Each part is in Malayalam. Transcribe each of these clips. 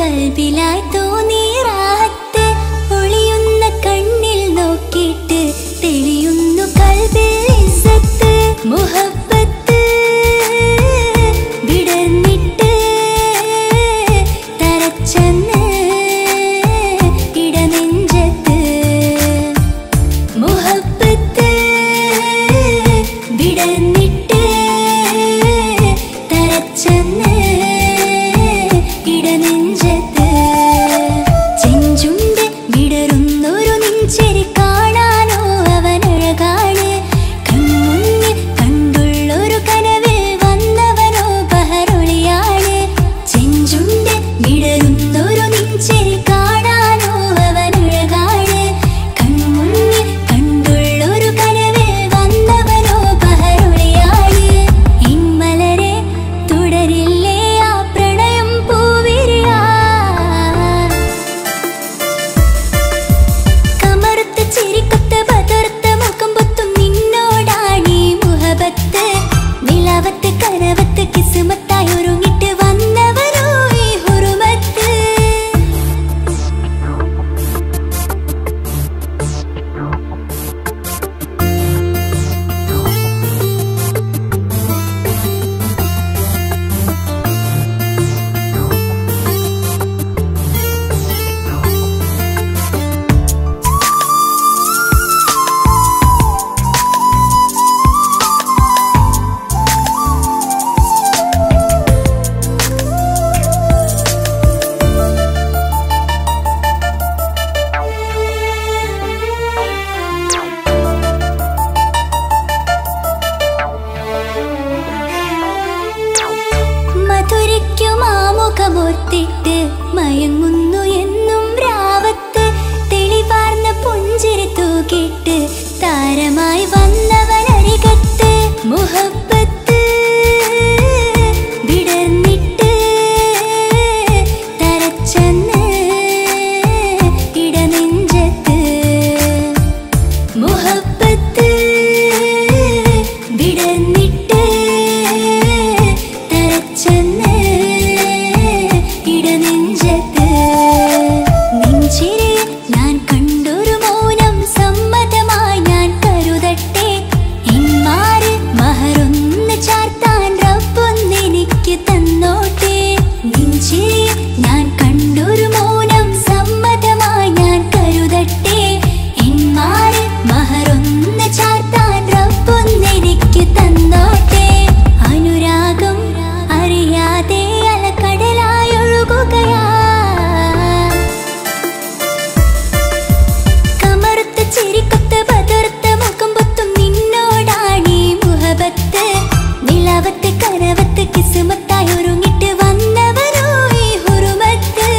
കൽബിലായി തോന്നി റാഹത്ത് ഒളിയുന്ന കണ്ണിൽ നോക്കിയിട്ട് തെളിയുന്നു കൽബിൽ ഇസ്സത്ത് മുഹബത്ത് വിടർന്നിട്ട് തരച്ചെന്ന് ഇടനെഞ്ചത്ത് മുഹബത്ത് വിടർന്നിട്ട് തരച്ചെന്ന് ഇടനെഞ്ചത്ത് ചെഞ്ചുണ്ട് വിടരുന്നൊരു നെഞ്ചരി കാണാനോ അവനഴകാണ് കൺമുന്നിൽ കണ്ടുള്ളൊരു കനവിൽ വന്നവനോ ബഹറൊളിയാണ് ചെഞ്ചുണ്ട് വിടരുന്നൊരു നെഞ്ചരി കാണാനോ അവനഴകാണ് കൺമുന്നിൽ കണ്ടുള്ളൊരു കനവിൽ വന്നവനോ ബഹറൊളിയാണ് ഇമ്മലരെ തുടരില്ലേ ആ പ്രണയം പൂവിരിയാ കമറുത്ത ചിരിക്കൊത്ത ബദർത്ത മുഖം പൊത്തും നിന്നോടാണീ മുഹബത്ത് നിലവത്ത് കനവത്ത് കിസുമത്തായി ഒരുങ്ങിട്ട് വന്നവരോ ഈ ഹുറുമത്ത് മധുരയ്ക്കുമാമുഖമോർത്തിട്ട് മയങ്ങുന്നു എന്നും രാവത്ത് തെളിവാർന്ന പുഞ്ചിരി തൂക്കിട്ട് താരമായി വന്നവനരികത്ത് മുഹബത്ത് വിടർന്നിട്ട് തരച്ചെന്ന് ഇടനെഞ്ചത്ത് മുഹബത്ത് വിടർന്നിട്ട് തരച്ചെന്ന് ഇടനെഞ്ചത്ത് നെഞ്ചിരെ ഞാൻ കണ്ടൊരു മൗനം സമ്മതമായി ഞാൻ കരുതട്ടെ ഇന്മാര് മഹറൊന്ന് ചാർത്താൻ റബ്ബൊന്നെനിക്ക് തന്നോട്ടെ നെഞ്ചിരെ ഞാൻ കണ്ടൊരു മൗനം സമ്മതമായി ഞാൻ കരുതട്ടെ ഇന്മാര് മഹറൊന്ന് ചാർത്താൻ റബ്ബൊന്നെനിക്ക് തന്നോട്ടെ അനുരാഗം അറിയാതെ അലക്കടലായി ഒഴുകുകയാ കമറുത്ത ചിരിക്കൊത്ത ബദർത്ത മുഖം പൊത്തും നിന്നോടാണീ മുഹബത്ത് നിലവത്ത് കനവത്ത് കിസുമത്തായി ഒരുങ്ങിട്ട് വന്നവരോ ഈ ഹുറുമത്ത്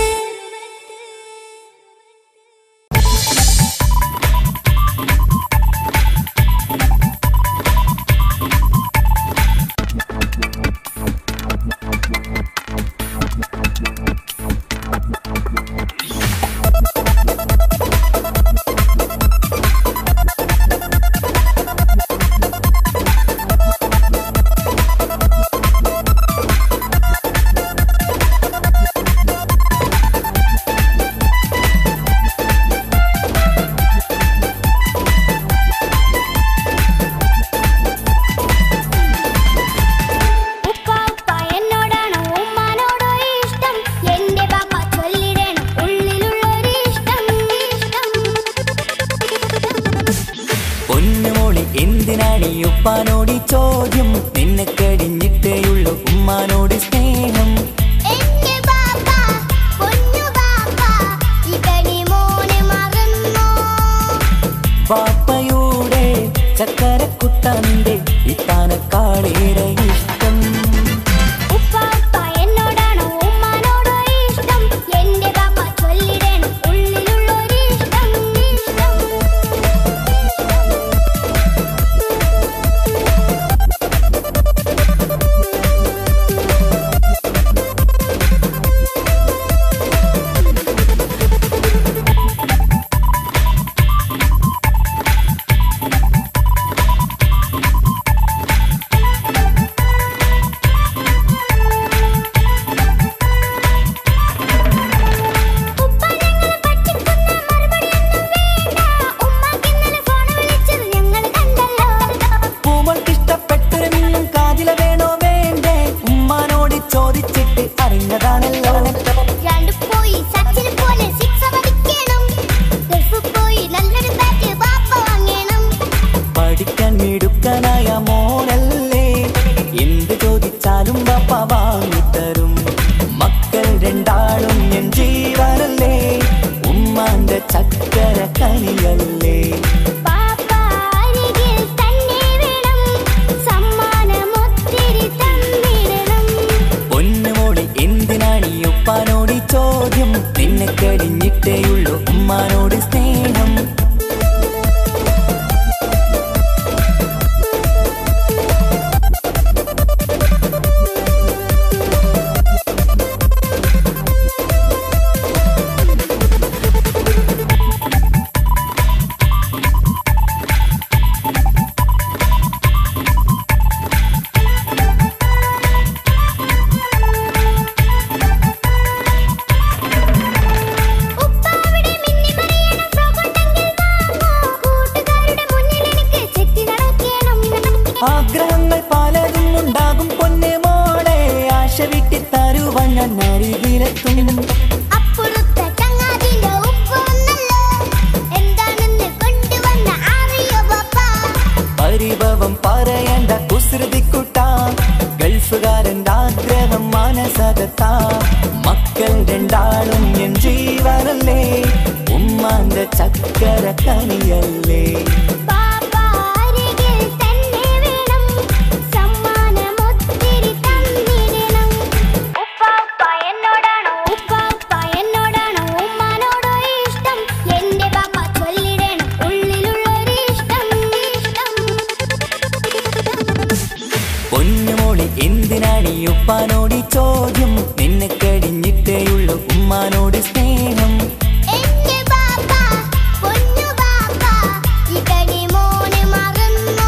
ഉപ്പ ഉപ്പ എന്നോടാണോ ഉമ്മാനോടോ ഇഷ്ടം എന്റെ പാപ്പ ചൊല്ലിടണം ഉള്ളിലുള്ളൊരു ഇഷ്ടം ഇഷ്ടം പൊന്നുമോളി എന്തിനാണ് ഈ ഉപ്പാനോട് ഈ ചോദ്യം നിന്നെ കഴിഞ്ഞിട്ടേയുള്ള ഉമ്മാനോട് സ്നേഹം എന്റെ പാപ്പ പൊന്നു പാപ്പ ഇതടി മോനെ മറന്നോ പാപ്പയുടെ ചക്കരക്കുട്ടന്റെ ഇത്താനക്കാളേറെ ഇഷ്ടം ഉപ്പ ഉപ്പ എന്നോടാണോ ഉമ്മാനോടോ ഇഷ്ടം എന്റെ പാപ്പ ചൊല്ലിടണം ഉള്ളിലുള്ളൊരു ഇഷ്ടം ഇഷ്ടം ചക്കര കനിയല്ലേ പാപ്പാരികിൽ തന്നെ വേണം സമ്മാനമൊത്തിരി തന്നിടണം ഉപ്പാപ്പ എന്നോടാണോ ഉപ്പാപ്പ എന്നോടാണോ ഉമ്മാനോടോ ഇഷ്ടം എന്റെ പാപ്പ ചൊല്ലിടണം ഉള്ളിലുള്ളൊരു ഇഷ്ടം ഇഷ്ടം പൊന്നുമോളി എന്തിനാണ് ഈ ഉപ്പാനോട് ഈ ചോദ്യം നിന്നെ കഴിഞ്ഞിട്ടേയുള്ളൂ ഉമ്മാനോട് സ്നേഹം എന്റെ പാപ്പ പൊന്നു പാപ്പ ഇകടി മോനെ മറന്നോ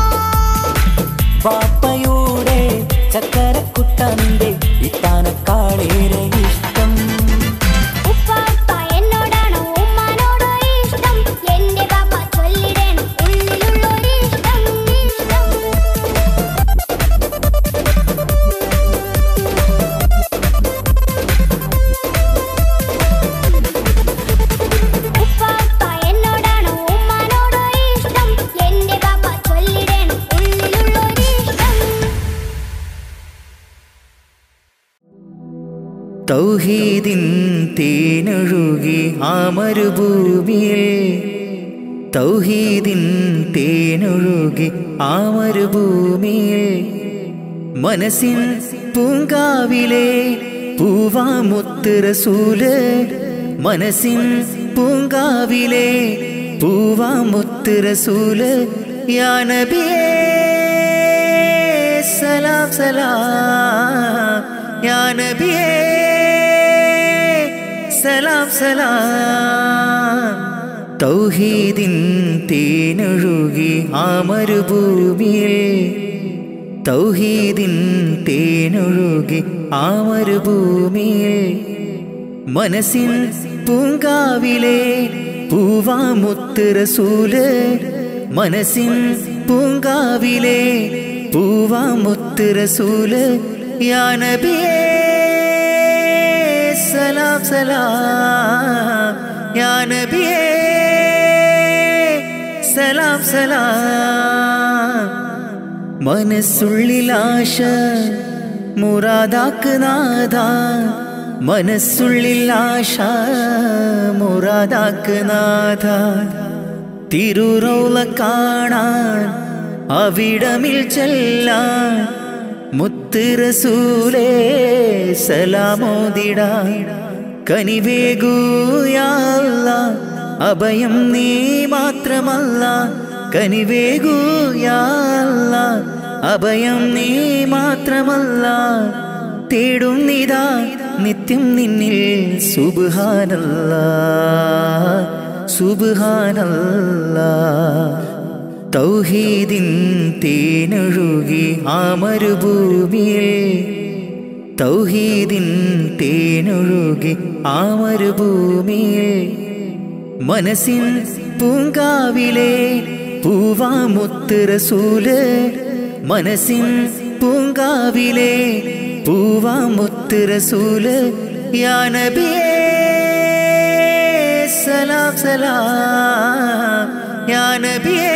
പാപ്പയുടെ ചക്കരക്കുട്ടനിന്റെ ഇത്താനക്കാളേറെ ഇഷ്ടം ഉപ്പാപ്പ എന്നോടാണോ ഉമ്മാനോടോ ഇഷ്ടം എന്റെ പാപ്പ ചൊല്ലിടണം ഉള്ളിലുള്ളൊരു ഇഷ്ടം ഇഷ്ടം ഉപ്പാപ്പ എന്നോടാണോ ഉമ്മാനോടോ ഇഷ്ടം എന്റെ പാപ്പ ചൊല്ലിടണം ഉള്ളിലുള്ളൊരു ഇഷ്ടം തൗഹീദിൻ തേനൊഴുകി ആ മരുഭൂമിയിൽ തൗഹീദിൻ തേനൊഴുകി ആ മരുഭൂമിയിൽ മനസ്സിൻ പൂങ്കാവിലെ പൂവാമുത്ത് റസൂല് മനസ്സിൻ പൂങ്കാവിലെ പൂവാമുത്ത് റസൂല് യാ നബിയേ സലാം സലാം യാ നബിയേ സലാം സലാം തൗഹീദിൻ തേനൊഴുകി ആ മരുഭൂമിയിൽ തൗഹീദിൻ തേനൊഴുകി ആ മരുഭൂമിയിൽ മനസ്സിൻ പൂങ്കാവിലെ പൂവാമുത്ത് റസൂല് മനസ്സിൻ പൂങ്കാവിലെ പൂവാമുത്ത് റസൂല് യാ നബിയേ സലാം സലാം യാ നബിയേ സലാം സലാം മനസ്സുള്ളിൽ ആശ മുറാദാക്ക് നാഥ മനസ്സുള്ളിൽ ആശ മുറാദാക്ക് നാഥ തിരുറോല കാണാൻ അവിടമിൽ ചെല്ലാൻ മുത്ത് റസൂലേ സലാമോദിട കനിവേഗൂയാല്ല അഭയം നീ മാത്രമല്ല കനിവേഗൂയാല്ല അഭയം നീ മാത്രമല്ല തേടുന്നിതാ നിത്യം നിന്നിൽ സുബാനല്ല സുബാനല്ല തൗഹീദിൻ തേനൊഴുകി ആ മരുഭൂമിയിൽ തൗഹീദിൻ തേനൊഴുകി ആ മരുഭൂമിയിൽ മനസ്സിൻ പൂങ്കാവിലെ പൂവാമുത്ത് റസൂല് മനസ്സിൻ പൂങ്കാവിലെ പൂവാമുത്ത് റസൂല് യാ നബിയേ സലാം സലാം യാ നബിയേ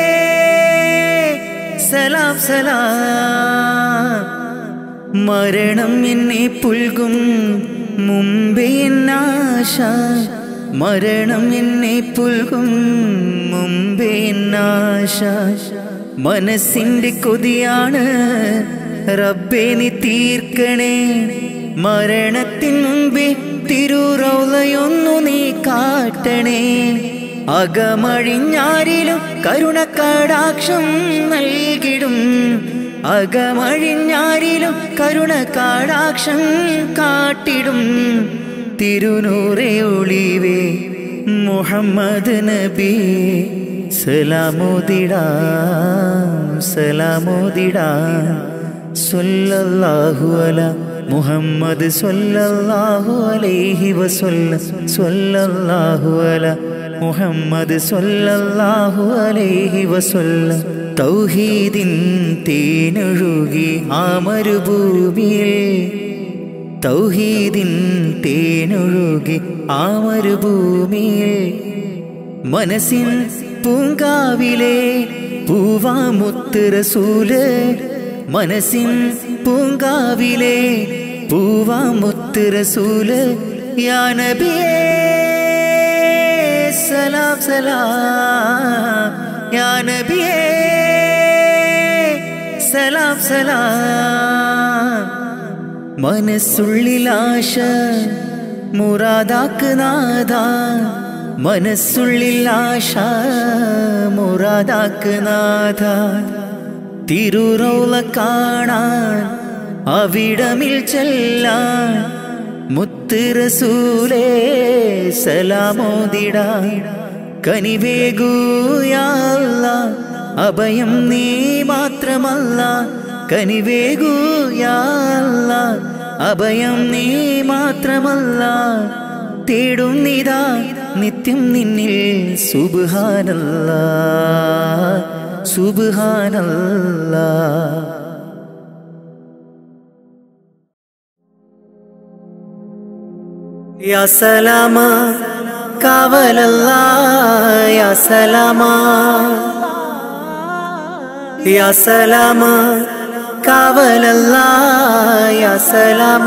സലാം സലാം മരണം എന്നെ പുൽകും മുമ്പേ എന്നാശ മരണം എന്നെ പുൽകും മുമ്പേ എന്നാശ മനസ്സിന്റെ കൊതിയാണ് റബ്ബേ നീ തീർക്കണേ മരണത്തിൻ മുമ്പേ തിരുറൗലയൊന്നു നീ കാട്ടണേ അകമഴിഞ്ഞാരിലും കരുണക്കടാക്ഷം നൽകിടും അകമഴിഞ്ഞാരിലും കരുണക്കടാക്ഷം കാട്ടിടും തിരുനൂറെ ഒളിവേ മുഹമ്മദ് നബി സലാമോദിടാം സലാമോദിടാം സ്വല്ലല്ലാഹു അല മുഹമ്മദ് സ്വല്ലല്ലാഹു അലൈഹി വസല്ല സ്വല്ലല്ലാഹു അല മുഹമ്മദ് സ്വല്ലല്ലാഹു അലൈഹി വസല്ല തൗഹീദിൻ തേനൊഴുകി ആ മരുഭൂമിയിൽ തൗഹീദിൻ തേനൊഴുകി ആ മരുഭൂമിയിൽ മനസ്സിൻ പൂങ്കാവിലെ പൂവാമുത്ത് റസൂല് മനസ്സിൻ പൂങ്കാവിലെ പൂവാമുത്ത് റസൂല് യാ നബിയേ സലാം സലാം യാ നബിയേ സലാം സലാം മനസ്സുള്ളിലാശ മുറാദാക്ക് നാഥ മനസ്സുള്ളിലാശ മുറാദാക്ക് നാഥ തിരുറൗല കാണാൻ അവിടമിൽ ചെല്ലാൻ മുത്ത് റസൂലേ സലാമോദിട കനിവേഗൂയാല്ല അഭയം നീ മാത്രമല്ല കനിവേഗൂയാല്ല അഭയം നീ മാത്രമല്ല തേടും നിതാ നിത്യം നിന്നിൽ സുബാനല്ല സുബാനല്ല യാ സലാമ കാവലല്ല യാ സലാമ യാ സലാമ കാവലല്ല യാ സലാമ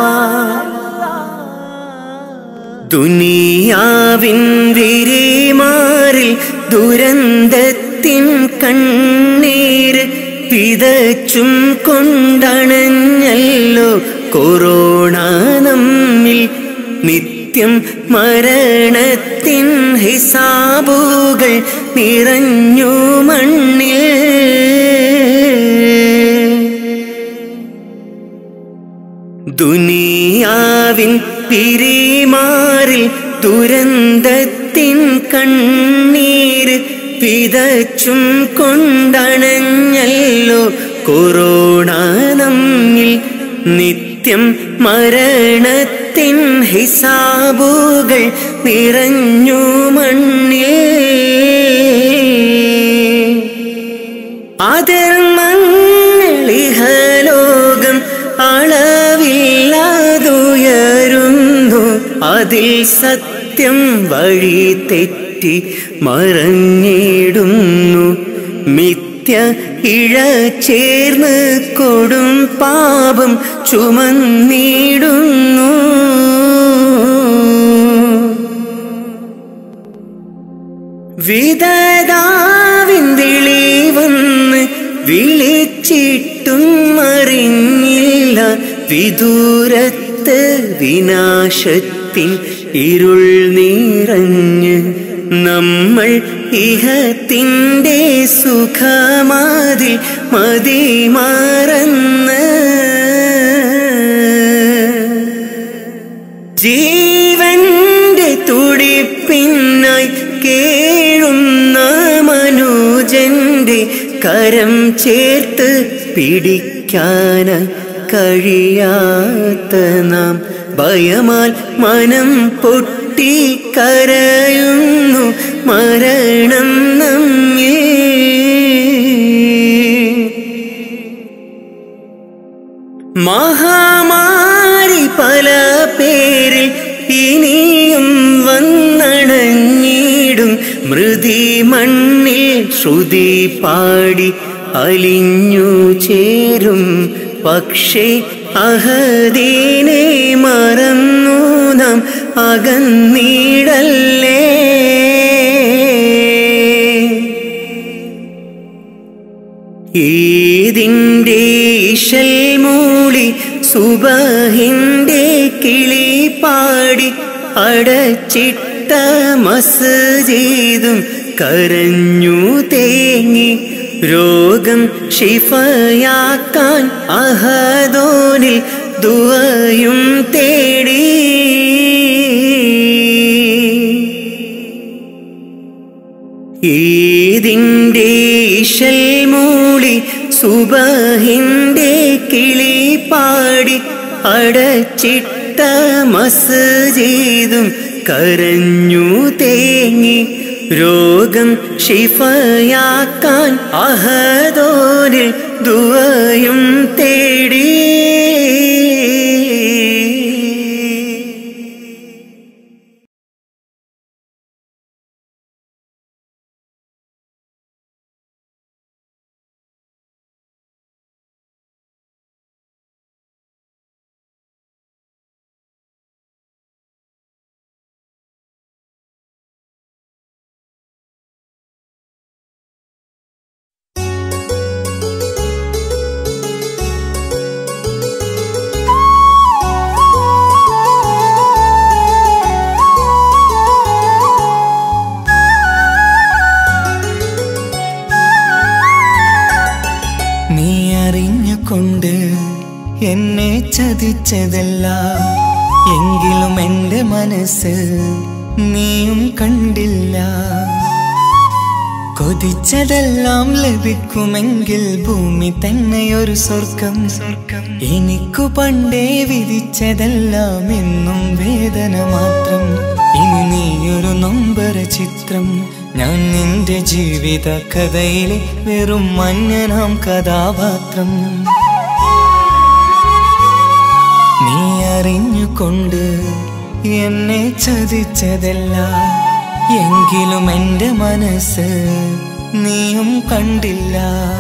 ദുനിയാവിൻ വിരിമാറിൽ ദുരന്തത്തിൻ കണ്ണീര് പിതച്ചും കൊണ്ടണഞ്ഞല്ലോ കൊറോണ നമ്മിൽ നിത്യം മരണത്തിൻ ഹിസാബുകൾ നിറഞ്ഞു മണ്ണിൽ ദുനിയാവിൻ പിരിമാറിൽ ദുരന്തത്തിൻ കണ്ണീര് പിതച്ചും കൊണ്ടണഞ്ഞല്ലോ കൊറോണ നമ്മിൽ നിത്യം മരണത്തിൻ ഹിസാബുകൾ നിറഞ്ഞു മണ്ണിൽ അതിർമങ്ങളിഹലോകം അളവില്ലാതുയരുന്നു അതിൽ സത്യം വഴി തെറ്റി മറഞ്ഞിടുന്നു മിഥ്യ ഇഴ ചേർന്ന് കൊടും പാപം ചുമന്നിടുന്നു വിധതാവിന്തിളി വന്ന് വിളിച്ചിട്ടും അറിഞ്ഞില്ല വിദൂരത്ത് വിനാശത്തിൻ ഇരുൾ നിറഞ്ഞ് നമ്മൾ ഇഹത്തിൻ്റെ സുഖമാതിൽ മതിമറന്ന് ജീവന്റെ തുടിപ്പിന്നായി കേഴുന്ന മനുജന്റെ കരം ചേർത്ത് പിടിക്കാന കഴിയാത്ത നാം ഭയമാൽ മനം പൊട്ടി കരയുന്നു മരണം നമ്മേ മഹാമാരി പല പേരിൽ ഇനിയും വന്നണഞ്ഞിടും മൃതി മണ്ണിൽ ശ്രുതി പാടി അലിഞ്ഞു ചേരും പക്ഷേ അഹദീനെ മറന്നു നാം അകന്നീടല്ലേ ഈതിൻ്റെ ഇശൽ മൂളി സുബഹിൻ്റെ കിളി പാടി അടച്ചിട്ട മസ്ജിദും കരഞ്ഞു തേങ്ങി രോഗം ഷിഫയാക്കാൻ അഹദോനിൽ ദുവയും തേടി ഈതിൻ്റെ ഇശൽ മൂളി സുബഹിൻ്റെ കിളി പാടി അടച്ചിട്ട മസ്ജിദും കരഞ്ഞു തേങ്ങി രോഗം ഷിഫയാക്കാൻ അഹദോനിൽ ദുവയും തേടി കൊണ്ട് എന്നെ ചതിച്ചതല്ല എങ്കിലും എൻ്റെ മനസ്സ് നീയും കണ്ടില്ല കൊതിച്ചതെല്ലാം ലഭിക്കുമെങ്കിൽ ഭൂമി തന്നെയൊരു സ്വർഗം സ്വർഗം എനിക്കു പണ്ടേ വിധിച്ചതെല്ലാം എന്നും വേദന മാത്രം ഇനി നീയൊരു നൊമ്പര ചിത്രം ഞാൻ നിന്റെ ജീവിത കഥയിലെ വെറും മഞ്ഞനാം കഥാപാത്രം നീ അറിഞ്ഞുകൊണ്ട് എന്നെ ചതിച്ചതല്ല എങ്കിലും എൻ്റെ മനസ്സ് നീയും കണ്ടില്ല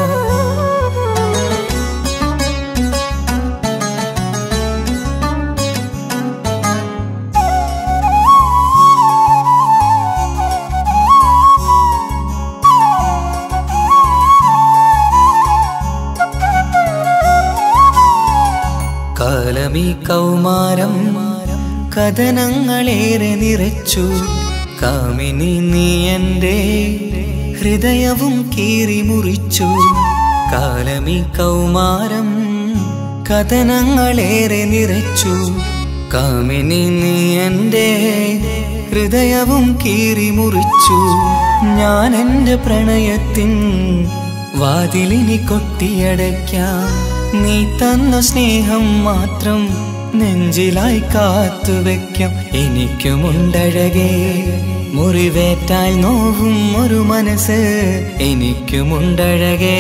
കാലമീ കൗമാരം കഥനങ്ങളേറെ നിറച്ചു കാമിനി നീ എൻ്റെ ഹൃദയവും കീറി മുറിച്ചു കാലമീ കൗമാരം കഥനങ്ങളേറെ നിറച്ചു കാമിനി നീ എൻ്റെ ഹൃദയവും കീറി മുറിച്ചു ഞാൻ എൻ്റെ പ്രണയത്തിൻ വാതിലിനി കൊട്ടിയടയ്ക്കാം നീ തന്ന സ്നേഹം മാത്രം നെഞ്ചിലായി കാത്തുവെക്കാം എനിക്കുമുണ്ടഴകേ മുറിവേറ്റാൽ നോവും ഒരു മനസ്സ് എനിക്കുമുണ്ടഴകേ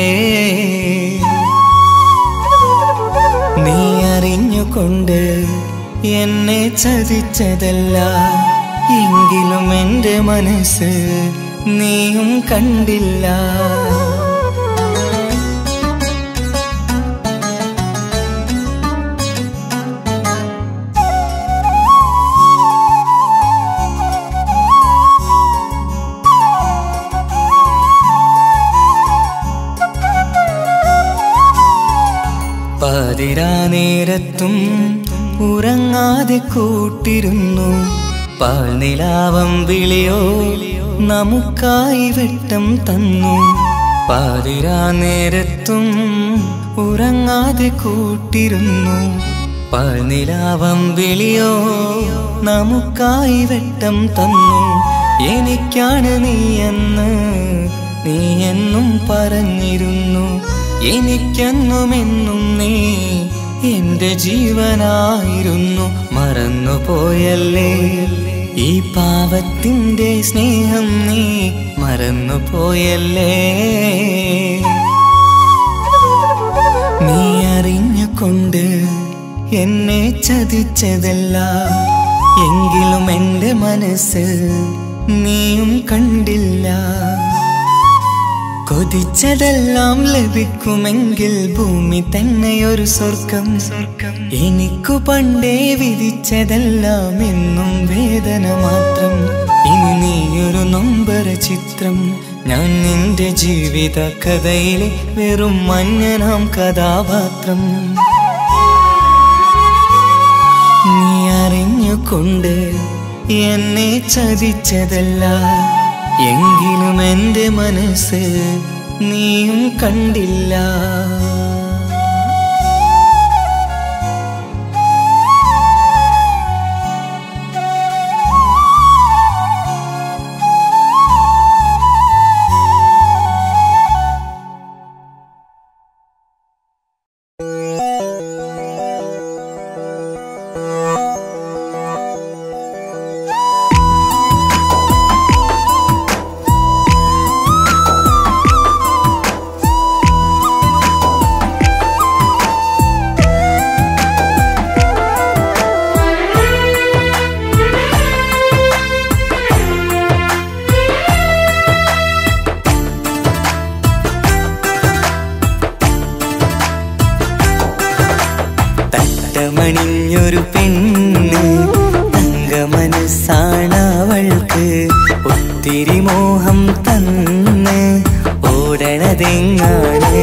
നീ അറിഞ്ഞുകൊണ്ട് എന്നെ ചതിച്ചതല്ല എങ്കിലും എൻ്റെ മനസ്സ് നീയും കണ്ടില്ല പാതിരാ നേരത്തും ഉറങ്ങാതെ കൂട്ടിരുന്നു പാൽനിലാവം വിളിയോ നമുക്കായി വെട്ടം തന്നു പാതിരാ നേരത്തും ഉറങ്ങാതെ കൂട്ടിരുന്നു പാൽനിലാവം വിളിയോ നമുക്കായി വെട്ടം തന്നു എനിക്കാണ് നീ എന്ന് നീ എന്നും പറഞ്ഞിരുന്നു എനിക്കെന്നുമെന്നും നീ എന്റെ ജീവനായിരുന്നു മറന്നുപോയല്ലേ ഈ പാവത്തിന്റെ സ്നേഹം നീ മറന്നുപോയല്ലേ നീ അറിഞ്ഞുകൊണ്ട് എന്നെ ചതിച്ചതല്ല എങ്കിലും എൻ്റെ മനസ്സ് നീയും കണ്ടില്ല കൊതിച്ചതെല്ലാം ലഭിക്കുമെങ്കിൽ ഭൂമി തന്നെയൊരു സ്വർഗം സ്വർഗം എനിക്കു പണ്ടേ വിധിച്ചതെല്ലാം എന്നും വേദന മാത്രം ഇനി നീയൊരു നൊമ്പര ചിത്രം ഞാൻ നിന്റെ ജീവിത കഥയിലെ വെറും മഞ്ഞനാം കഥാപാത്രം നീ അറിഞ്ഞുകൊണ്ട് എന്നെ ചതിച്ചതല്ല എങ്കിലും എൻ്റെ മനസ്സ് നീയും കണ്ടില്ല തട്ടമണിഞ്ഞൊരു പെണ്ണ് തങ്ക മനസ്സാണവൾക്ക് ഒത്തിരി മോഹം തന്ന് ഓടണതെങ്ങാണ്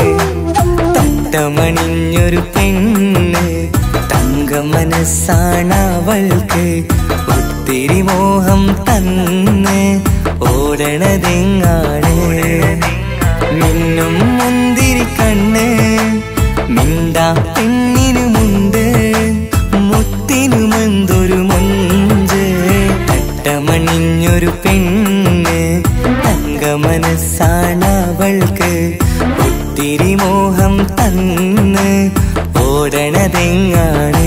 തട്ടമണിഞ്ഞൊരു പെണ്ണ് തങ്ക മനസ്സാണവൾക്ക് ഒത്തിരി മോഹം തന്ന് ഓടണതെങ്ങാണ് മിന്നും മുന്തിരി കണ്ണ് മിന്ന മിണ്ടാ പെണ്ണിനുമുണ്ട് മുത്തിനുമെന്തൊരു മുഞ്ച് തട്ടമണിഞ്ഞൊരു പെണ്ണ് തങ്ക മനസ്സാണവൾക്ക് ഒത്തിരി മോഹം തന്ന് ഓടണതെങ്ങാണ്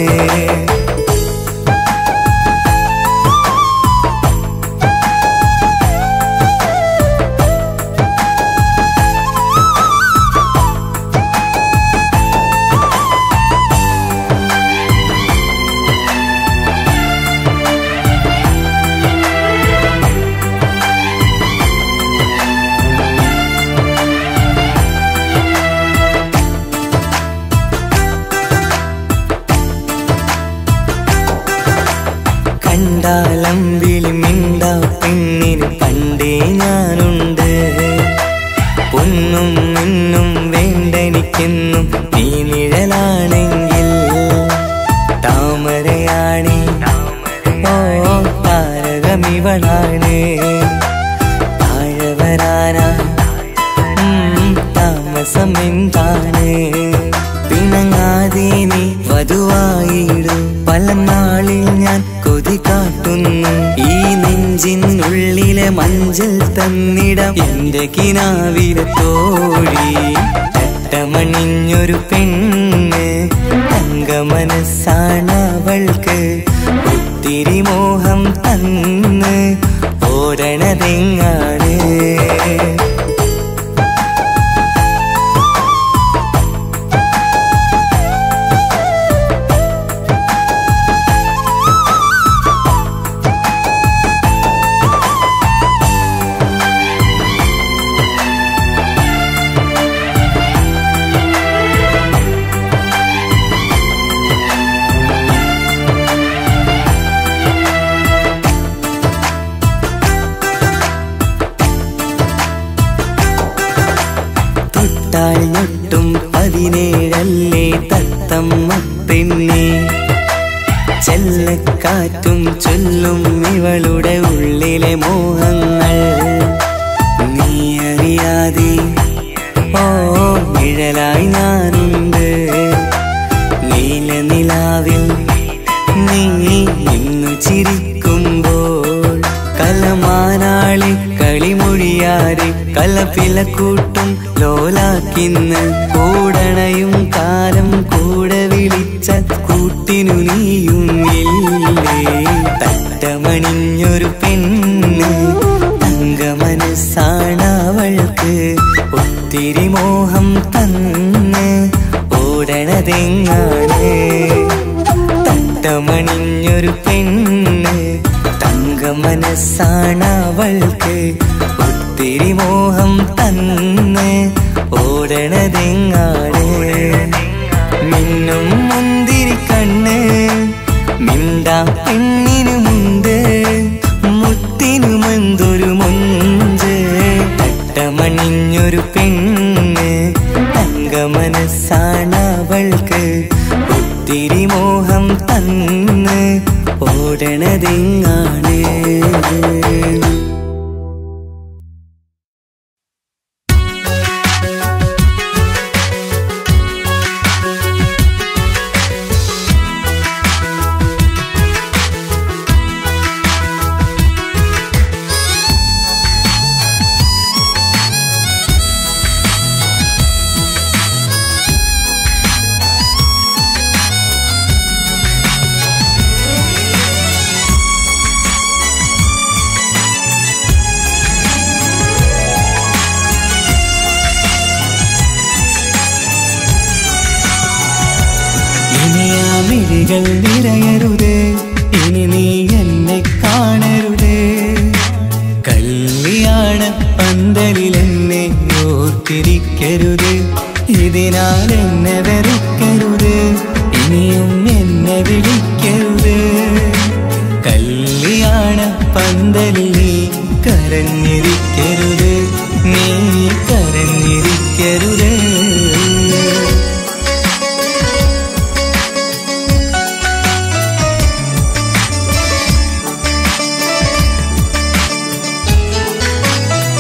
കണ്ടാലമ്പിളി മിണ്ട പെണ്ണിന് പണ്ടേ ഞാനുണ്ട് പൊന്നും മിന്നും വേണ്ടെനിക്കെന്നും നീ നിഴലാണെങ്കിൽ താമരയാണേ ഓ താരകമിവളാണ് താഴെ വരാനാ ഉം, താമസം എന്താണ് പിണങ്ങാതെ നീ വധുവായിടും പല നാളിൽ ഞാൻ കൊതി കാട്ടുന്നു ഈ നെഞ്ചിനുള്ളിലെ മഞ്ചൽ തന്നിടം എന്റെ കിനാവിലെ തോഴി തട്ടമണിഞ്ഞൊരു പെണ്ണ് തങ്ക മനസ്സാണവൾക്ക് ഒത്തിരി മോഹം തന്ന് ഓടണതെങ്ങാണ് തൊട്ടാൽ ഞൊട്ടും പതിനേഴല്ലേ തത്തമ്മ പെണ്ണെ ചെല്ലക്കാറ്റും ചൊല്ലും ഇവളുടെ ഉള്ളിലെ മോഹങ്ങൾ നീ അറിയാതെ ഓ നിഴലായി ഞാനുണ്ട് നീല നിലാവിൽ നീ ഇന്നു ചിരിക്കുമ്പോൾ കലമാനാളി കളിമൊഴിയാതെ കലപ്പിലക്കൂട്ടും ലോലാക്കിന്ന് കൂടണയും കാലം കൂടെ വിളിച്ച കൂട്ടിനു നീയും ഇല്ലേ തട്ടമണിഞ്ഞൊരു പെണ്ണ് തങ്ക മനസ്സാണവൾക്ക് ഒത്തിരി മോഹം തന്ന് ഓടണതെങ്ങാണ് തട്ടമണിഞ്ഞൊരു പെണ്ണ് തങ്ക മനസ്സാണവൾക്ക് ഒത്തിരി മോഹം തന്ന് ഓടണതെങ്ങാണ് മിന്നും മുന്തിരി കണ്ണ് മിണ്ടാ പെണ്ണിനുമുണ്ട് മുത്തിനുമെന്തൊരു മുഞ്ച് തട്ടമണിഞ്ഞൊരു പെണ്ണ് തങ്ക മനസ്സാണവൾക്ക് ഒത്തിരി മോഹം തന്ന് ഓടണതെങ്ങാണ് ഇനി ആ മിഴികൾ നിറയരുത് ഇനി നീ എന്നെ കാണരുത് കല്യാണ പന്തലിൽ എന്നെ ഓർത്തിരിക്കരുത് ഇതിനാൽ എന്നെ വെറുക്കരുത് ഇനിയും എന്നെ വിളിക്കരുത് കല്യാണ പന്തലിൽ നീ കരഞ്ഞിരിക്കരുത് നീ കരഞ്ഞിരിക്കരുത്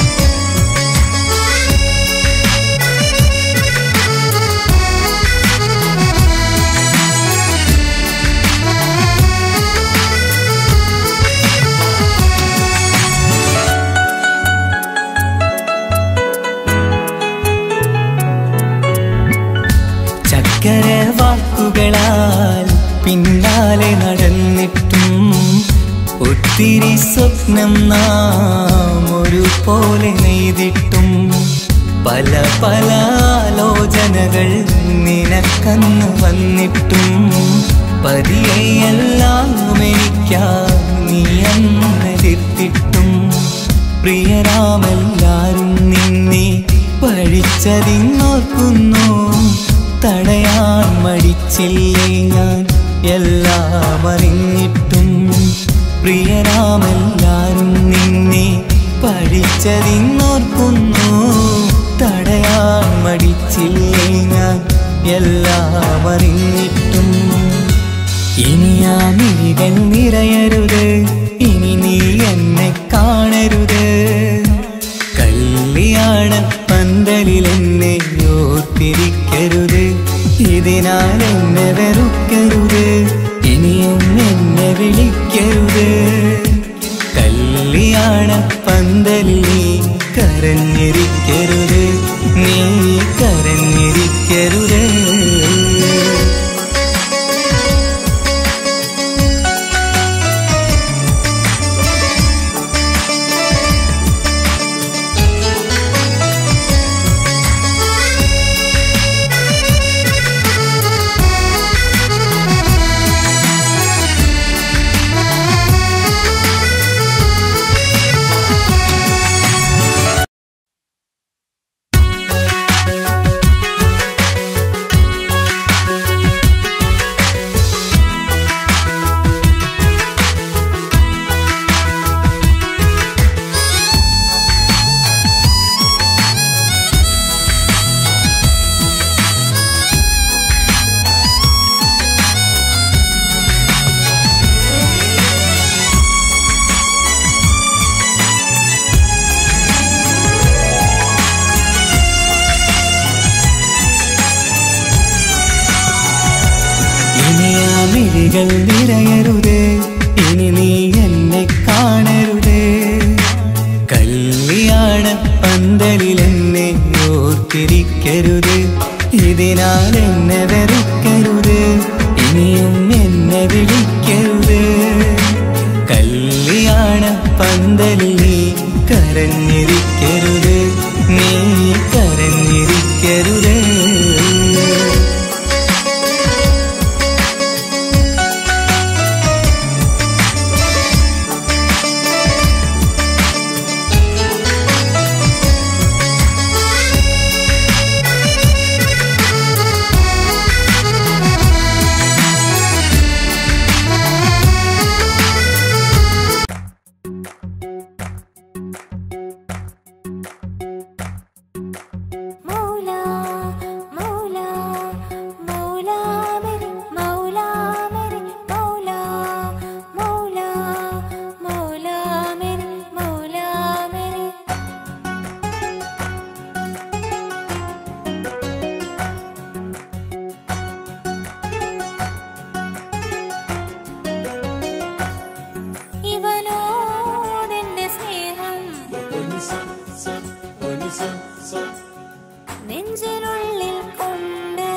ും ആയിര വാക്കുകളാൽ പിന്നാലെ നടന്നിട്ടും ഒത്തിരി സ്വപ്നം നാം ഒരുപോലെ നെയ്തിട്ടും പല പല ആലോചനകൾ നിനക്കന്ന് വന്നിട്ടും പതിയെല്ലാം എനിക്കാ നീ അന്നെതിർത്തിട്ടും പ്രിയരാമെല്ലാരും നിന്നെ പഴിച്ചതിന്നോർക്കുന്നു തടയാൻ മടിച്ചില്ലേ ഞാൻ എല്ലാം അറിഞ്ഞിട്ടും പ്രിയരാമെല്ലാരും നിന്നെ പഠിച്ചതിന്നോർക്കുന്നു തടയാൻ മടിച്ചില്ലേ ഞാൻ എല്ലാം അറിഞ്ഞിട്ടും ഇനി ആ മിഴികൾ നിറയരുത് ഇനി നീ എന്നെ കാണരുത് കല്യാണ പന്തലിൽ എന്നെ ഓർത്തിരിക്കരുത് ഇതിനാൽ എന്നെ വെറുക്കരുത് ഇനിയും എന്നെ വിളിക്കരുത് കല്യാണ പന്തലിൽ നീ കരഞ്ഞിരിക്കരുത് നീ കരഞ്ഞിരിക്കരുത് ഇനി ആ മിഴികൾ നിറയരുത് ഇനി നീ എന്നെ കാണരുത് കല്യാണ പന്തലിൽ എന്നെ ഓർത്തിരിക്കരുത് ഇതിനാൽ എന്നെ വെറുക്കരുത് ഇനിയും എന്നെ വിളിക്കരുത് കല്യാണ പന്തലിൽ നീ കരഞ്ഞിരിക്കരുത് നീ കരഞ്ഞിരിക്കരുത് മൗലാ മൗലാ മൗലാ മേരെ മൗലാ മേരെ മൗലാ മൗലാ മൗലാ മേരെ മൗലാ മേരെ ഇവനോടെന്റെ സ്നേഹം നെഞ്ചിനുള്ളിൽ കൊണ്ട്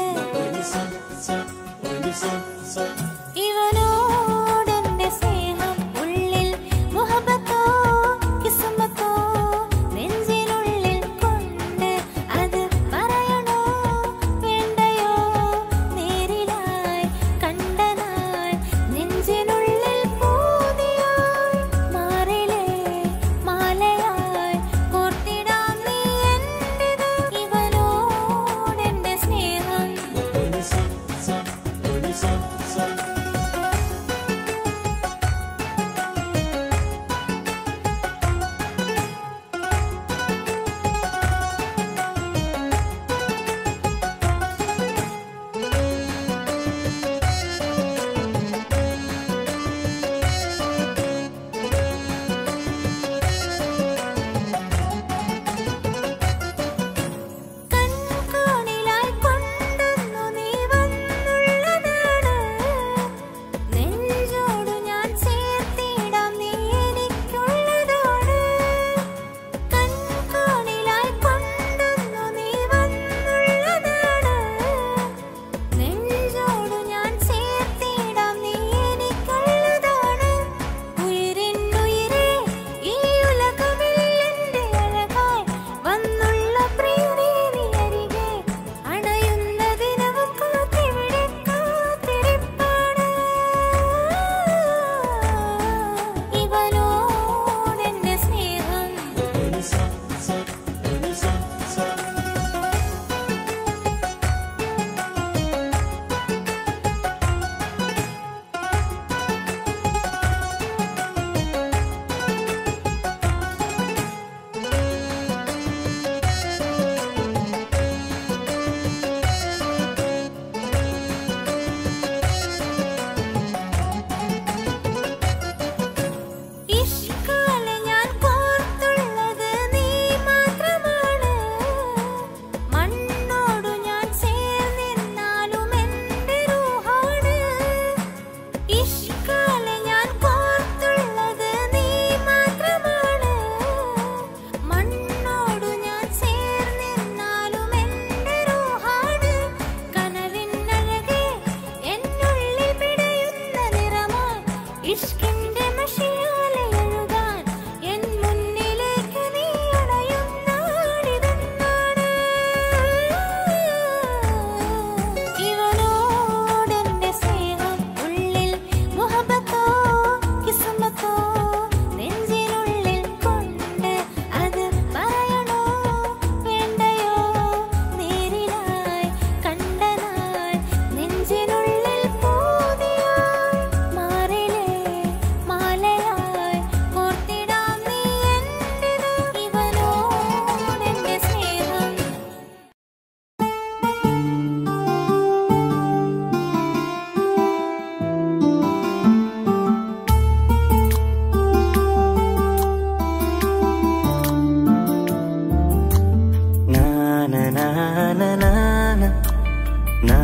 ഇവനോടെന്റെ സ്നേഹം ഉള്ളിൽ മുഹബത്തോ കിസ്മത്തോ നെഞ്ചിനുള്ളിൽ കൊണ്ട് അത് പറയണോ വേണ്ടയോ നേരിലായി കണ്ടനായി നെഞ്ചിനുള്ളിൽ പൂതിയായി മാറിലേ മാലയായി കോർത്തിടാം നീ എന്റേത് ഇവനോടെന്റെ സ്നേഹം കൺകോണിലായി കൊണ്ടുവന്നു നീ വന്നുള്ളതാണ്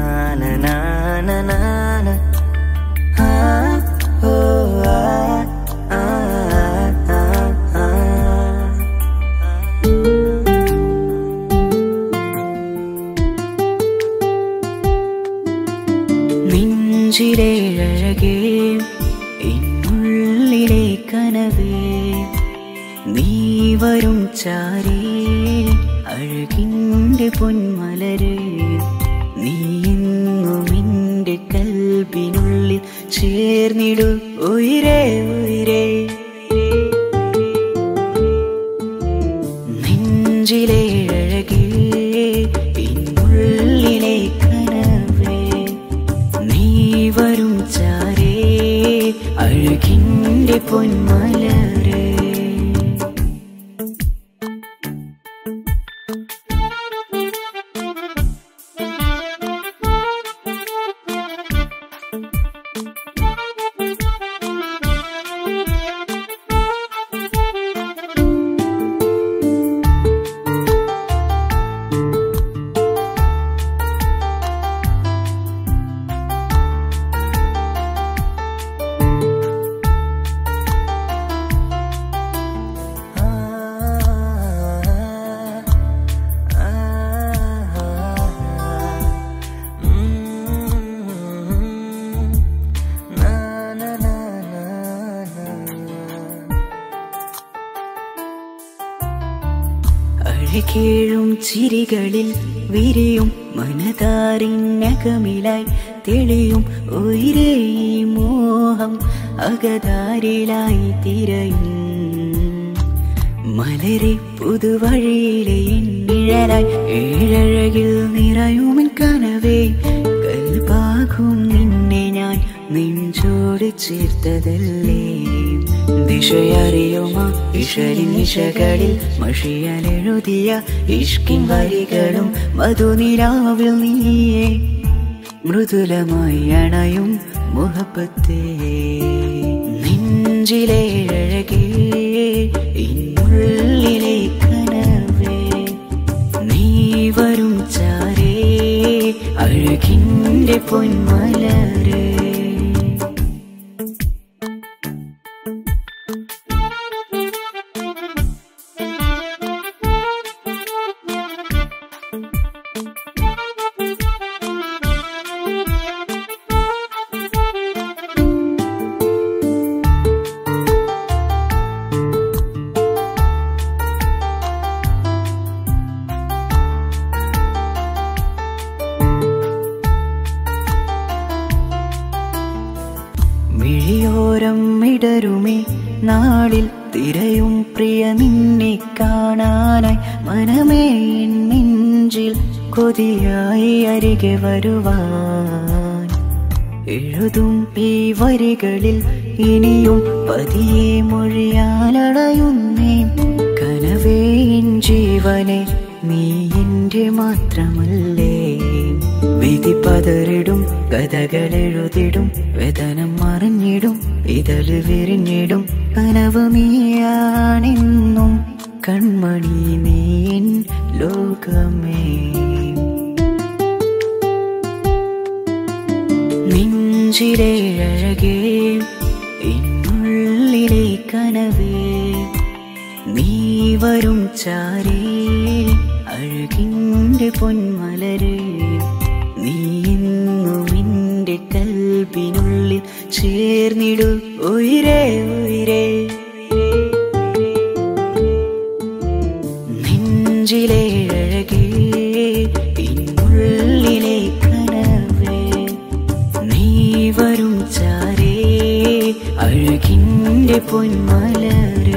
നെഞ്ചിലെ അഴകേ എന്നുള്ളിലെ കനവേ നീ വരും ചാരേ അഴകിൻ്റെ പൊന്മലരേ നീ എന്നും എൻ്റെ കൽബിനുള്ളിൽ ചേർന്നിടു ഉയരേ ഉയരേ നെഞ്ചിലെ അഴകേ എന്നുള്ളിലെ കനവേ നീ വരും ചാരേ അഴകിൻ്റെ പൊന്മലരേ അഴകേഴും ചിരികളിൽ വിരിയും മനതാരിനകമിലായി തെളിയും ഉയരേ ഈ മോഹം അകതാരിലായി തിരയും മലരെ പുതുവഴിയിലെ നിഴലായി ഏഴഴകിൽ നിറയുമിൻ കനവേ കൽപാകും നിന്നെ ഞാൻ നെഞ്ചോട് ചേർത്തതല്ലേ ദിശയറിയുമോ ഇഷലിൻ നിശകളിൽ മഷിയാലെഴുതിയ ഇഷ്കിൻ വരികളും മധുനിലാവിൽ നീയേ മൃദുലമായി അണയും മുഹബത്തേ നെഞ്ചിലെ അഴകേ ഇന്നുള്ളിലെ കനവേ നീ വരും ചാരേ അഴകിൻ്റെ പൊന്മലരേ മിഴിയോരം ഇടരുമേ നാളിൽ തിരയും പ്രിയ നിന്നെ കാണാനായി മനമേ എൻ നെഞ്ചിൽ കൊതിയായി അരികെ വരുവാൻ എഴുതും ഈ വരികളിൽ ഇനിയും പതിയെ മൊഴിയാലടയുന്നേ കനവേ എൻ ജീവനെ നീ എന്റെ മാത്രമല്ലേ വിധി പതറിടും കഥകളെഴുതിടും വേദനം മറിഞ്ഞിടും ഇതള് വിരിഞ്ഞിടും കനവ് നീയാണെന്നും കൺമണി നീ എൻ ലോകമേ നെഞ്ചിലെ അഴകേ എന്നുള്ളിലെ കനവേ നീ വരും ചാരേ അഴകിൻ്റെ പൊന്മലരേ നീ എന്നും എൻ്റെ കൽബിനുള്ളിൽ ചേർന്നിടു ഉയരേ ഉയരേ നെഞ്ചിലെ അഴകേ ഇന്നുള്ളിലെ കനവേ നീ വരും ചാരേ അഴകിൻ്റെ പൊന്മലരേ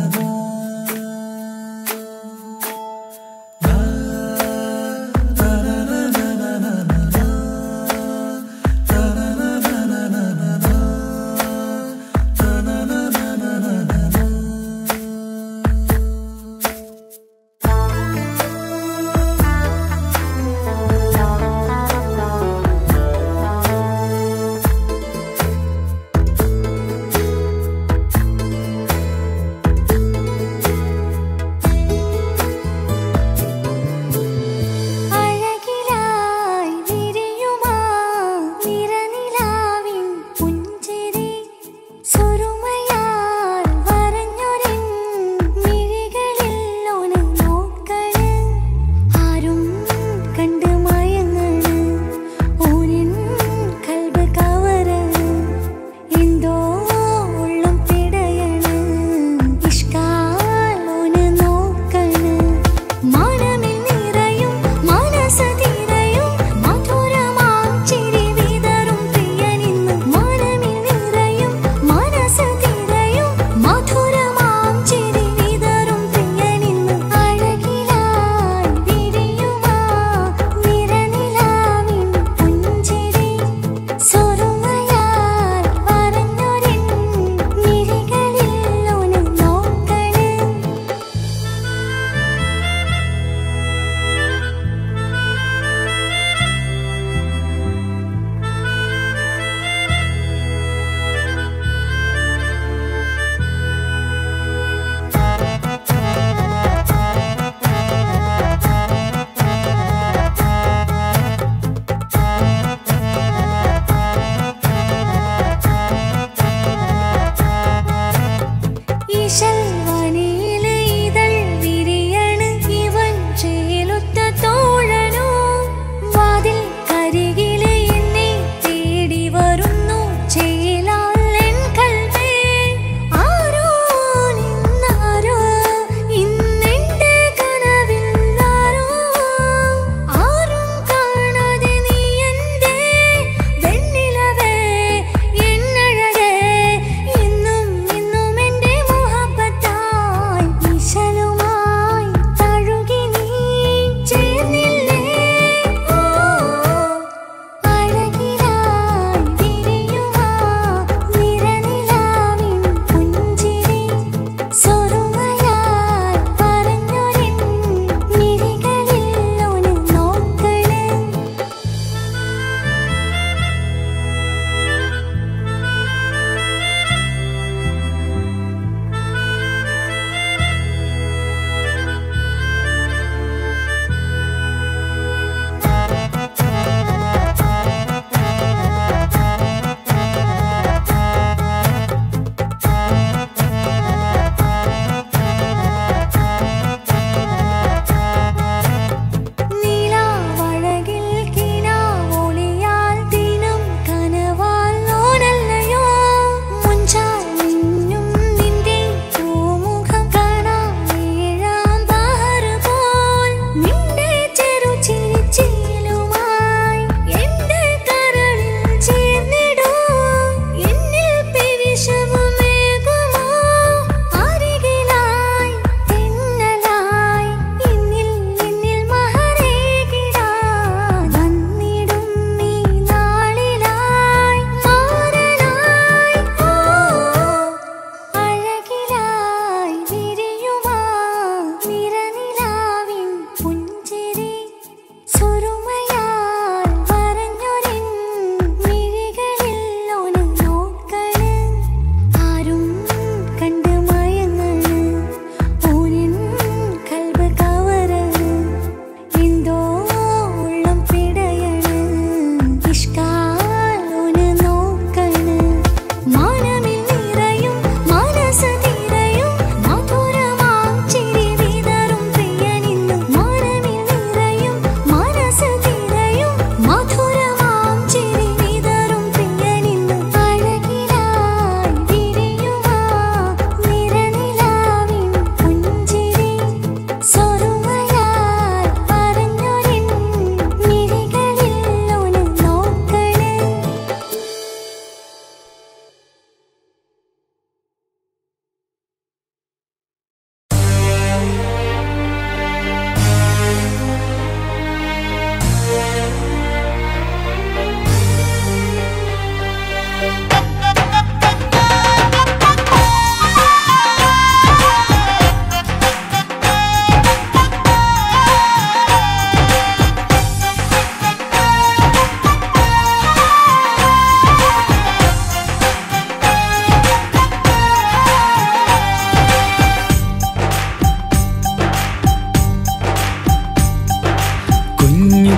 na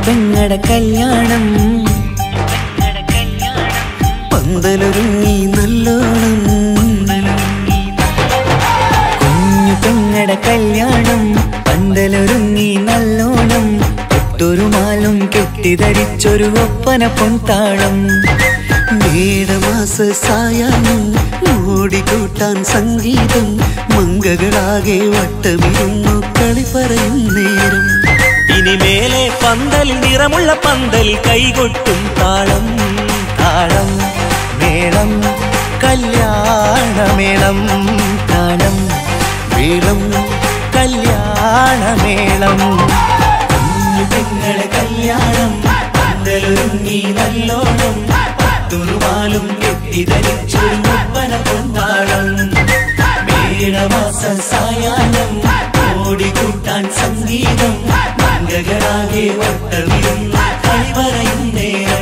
പെങ്ങട കല്യാണം പന്തലൊരുങ്ങി നല്ലോണം കുഞ്ഞു പെങ്ങട കല്യാണം പന്തലൊരുങ്ങി നല്ലോണം ഒട്ടൊരു മാലും കെട്ടിധരിച്ചൊരു ഒപ്പന പൊൻതാളം മേടമാസ സായാഹ്നം ഓടിക്കൂട്ടാൻ സംഗീതം മങ്കകളാകെ വട്ടമിരുന്നു കളി പറയും നേരം ഇനി മേലെ പന്തൽ നിറമുള്ള പന്തൽ കൈകൊട്ടും താളം താളം മേളം കല്യാണമേളം താളം മേളം കല്യാണമേളം കുഞ്ഞു പെങ്ങളെ കല്യാണം പന്തലൊരുങ്ങി നല്ലോണം തുറുമാലും കെട്ടിധരിച്ചൊരു ഒപ്പന പൊന്നാളം മേളമാസ സായാഹ്നം ഓടിക്കൂട്ടാൻ സംഗീതം മംഗകളാകെ വട്ടമിരുന്ന കളി പറയും നേരം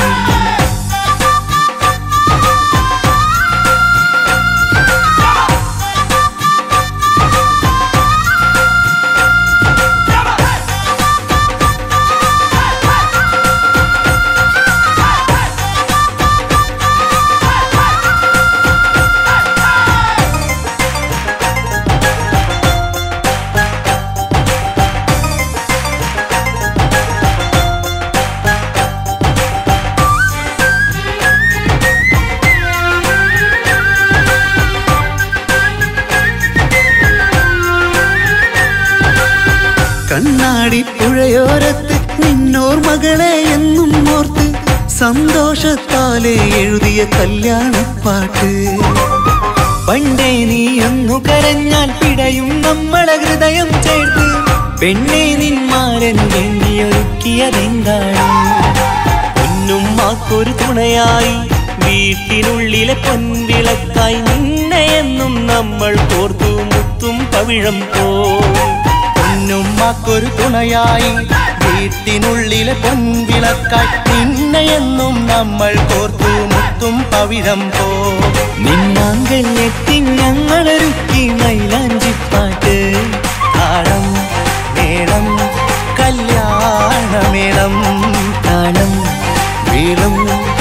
കണ്ണാടി പുഴയോരത്ത് നിന്നോർ മകളെ എന്നും ഓർത്ത് സന്തോഷത്താലെ എഴുതിയ കല്യാണപ്പാട്ട് പണ്ടേ നീ ഒന്നു കരഞ്ഞാൽ പിടയും നമ്മളെ ഹൃദയം ചേർത്ത് പെണ്ണെ നിന്മാരൻ വേണ്ടിയൊരുക്കിയതെന്താണ് പൊന്നുമ്മാക്കൊരു തുണയായി വീട്ടിനുള്ളിലെ പൊൻവിളക്കായി നിന്നെ എന്നും നമ്മൾ കോർത്തു മുത്തും പവിഴം പോ പൊന്നുമ്മക്കൊരു തുണയായി വീട്ടിനുള്ളിലെ പൊൻവിളക്കായി നിന്നെയെന്നും നമ്മൾ കോർത്തു മുത്തും പവിഴം പോ നിന്നാങ്കൾ എത്തി ഞങ്ങളൊരുക്കി മൈലാഞ്ചിപ്പാട്ട് താളം മേളം കല്യാണമേളം താളം മേളം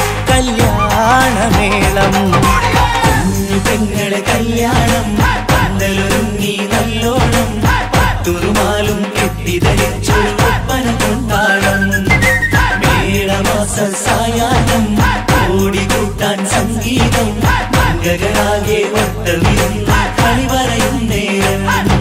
കല്യാണമേളം കുഞ്ഞു പെങ്ങളെ കല്യാണം പന്തലൊരുങ്ങി നല്ലോണം തുറുമാലും കെട്ടിധരിച്ചൊരു ഒപ്പന കൊണ്ടാടം മേളമാസ സായാഹ്നം ഓടിക്കൂട്ടാൻ സംഗീതം മംഗകളാകെ വട്ടമിരുന്ന കളി പറയും നേരം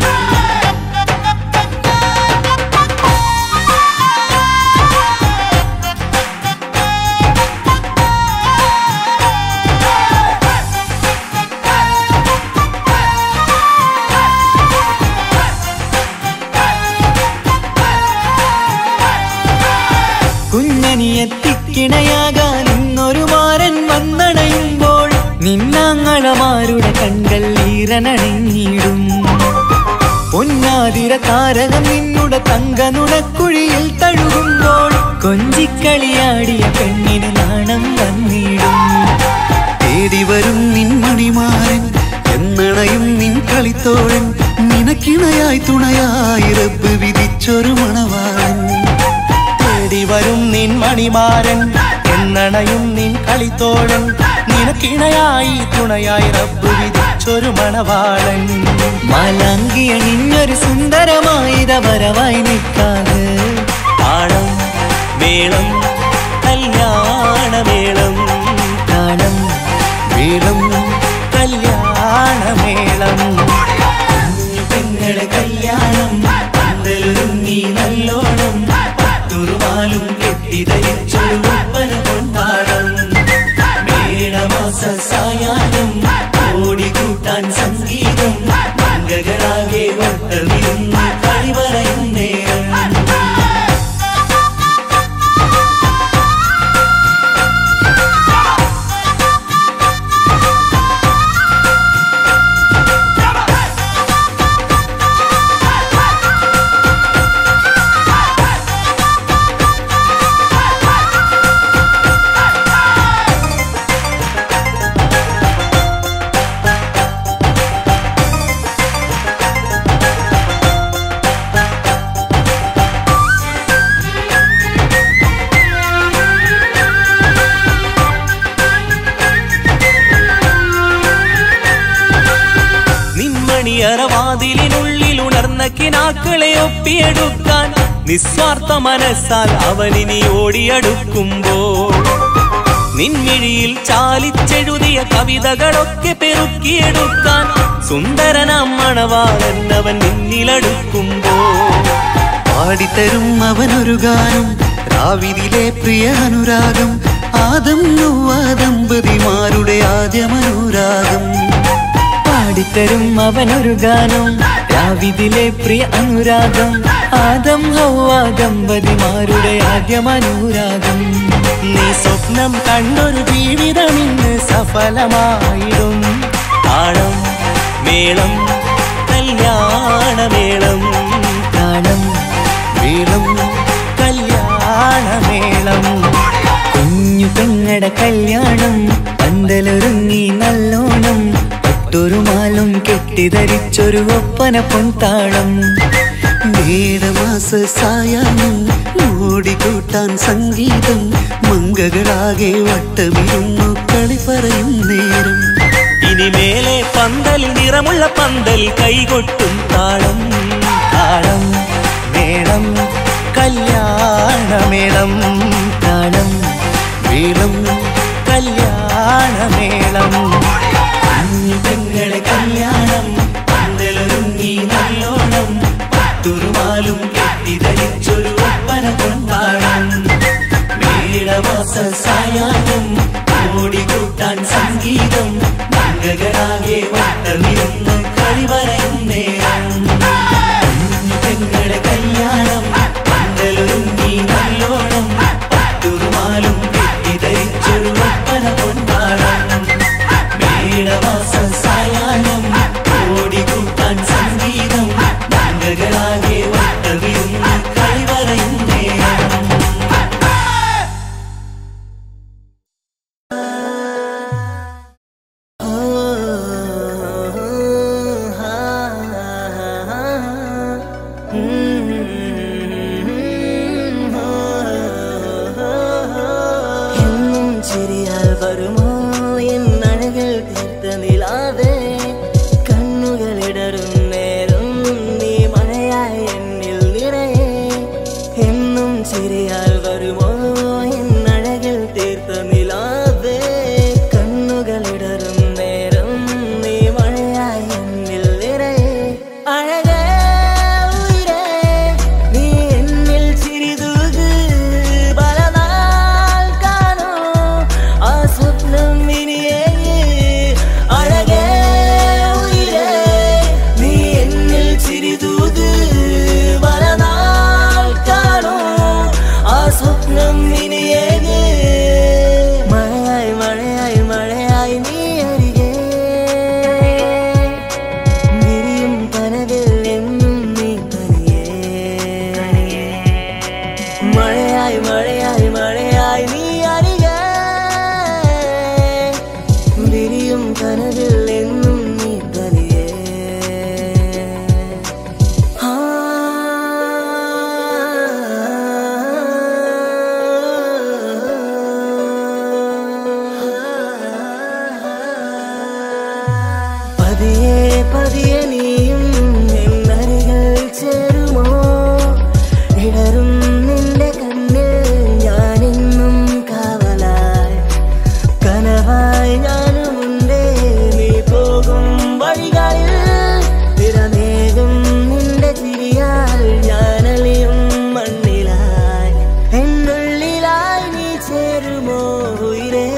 കുഞ്ഞനിയെത്തിക്കിണയാകാൻ ഇന്നൊരു മാരൻ വന്നണയുമ്പോൾ നിന്നാങ്ങളമാരുടെ കൺകൾ ഈറനണിഞ്ഞിടും പൊന്നാതിര താരകം നിന്നുടെ തങ്കനുടക്കുഴിയിൽ തഴുകുമ്പോൾ കൊഞ്ചിക്കളിയാടിയ പെണ്ണിന് നാണം വന്നിടും തേടി വരും നിൻ മണിമാരൻ എന്നണയും നിൻ കളിത്തോഴൻ നിനക്കിണയായി തുണയായി റബ്ബ് വിധിച്ചൊരു മണവാളൻ തേടി വരും നിൻ മണിമാരൻ എന്നണയും നിൻ കളിത്തോഴൻ നിനക്കിണയായി തുണയായി റബ്ബ് വിധിച്ചൊരു മണവാളൻ മലങ്കിയ നിന്നൊരു സുന്ദരമായിത വരവായി നിൽക്കാതെ താളം മേളം കല്യാണമേളം താളം മേളം കല്യാണമേളം കുഞ്ഞു പെങ്ങളെ കല്യാണം പന്തലൊരുങ്ങി നല്ലോണം തുറുമാലും കെട്ടിധരിച്ചൊരു ഒപ്പന കൊണ്ടാടം മേളമാസ സായാഹ്നം ഓടിക്കൂട്ടാൻ സംഗീതം മംഗകളാകെ വട്ടമിരുന്ന് കളി പറയും നേരം വാതിലിനുള്ളിൽ ഉണർന്ന കിനാക്കളെ ഒപ്പിയെടുക്കാൻ നിസ്വാർത്ഥ മനസ്സാൽ അവനിനി ഓടിയടുക്കുമ്പോൾ നിൻമിഴിയിൽ ചാലിച്ചെഴുതിയ കവിതകളൊക്കെ പെറുക്കിയെടുക്കാൻ സുന്ദരനാം മണവാളൻ അവൻ നിന്നിലടുക്കുമ്പോൾ പാടിത്തരും അവനൊരു ഗാനം രാവിലെ പ്രിയ അനുരാഗം ആദം നൊവ്വ ദമ്പതിമാരുടെ ആദ്യമനുരാഗം പാടിത്തരും അവനൊരു ഗാനം രാവിതിലെ പ്രിയ അനുരാഗം ആദം ഹൗവ ദമ്പതിമാരുടെ ആദ്യമനുരാഗം നീ സ്വപ്നം കണ്ടൊരു ജീവിതം ഇന്ന് സഫലമായിടും താളം മേളം കല്യാണമേളം താളം മേളം കല്യാണമേളം കുഞ്ഞു പെങ്ങടെ കല്യാണം പന്തലൊരുങ്ങി നല്ലോണം ഒട്ടൊരു മാലും കെട്ടിധരിച്ചൊരു ഒപ്പന പൊൻതാളം മേടമാസ സായാഹ്നം ഓടിക്കൂട്ടാൻ സംഗീതം മങ്കകളാകെ വട്ടമിരുന്നു കളി പറയും നേരം ഇനി മേലെ പന്തൽ നിറമുള്ള പന്തൽ കൈകൊട്ടും താളം താളം മേളം കല്യാണമേളം താളം മേളം കല്യാണമേളം പെങ്ങളെ കല്യാണം പന്തലൊരുങ്ങി നല്ലോണം പത്തുരുമാലും കെട്ടിധരിച്ചൊരു ഒപ്പന കൊണ്ടാടം മേടമാസ സായാഹ്നം ഓടിക്കൂട്ടാൻ സംഗീതം മംഗകളാകെ വട്ടമിരുന്ന് കളി പറയും നേരം പെങ്ങളെ കല്യാണം പന്തലൊരുങ്ങി നല്ലോണം പത്തുരുമാലും കെട്ടിധരിച്ചൊരു ഒപ്പന കൊണ്ടാടം മേടമാസ സായാഹ്നം ഓടിക്കൂട്ടാൻ സംഗീതം മംഗകളാകെ വട്ടമിരുന്ന് കളി പറയും നേരം എന്നും ചിരിയാൽ വരുമോ എന്നഴകൾ തീർത്ത നിലാവേ കണ്ണുകളിടറും നേരം നീ മഴയായി എന്നിൽ നിറയെ എന്നും ചിരിയാൽ വരുമോ എന്നഴകൾ തീർത്ത നിലാവേ കണ്ണുകളിടറും നേരം നീ മഴയായി എന്നിൽ നിറയെ അഴകേ ഉയിരേ, നീ എന്നിൽ ചിരിതൂക് പലനാൾ കാണൂ ആ സ്വപ്നം ഇനിയേ അഴകേ ഉയിരേ, നീ എന്നിൽ ചിരിതൂക് പലനാൾ കാണൂ ആ സ്വപ്നം ഇനിയേ മഴയായി മഴയായി മഴയായി നീ അരികേ വിരിയും കനവിൽ എന്നും നീ തനിയേ മഴയായി മഴയായി മഴയായി നീ അരികെ വിരിയും കനവിൽ എന്നും നീ തനിയേ ആ പതിയെ പതിയെ നീയും എന്നരികൾ ചേരുമോ ഇടറും നിന്റെ കണ്ണിൽ ഞാനിന്നും കാവലായി കനവായി ഞാനുമുണ്ടേ നീ പോകും വഴികളിൽ തിരമേകും നിന്റെ ചിരിയാൽ ഞാനലിയും മണ്ണിലായി എന്നുള്ളിലായി നീ ചേരുമോ ഉയരേ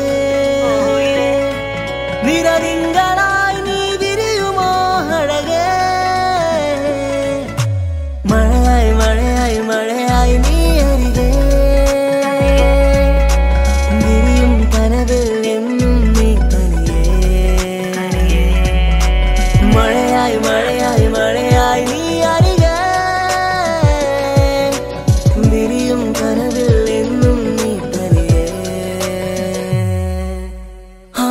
നിരതിങ്കളായി നീ വിരിയുമോ അഴകേ മഴയായി മഴയായി മഴയായി നീ അരികേ വിരിയും കനവിൽ എന്നും നീ തനിയേ മഴയായി മഴയായി മഴയായി നീ അരികേ വിരിയും കനവിൽ എന്നും നീ തനിയേ ആ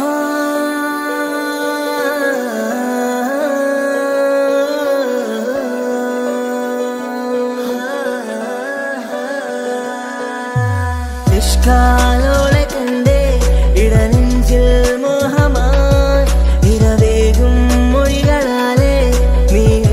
നിഷ്കാലോളെ കണ്ടേ ഇടനെഞ്ചിൽ മോഹമായി ഇരവേകും മൊഴികളാലെ നീ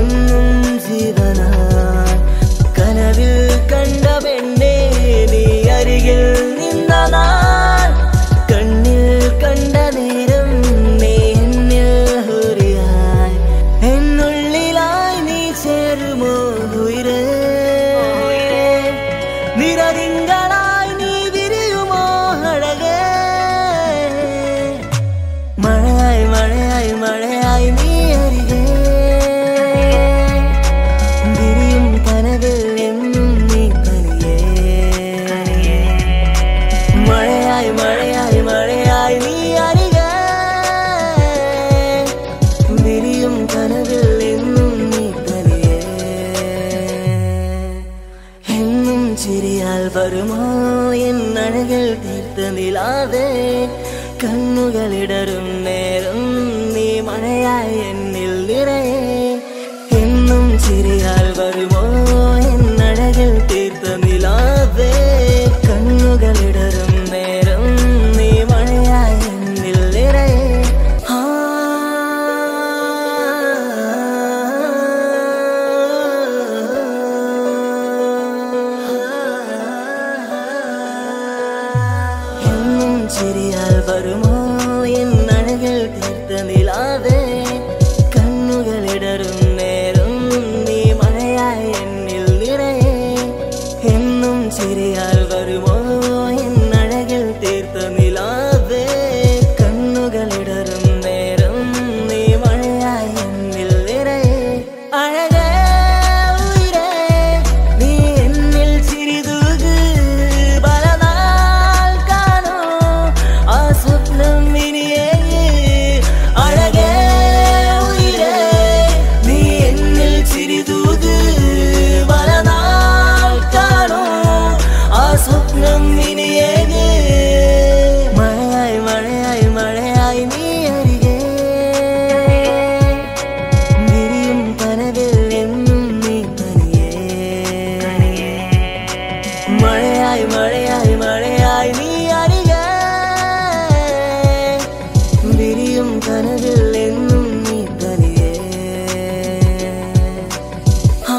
വരുമോ എന്നഴകൾ തീർത്ത നിലാവേ കണ്ണുകളിടറും നേരം നീ മഴയായി എന്നിൽ നിറയെ എന്നും ചിരിയാൽ വരുമോ എന്നഴകൾ തീർത്ത നിലാവേ കണ്ണുകളിടറും നേരം നീ മഴയായി എന്നിൽ നിറയെ ആ എന്നും ചിരിയാൽ വരുമോ എന്നഴകൾ തീർത്ത നിലാവേ കണ്ണുകളിടറും നേരം നീ മഴയായി എന്നിൽ നിറയെ എന്നും ചിരിയാൽ വരുമോ എന്നഴകൾ തീർത്ത നിലാവേ കണ്ണുകളിടറും നേരം നീ മഴയായി എന്നിൽ നിറയെ അഴകേ ഉയിരേ, നീ എന്നിൽ ചിരിതൂക് പലനാൾ കാണൂ ആ സ്വപ്നം ഇനിയേ അഴകേ ഉയിരേ, നീ എന്നിൽ ചിരിതൂക് പലനാൾ കാണൂ ആ സ്വപ്നം ഇനിയേ മഴയായി മഴയായി മഴയായി നീ അരികെ വിരിയും കനവിൽ എന്നും നീ തനിയേ മഴയായി മഴയായി മഴയായി നീ അരികെ വിരിയും കനവിൽ എന്നും നീ തനിയേ ആ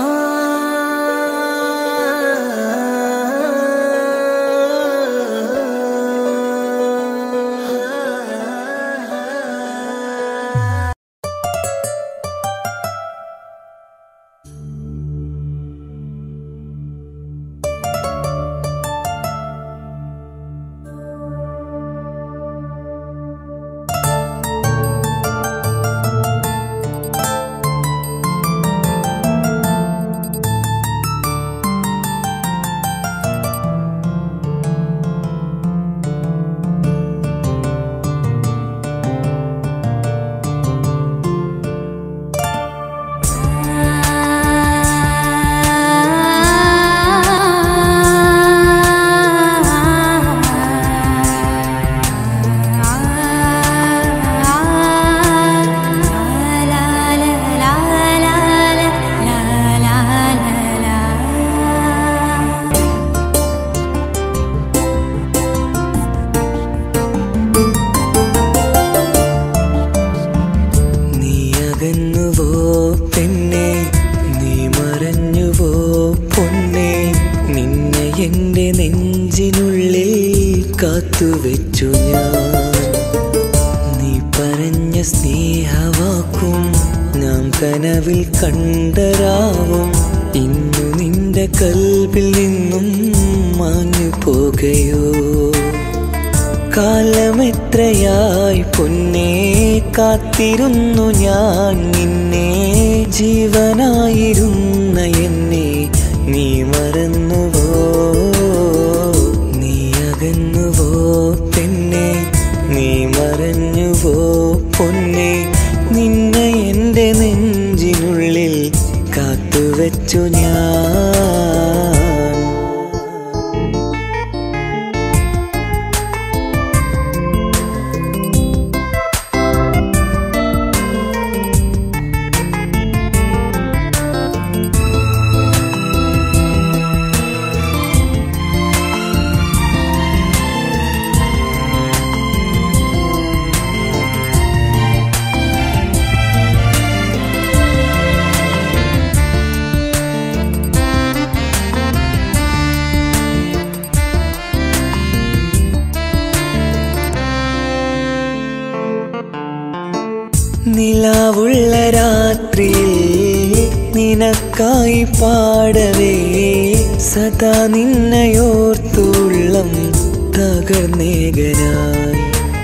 നീ അകന്നുവോ പെണ്ണെ നീ മറഞ്ഞുവോ പൊന്നെ നിന്നെ എൻ്റെ നെഞ്ചിനുള്ളിൽ കാത്തുവെച്ചു ഞാൻ നീ പറഞ്ഞ സ്നേഹവാക്കും നാം കനവിൽ കണ്ടരാവും ഇന്നു നിന്റെ കൽവിൽ നിന്നും മാഞ്ഞു പോകുകയോ കാലമെത്രയായി പൊന്നെ കാത്തിരുന്നു ഞാൻ നിന്നെ ജീവനായിരുന്ന എന്നെ നീ മറന്നുവോ നീ അകന്നുവോ പെണ്ണെ നീ മറഞ്ഞുവോ പൊന്നെ നിന്നെ എൻ്റെ നെഞ്ചിനുള്ളിൽ കാത്തുവെച്ചു ഞാൻ നിലാവുള്ള രാത്രിയിൽ നിനക്കായി പാടവേ സദാ നിന്നയോർത്തുള്ളം തകർന്നേകനായി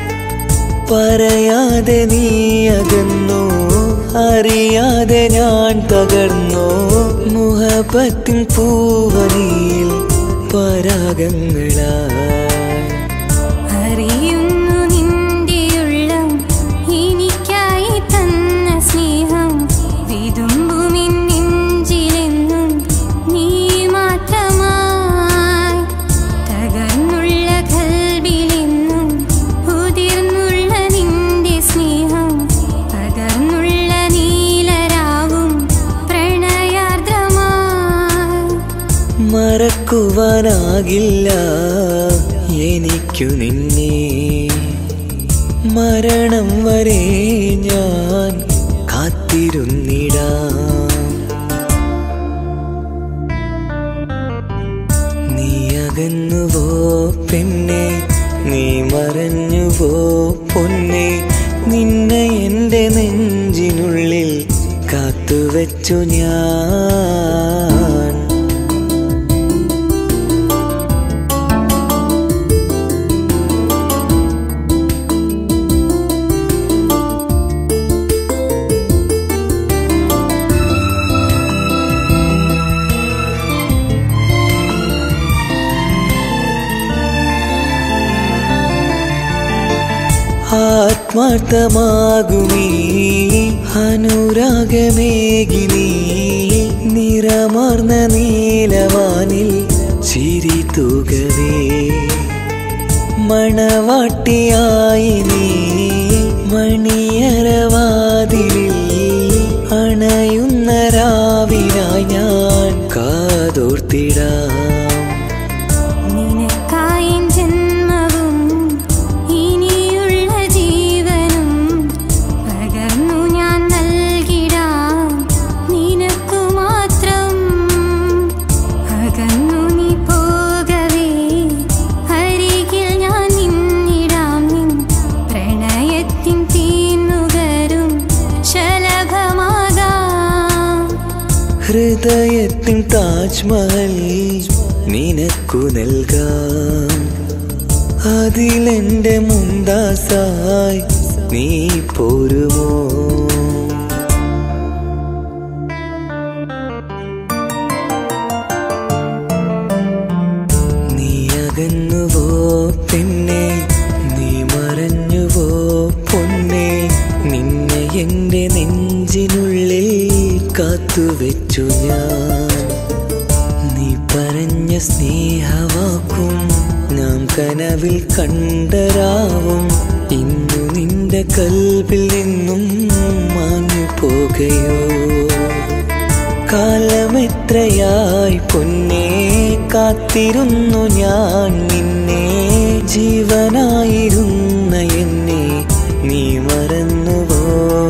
പറയാതെ നീ അകന്നു അറിയാതെ ഞാൻ തകർന്നു മുഹബത്തിൻ പൂവനിയിൽ പരാഗങ്ങളായി അറിയുന്നു നിന്റെയുള്ളം എനിക്കായി തന്ന സ്നേഹം വിതുമ്പുമിൻ നെഞ്ചിലെന്നും നീ മാത്രമായി മറക്കുവാനാകില്ല എനിക്കു നിന്നെ മരണം വരെ ഞാൻ കാത്തിരുന്നിടാം നീ അകന്നുവോ പെണ്ണെ നീ മറഞ്ഞുവോ പൊന്നെ നിന്നെ എൻ്റെ നെഞ്ചിനുള്ളിൽ കാത്തുവച്ചു ഞാൻ ആത്മാർത്ഥമാകുമീ അനുരാഗമേകിനി നിറമാർന്ന നീലവാനിൽ ചിരി തൂകവേ മണവാട്ടിയായി നീ മണിയരവാതിലിൽ അണയുന്ന രാവിനായി ഞാൻ കാതോർത്തിടാം നിനക്കായി ജന്മവും ഇനിയുള്ള ജീവനും പകർന്നു ഞാൻ നൽകിടാം നിനക്കു മാത്രം അകന്നു നീ പോകവേ അരികിൽ ഞാൻ നിന്നിടാം നിൻ പ്രണയത്തിൻ തീന്നുകരും ശലഭമാകാം ഹൃദയത്തിൻ താജ്മഹൽ നിനക്കു നൽകാം അതിലെന്റെ മുന്താസായി നീ പോരുമോ നീ അകന്നുവോ പെണ്ണെ നീ മറഞ്ഞുവോ പൊന്നെ നിന്നെ എൻ്റെ നെഞ്ചിനുള്ളിൽ കാത്തുവെച്ചു ഞാൻ നീ പറഞ്ഞ സ്നേഹവാക്കും നാം കനവിൽ കണ്ടരാവും ഇന്നു നിന്റെ കൽവിൽ നിന്നും മാഞ്ഞു പോകയോ കാലമെത്രയായി പൊന്നെ കാത്തിരുന്നു ഞാൻ നിന്നെ ജീവനായിരുന്ന എന്നെ നീ മറന്നുവോ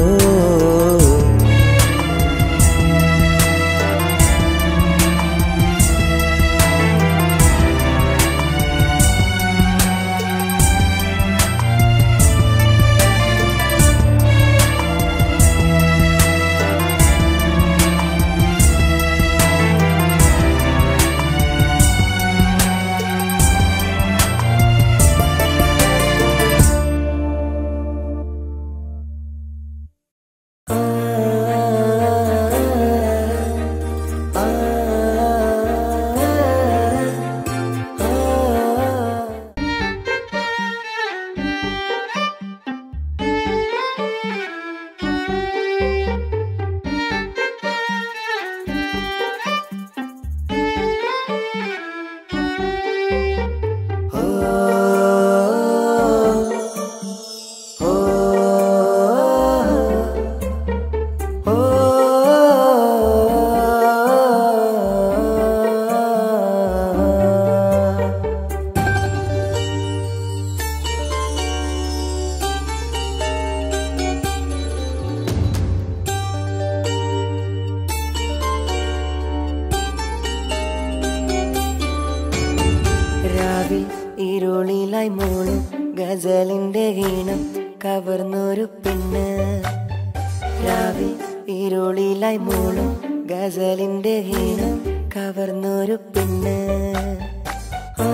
രാവിൽ ഇരുളിലായി മോളും ഗസലിന്റെ ഈണം കവർന്നൊരു പെണ്ണ് രാവിൽ ഇരുളിലായി മോളും ഗസലിന്റെ ഈണം കവർന്നൊരു പെണ്ണ് ആ,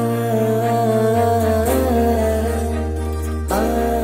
ആ,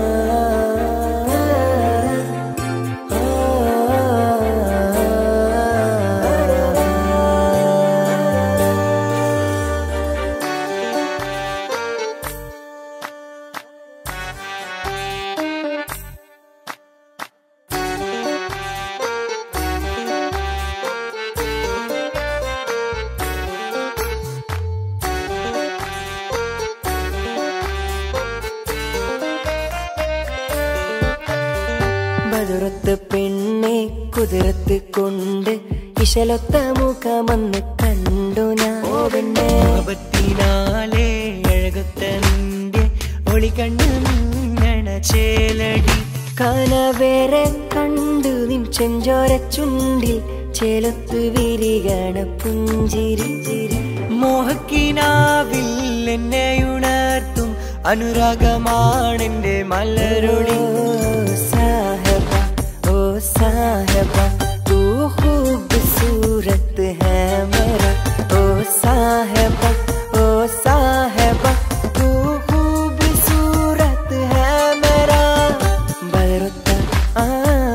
ബദുറത്ത് പെണ്ണെ കുതിരത്ത് കൊണ്ട് ഇശലൊത്ത മുഖമെന്ന് കണ്ടു ഞാൻ മുഖത്തിനാലെ അഴകൊത്ത നിന്റെ ഒളി കണ്ണു മിന്നണ ചേലടി കനവേറെ കണ്ടു നിൻ ചെഞ്ചോര ചുണ്ടിൽ ചേലത്ത് വിരികണ പുഞ്ചിരി മോഹക്കിനാവിൽ എന്നെ ഉണർത്തും അനുരാഗമാണെന്റെ മലരൊളി സാഹബ ഓ സാഹബ തൂ खूबसूरत है मेरा ओ साहब ओ साहब तू खूबसूरत है मेरा ബദറുത്ത ആ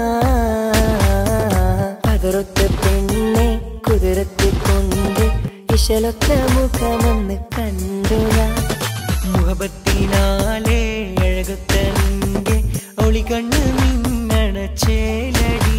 ബദറുത്ത പെണ്ണെ കുതിരത്തി കൊണ്ട് ഇശലൊത്ത മുഖമൊന്ന് കണ്ടു ഞാൻ മുഖത്തിനാലെ അഴകൊത്ത നിന്റെ ഒളി കണ്ണു മിന്നണ ചേലടി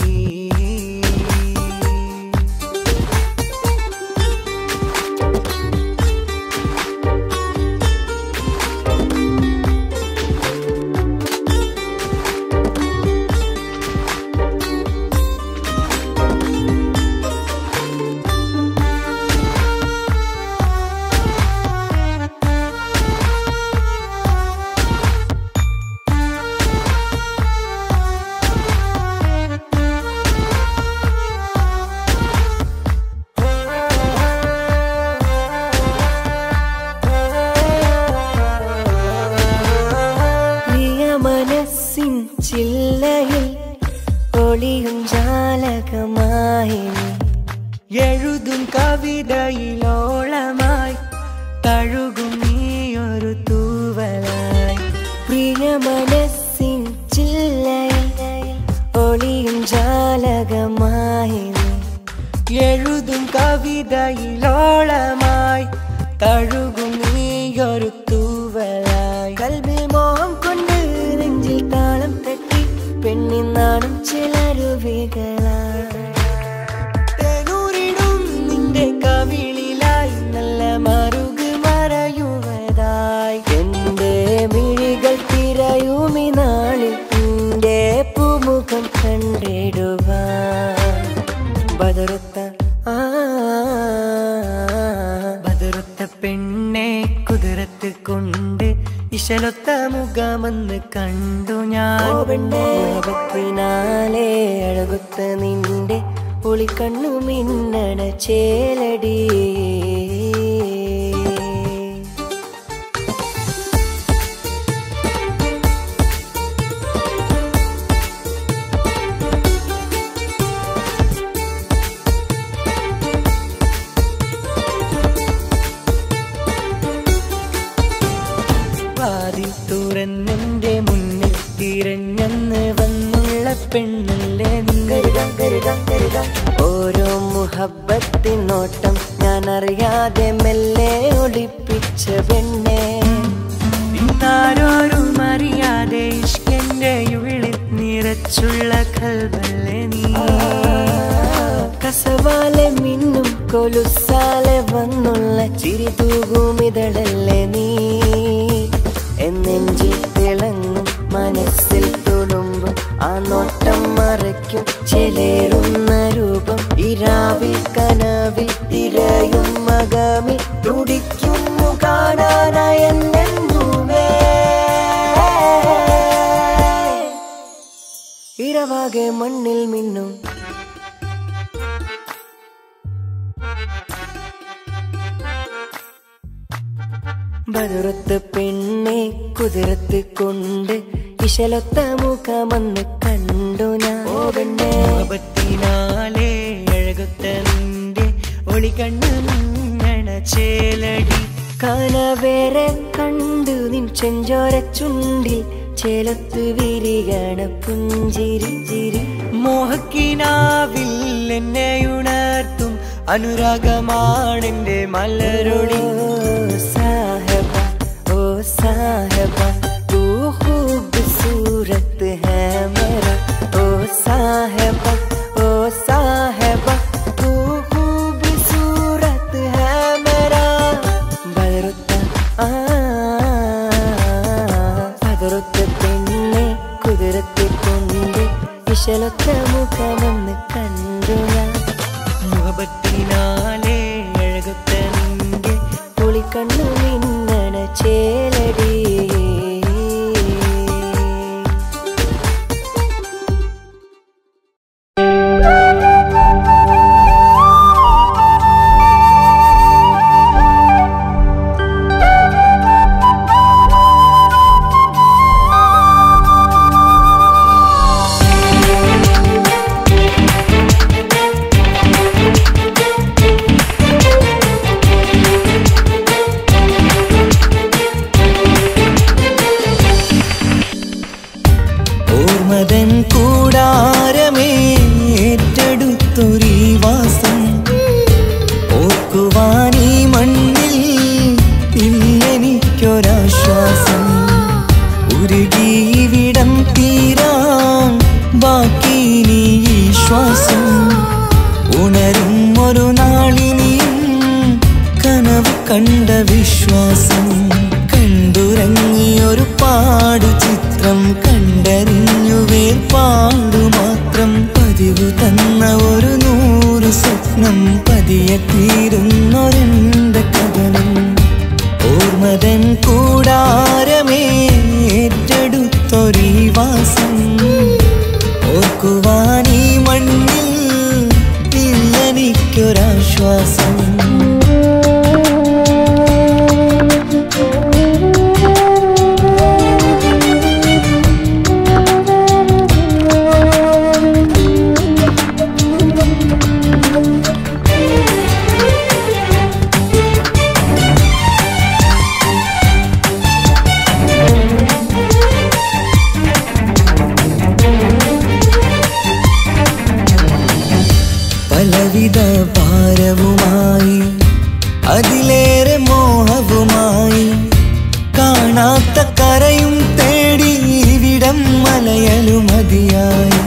പ്രിയ മനസ്സിൻ ചില്ലയിൽ ഒളിയും ജാലകമായി നീ എഴുതും കവിതയിലോളമായി തഴുകും നീയൊരു തൂവലായി പ്രിയ മനസ്സിൻ ചില്ലയിൽ ഒളിയും ജാലകമായി നീ എഴുതും കവിതയിലോളമായി തഴുകും നീയൊരു തൂവലായി കൽവിൽ മോഹം കൊണ്ട് നെഞ്ചിൽ താളം തട്ടി പെണ്ണിനാടും ചിലരുവികളാണ് തേനൂരിടും നിന്റെ കവിളിലായി നല്ല മറുക് മറയുവതായി എന്റെ മിഴികൾ തിരയുമി നാളിൽ നിന്റെ പൂമുഖം കണ്ടിടുവാൻ ബദറുത്ത ആ ബദറുത്ത പെണ്ണെ കുതിരത്ത് കൊണ്ട് ഇശലൊത്ത മുഖമെന്ന് കണ്ടു ഞാൻ മോഹത്തിനാലെ അഴകുത്ത നിന്റെ ഒളിക്കണ്ണു മിന്നണ ചേലടി വാതിൽ തുറന്നെന്റെ മുന്നിൽ തിരഞ്ഞെന്ന് വന്നുള്ള പെണ്ണല്ലേ നിങ്ങൾ ഓരോ മുഹബത്തിൻ നോട്ടം ഞാൻ അറിയാതെ മെല്ലെ ഒളിപ്പിച്ച പെണ്ണെ ഇന്നാരോരും അറിയാതെ ഇഷ്കന്റെ ഉള്ളിൽ നിറച്ചുള്ള കൽവല്ലേ നീ കസവാലെ മിന്നും കൊലുസാലെ വന്നുള്ള ചിരി തൂകുമിതളല്ലേ നീ എന്നെഞ്ചിൽ തിളങ്ങും മനസ്സിൽ തുളുമ്പും ആ നോട്ടം മറയ്ക്കും ചെലേറുന്ന രൂപം ഇരാവിൽ കനവിൽ തിരയും മകമിൽ തുടിക്കുന്നു കാണാനായ എന്നെന്നുമേ ഇരവാകെ മണ്ണിൽ മിന്നും ബദുറത്ത് പെണ്ണെ കുതിരത്ത് കൊണ്ട് ഇശലൊത്ത മുഖമെന്ന് കണ്ടു ഞാൻ ഓ പെണ്ണേ മുഖത്തിനാലെ അഴകൊത്ത നിന്റെ ഒളി കണ്ണു മിന്നണ ചേലടി കനവേറെ കണ്ടു നിൻ ചെഞ്ചോര ചുണ്ടിൽ ചേലത്ത് വിരികണ പുഞ്ചിരി ചിരി മോഹക്കിനാവിൽ എന്നെ ഉണർത്തും അനുരാഗമാണെന്റെ മലരൊളി ओ साहब ओ साहब तू खूबसूरत है मेरा ओ साहब ओ साहब तू खूबसूरत है मेरा ബദറുത്ത ആ ബദറുത്ത പെണ്ണെ കുതിരത്തെ കൊണ്ട് ഇശലൊത്ത മുഖമൊന്ന് കണ്ടു ഞാൻ മുഖത്തിനാലെ അഴകൊത്ത ഉണരും ഒരു നാളിനിയും കനവ് കണ്ട വിശ്വാസം കണ്ടുറങ്ങിയൊരു പാടു ചിത്രം കണ്ടറിഞ്ഞു വേർപാടു മാത്രം പതിവ് തന്ന ഒരു നൂറ് സ്വപ്നം പതിയെ തീരുന്നൊരെന്റെ കഥനം ഓർമ്മതൻ കൂടാരമേ ഏറ്റെടുത്തൊരീ വാസം ഓർക്കുവാൻ ഈ മണ്ണിൽ ഇല്ലെനിക്കൊരാശ്വാസം പലവിധ ഭാരവുമായി അതിലേറെ മോഹവുമായി കാണാത്ത കരയും തേടി ഇവിടം മലയലു മതിയായി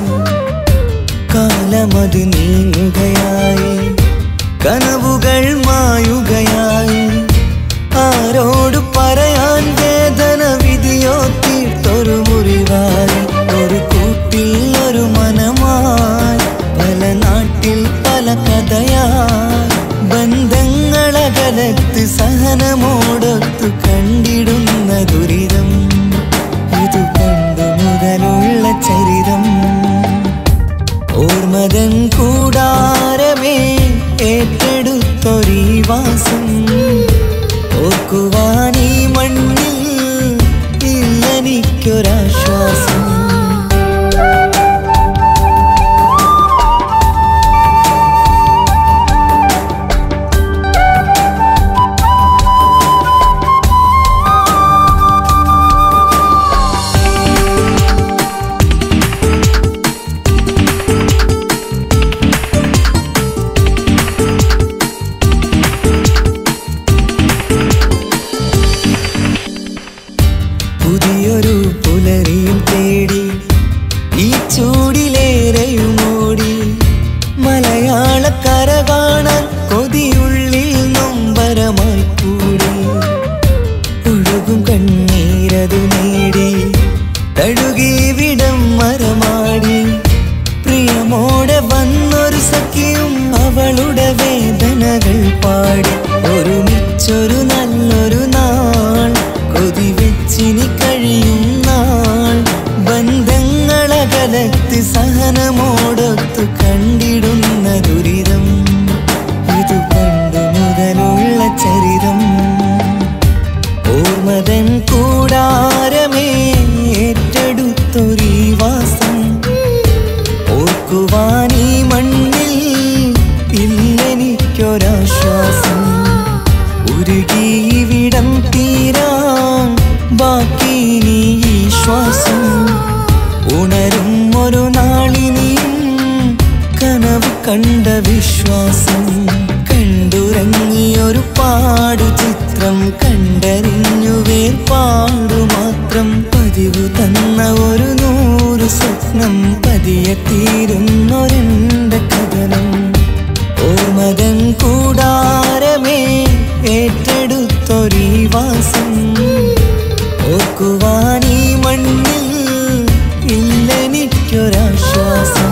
കാലമത് നീങ്ങുകയായി കനവുകൾ മായുകയായി ആരോട് പറയാൻ വേദന വിധിയോ തീർത്തൊരു മുറിവായി ഒരു കൂട്ടിൽ ഒരു മനമായി പല നാട്ടിൽ പല കഥയായി ബന്ധങ്ങളകലത്ത് സഹനമോടൊത്തു കണ്ടിടുന്ന ദുരിതം ഇത് പണ്ട് മുതലുള്ള ചരിതം ഓർമ്മതൻ കൂടാരമേ ഏറ്റെടുത്തൊരീ വാസം ഓർക്കുവാൻ ഈ മണ്ണിൽ ഇല്ലെനിക്കൊരാശ്വാസം പുതിയൊരു പുലരിയും തേടി ഈ ചൂടിലേറെയുമോടി മലയാളക്കര കാണാൻ കൊതിയുള്ളിൽ നൊമ്പരമായി കൂടി ഒഴുകും കണ്ണീരതു നേടി തഴുകി വിടം മരമാടി പ്രിയമോടെ വന്നൊരു സഖിയും അവളുടെ വേദനകൾ പാടി ഒരുമിച്ചൊരു നല്ലൊരു നാൾ കൊതി വെച്ചിനി കഴിയും നാൾ ബന്ധങ്ങളകലത്ത് സഹനമോടൊത്തു കണ്ടിടുന്ന ദുരിതം ഇത് പണ്ട് മുതലുള്ള ചരിതം ഓർമ്മതൻ കൂടാരമേ ഏറ്റെടുത്തൊരീ വാസം ഓർക്കുവാൻ ഈ മണ്ണിൽ ഇല്ലെനിക്കൊരാശ്വാസം ഉരുകി ഇവിടം തീരാൻ ബാക്കി നീ ഈ ശ്വാസം ഉണരും ഒരു നാളിനിയും കനവ് കണ്ട വിശ്വാസം കണ്ടുറങ്ങിയൊരു പാടു ചിത്രം കണ്ടറിഞ്ഞു വേർപാടു മാത്രം പതിവ് തന്ന ഒരു നൂറ് സ്വപ്നം പതിയെ തീരുന്നൊരെന്റെ കഥനം ഓർമ്മതൻ കൂടാരമേ ഏറ്റെടുത്തൊരീ വാസം ഓർക്കുവാൻ ഈ മണ്ണിൽ ഇല്ലെനിക്കൊരാശ്വാസം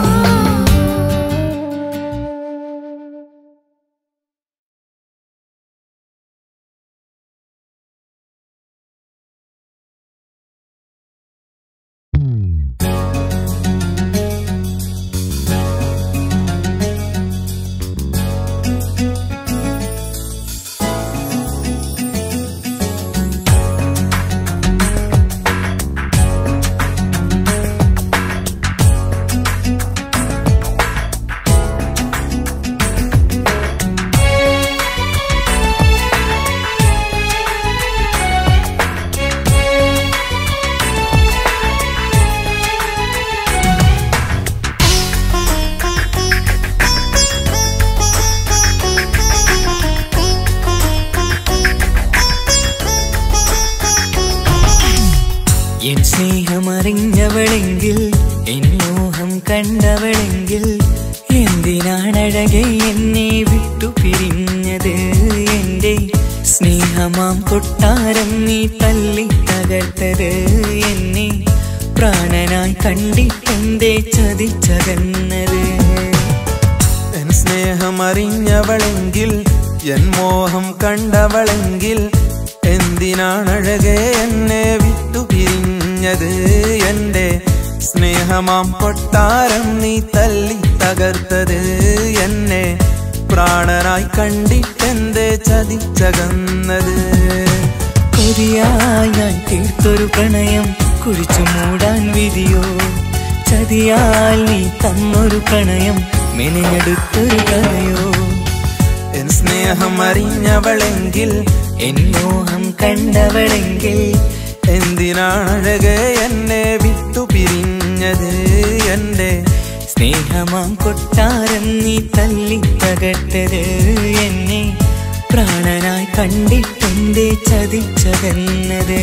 എൻ സ്നേഹമറിഞ്ഞവളെങ്കിൽ എൻ മോഹം കണ്ടവളെങ്കിൽ എന്തിന എന്തിനാണഴകെ എന്നെ വിട്ടു പിരിഞ്ഞത് എന്റെ സ്നേഹമാം കൊട്ടാരം നീ തല്ലി തകർത്തത് എന്നെ പ്രാണനായി കണ്ടിട്ടെന്തേ ചതിച്ചകന്നത് എൻ സ്നേഹമറിഞ്ഞവളെങ്കിൽ എൻ മോഹം കണ്ടവളെങ്കിൽ എന്തിനാണഴകെ എന്നെ വിട്ടു പിരിഞ്ഞത് എന്റെ സ്നേഹമാം കൊട്ടാരം നീ തല്ലി തകർത്തത് എന്നെ പ്രാണനായി കണ്ടിട്ടെന്തേ ചതിച്ചകന്നത് കൊതിയായി ഞാൻ തീർത്തൊരു പ്രണയം കുഴിച്ചു മൂടാൻ വിധിയോ ചതിയാൽ നീ തന്നൊരു പ്രണയം മെനഞ്ഞെടുത്തൊരു കഥയോ എൻ സ്നേഹം അറിഞ്ഞവളെങ്കിൽ എൻ മോഹം കണ്ടവളെങ്കിൽ എന്തിനാണഴകെ എന്നെ വിട്ടു പിരിഞ്ഞത് എന്റെ സ്നേഹമാം കൊട്ടാരം നീ തല്ലി തകർത്തത് എന്നെ പ്രാണനായി കണ്ടിട്ടെന്തേ ചതിച്ചകന്നത്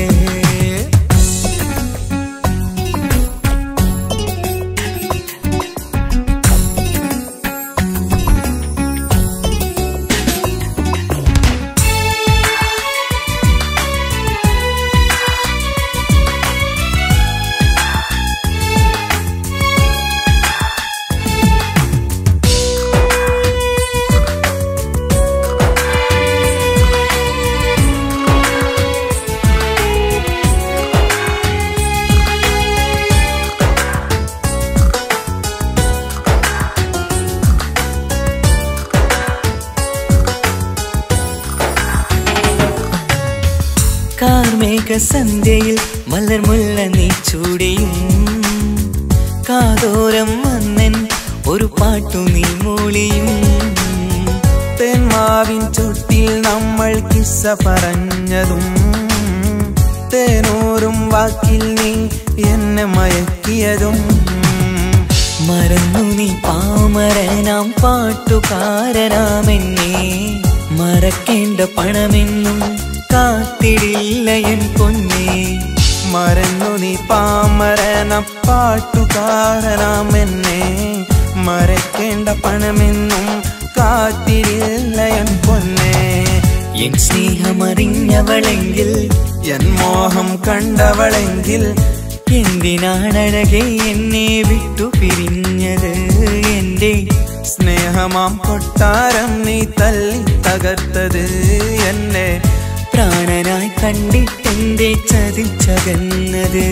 കാർമേഘ സന്ധ്യയിൽ മലർമുല്ല നീ ചൂടിയും കാതോരം വന്നൻ ഒരു പാട്ടു നീ മൂളിയും തേന്മാവിൻ ചുട്ടിൽ നമ്മൾ കിസ്സ പറഞ്ഞതും തേനൂറും വാക്കിൽ നീ എന്നെ മയക്കിയതും മറന്നു നീ പാമരനാം പാട്ടുകാരനാമെന്നെ മറക്കേണ്ട പണമെന്നും കാത്തിടില്ല എൻ പൊന്നേ മറന്നു നീ പാമരനം പാട്ടുകാരനാം എന്നെ മറക്കേണ്ട പണമെന്നും കാത്തിരില്ല എൻ പൊന്നെ എൻ സ്നേഹമറിഞ്ഞവളെങ്കിൽ എൻ മോഹം കണ്ടവളെങ്കിൽ എന്തിനാണഴകെ എന്നെ വിട്ടു പിരിഞ്ഞത് എന്റെ സ്നേഹമാം കൊട്ടാരം നീ തല്ലി തകർത്തത് എന്നെ പ്രാണനായി കണ്ടിട്ടെന്റെ ചതിച്ചകന്നത്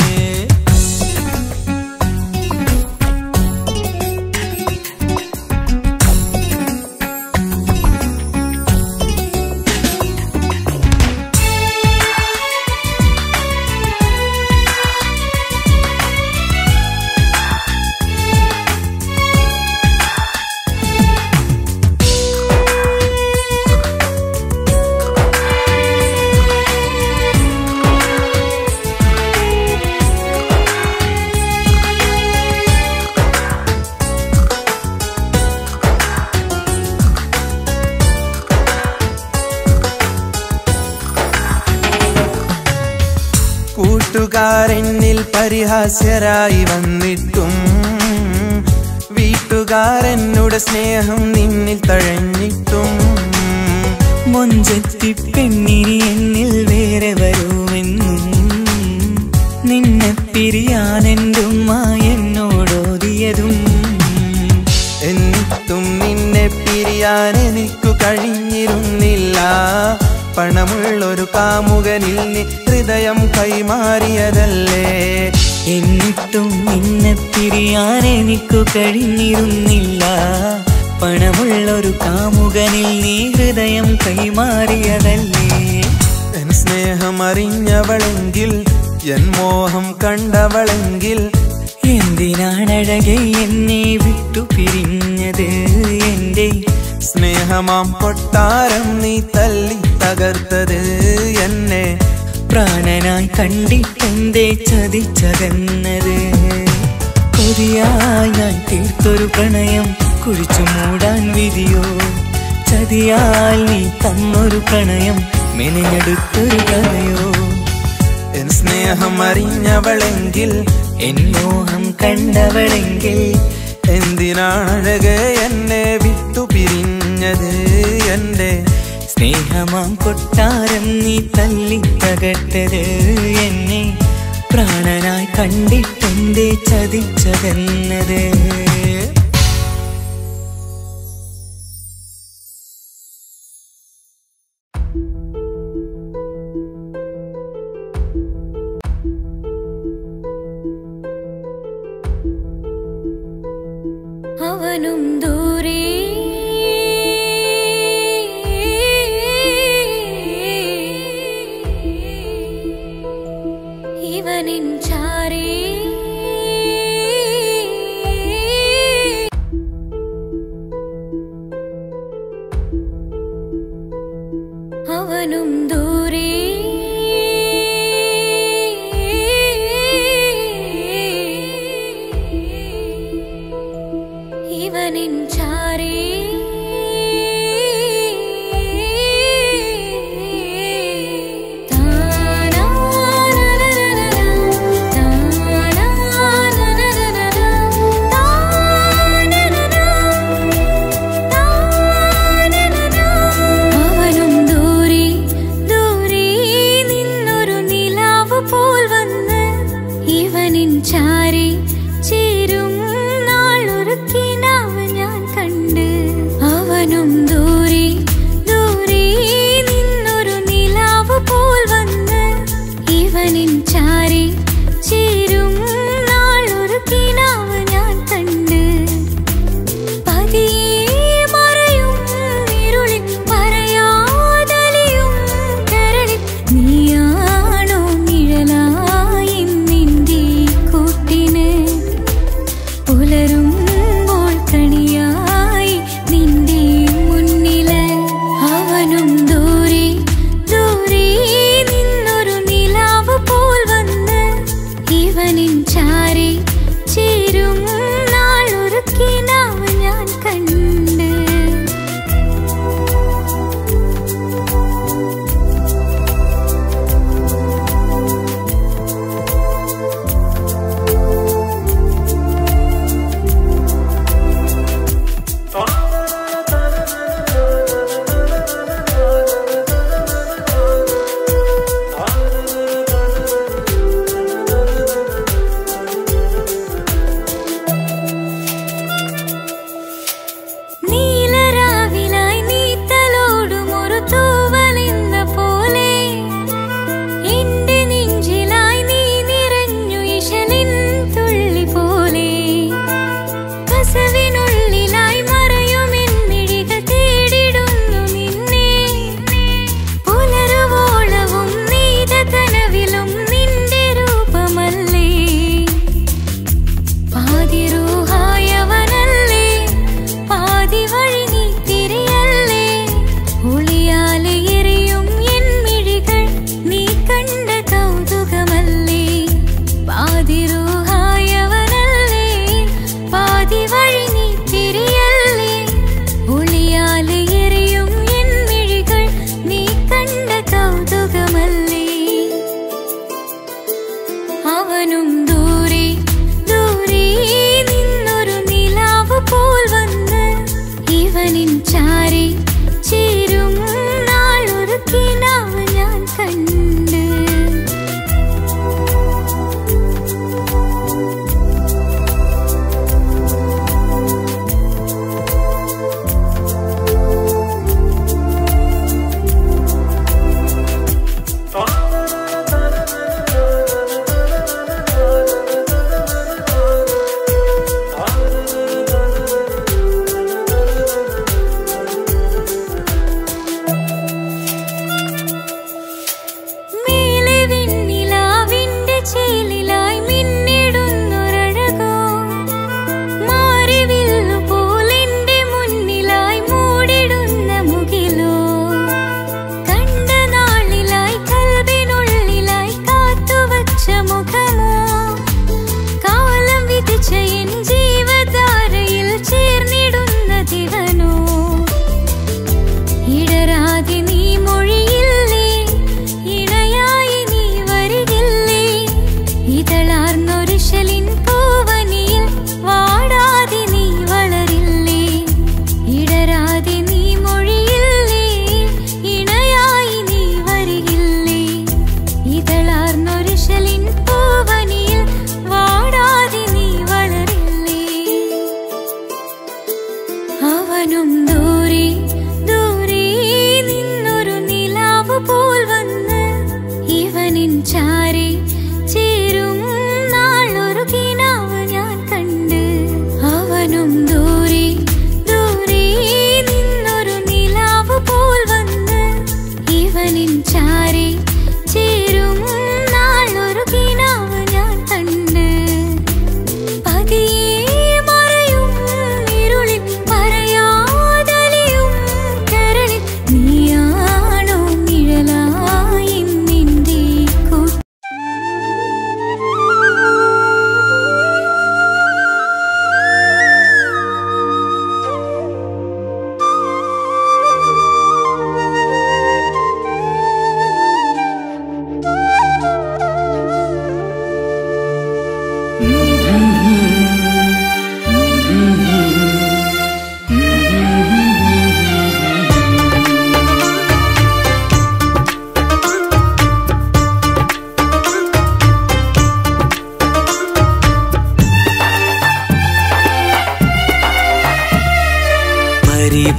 കൂട്ടുകാരെന്നിൽ പരിഹാസ്യരായി വന്നിട്ടും വീട്ടുകാരെന്നുടെ സ്നേഹം നിന്നിൽ തഴഞ്ഞിട്ടും മൊഞ്ചത്തി പെണ്ണിനി എന്നിൽ വേറെ വരുമെന്നും നിന്നെ പിരിയാൻ എൻ്റെ ഉമ്മ എന്നോടോതിയതും എന്നിട്ടും നിന്നെ പിരിയാൻ എനിക്കു കഴിഞ്ഞിരുന്നില്ല പണമുള്ളൊരു കാമുകനിൽ നീ ഹൃദയം കൈമാറിയതല്ലേ എന്നിട്ടും നിന്നെ പിരിയാൻ എനിക്കു കഴിഞ്ഞിരുന്നില്ല പണമുള്ളൊരു കാമുകനിൽ നീ ഹൃദയം കൈമാറിയതല്ലേ എൻ സ്നേഹം അറിഞ്ഞവളെങ്കിൽ എൻ മോഹം കണ്ടവളെങ്കിൽ എന്തിനാണഴകെ എന്നെ വിട്ടു പിരിഞ്ഞത് എന്റെ സ്നേഹമാം കൊട്ടാരം നീ തല്ലി തകർത്തത് എന്നെ പ്രാണനായി കണ്ടിട്ടെന്തേ ചതിച്ചകന്നത് കൊതിയായി ഞാൻ തീർത്തൊരു പ്രണയം കുഴിച്ചു മൂടാൻ വിധിയോ ചതിയാൽ നീ തന്നൊരു പ്രണയം മെനഞ്ഞെടുത്തൊരു കഥയോ എൻ സ്നേഹം അറിഞ്ഞവളെങ്കിൽ എൻ മോഹം കണ്ടവളെങ്കിൽ എന്തിനാണഴകെ എന്നെ വിട്ടു പിരിഞ്ഞത് എൻ്റെ സ്നേഹമാം കൊട്ടാരം നീ തല്ലി തകർത്തത് എന്നെ പ്രാണനായി കണ്ടിട്ടെന്തേ ചതിച്ചതെന്നത് അവനും ദൂരെ ഇവനിൻ ചാരേ അവനും ദൂരെ ഇവനിൻ ചാരേ അവനും ദൂരെ ദൂരെ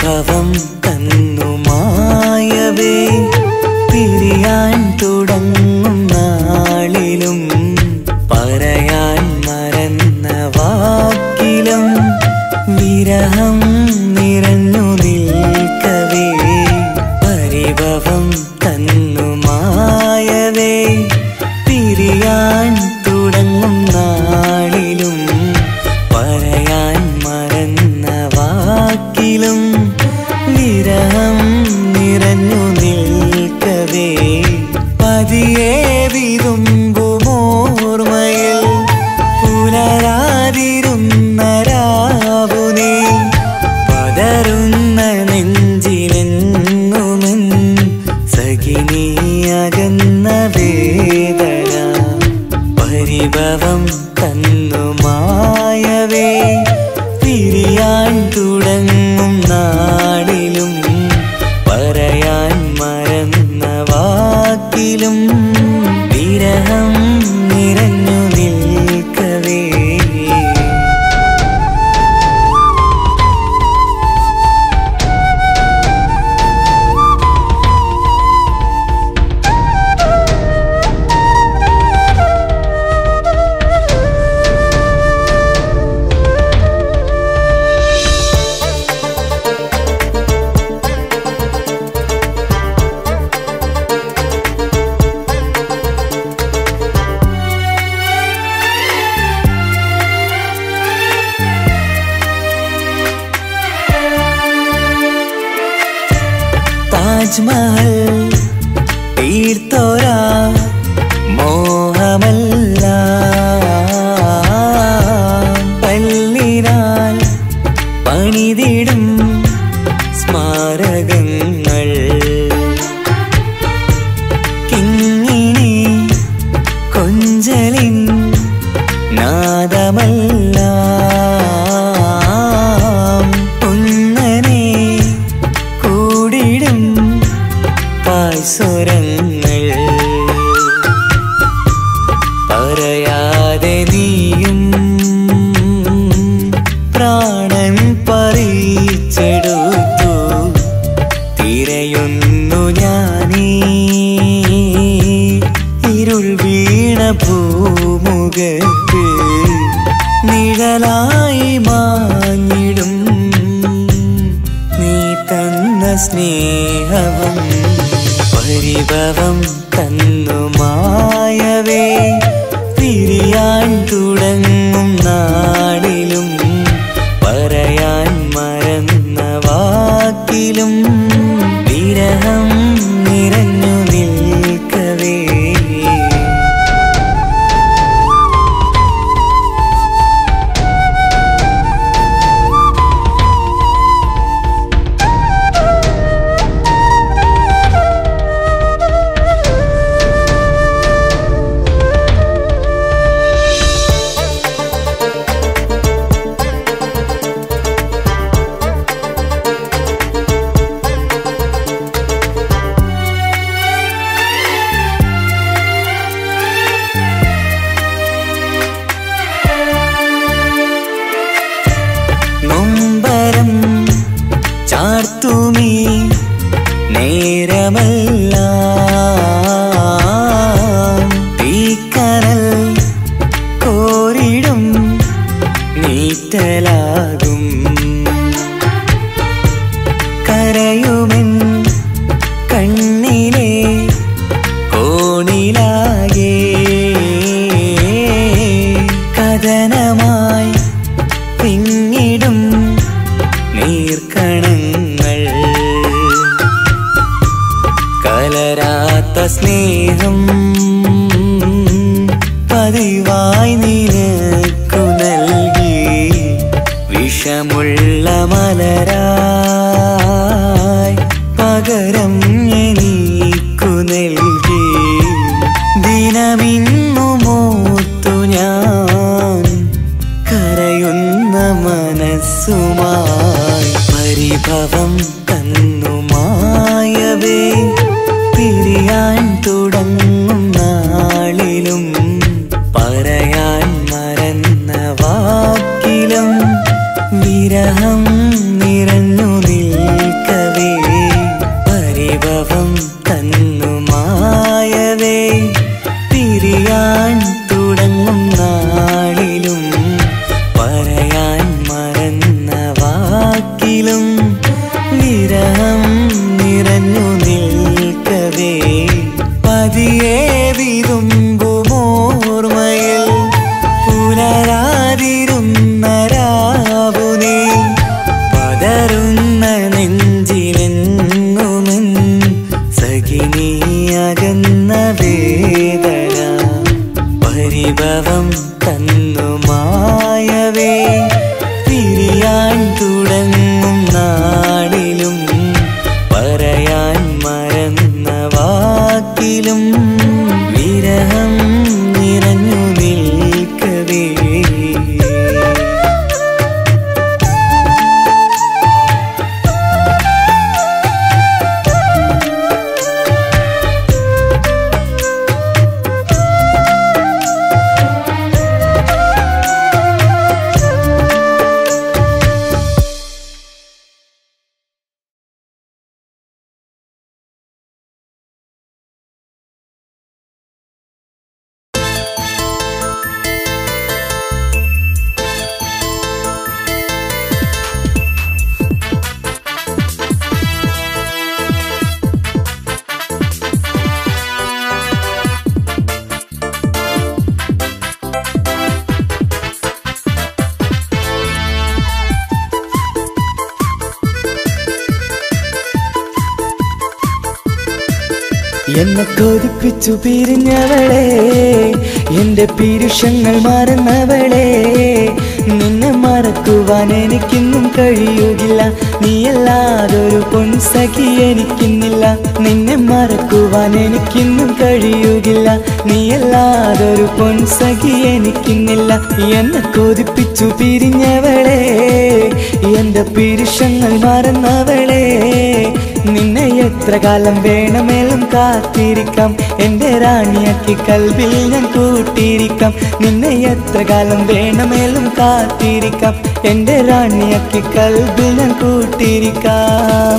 പരിഭവം തന്നു മായവേ പിരിയാൻ തുടങ്ങും നാളിലും പറയാൻ മറന്ന വാക്കിലും വിരഹം നിറഞ്ഞു നിൽക്കവേ പരിഭവം തന്നു മായവേ പിരിയാൻ തുടങ്ങും നാളിലും പറയാൻ മറന്ന വാക്കിലും വിരഹം നിറഞ്ഞു നിൽക്കവേ പതിയെ വിതുമ്പുമോർമയിൽ പുലരാതിരുന്ന രാവുനേ പതറുന്ന നെഞ്ചിലെങ്ങുമെൻ സഖിനിയകന്ന വേദന പരിഭവം തന്നു മായവേ പിരിയാൻ തുടങ്ങും നാടിലും പറയാൻ മറന്ന വാക്കിലും വിരഹം നിറഞ്ഞു നിൽക്കവേ താജ്മഹൽ തീർത്തോരാ മോഹമല്ല പല്ലിനാൽ പണിതിടും സ്മാരകങ്ങൾ കിങ്ങിണി കൊഞ്ചലിൻ നാദമല്ല ഉന്നനെ കൂടിടും പായ്സ്വരങ്ങൾ പറയാതെ നീയും പ്രാണൻ പറിച്ചെടുത്തു തിരയുന്നു ഞാനീ ഇരുൾ വീണ ഭൂമുഖത്ത് നിഴലായി മാഞ്ഞിടും നീ തന്ന സ്നേഹവും പരിഭവം തന്നു മായവേ പിരിയാൻ തുടങ്ങും നാടിലും പറയാൻ മറന്ന വാക്കിലും വിരഹം നിറഞ്ഞു നിൽക്കവേ നൊമ്പരം ചാർത്തുമീ നേരമല്ല തീക്കനൽ കോരിടും നീറ്റലാകും കരയുമെൻ കണ്ണിലെ കോണിലാകെ കഥനമായി പിന്നിടും നീർക്കണങ്ങൾ കലരാത്ത സ്നേഹം പതിവായി നിനക്കു നൽകി വിഷമുള്ള മലരായി പകരം എനിക്കു നൽകി ദിനമിന്നു മോർത്തു ഞാൻ കരയുന്ന മനസ്സുമായി പരിഭവം തന്നു മായവേ പിരിയാൻ തുടങ്ങും നാളിലും പറയാൻ വിരഹം നിറഞ്ഞു നിൽക്കവേ വിരഹം നിറഞ്ഞു നിൽക്കവേ പതിയെ വിതുമ്പുമോർമയിൽ പുലരാതിരുന്ന രാവുനേ പതറുന്ന നെഞ്ചിലെങ്ങുമെൻ സഖിനിയകന്ന വേദന പരിഭവം തന്നു മായവേ പിരിയാൻ തുടങ്ങും നാളിലും പറയാൻ മറന്ന വാക്കിലും വിരഹം നിറഞ്ഞു നിൽക്കവേ എന്നെ കൊതിപ്പിച്ചു പിരിഞ്ഞവളെ എന്റെ പീരുഷങ്ങൾ മറന്നവളെ നിന്നെ മറക്കുവാൻ എനിക്കിന്നും കഴിയുകില്ല നീയല്ലാതൊരു പൊൻസഖി എനിക്കിന്നില്ല നിന്നെ മറക്കുവാൻ എനിക്കിന്നും കഴിയുകില്ല നീയല്ലാതൊരു പൊൻസഖി എനിക്കിന്നില്ല എന്നെ കൊതിപ്പിച്ചു പിരിഞ്ഞവളെ എന്റെ പീരുഷങ്ങൾ മറന്നവളെ നിന്നെ എത്ര കാലം വേണമെങ്കിലും കാത്തിരിക്കാം എന്റെ റാണിയാക്കി കൽവിൽ ഞാൻ കൂട്ടിയിരിക്കാം നിന്നെ എത്ര കാലം വേണമെങ്കിലും കാത്തിരിക്കാം എന്റെ റാണിയാക്കി കൽവിൽ ഞാൻ കൂട്ടിയിരിക്കാം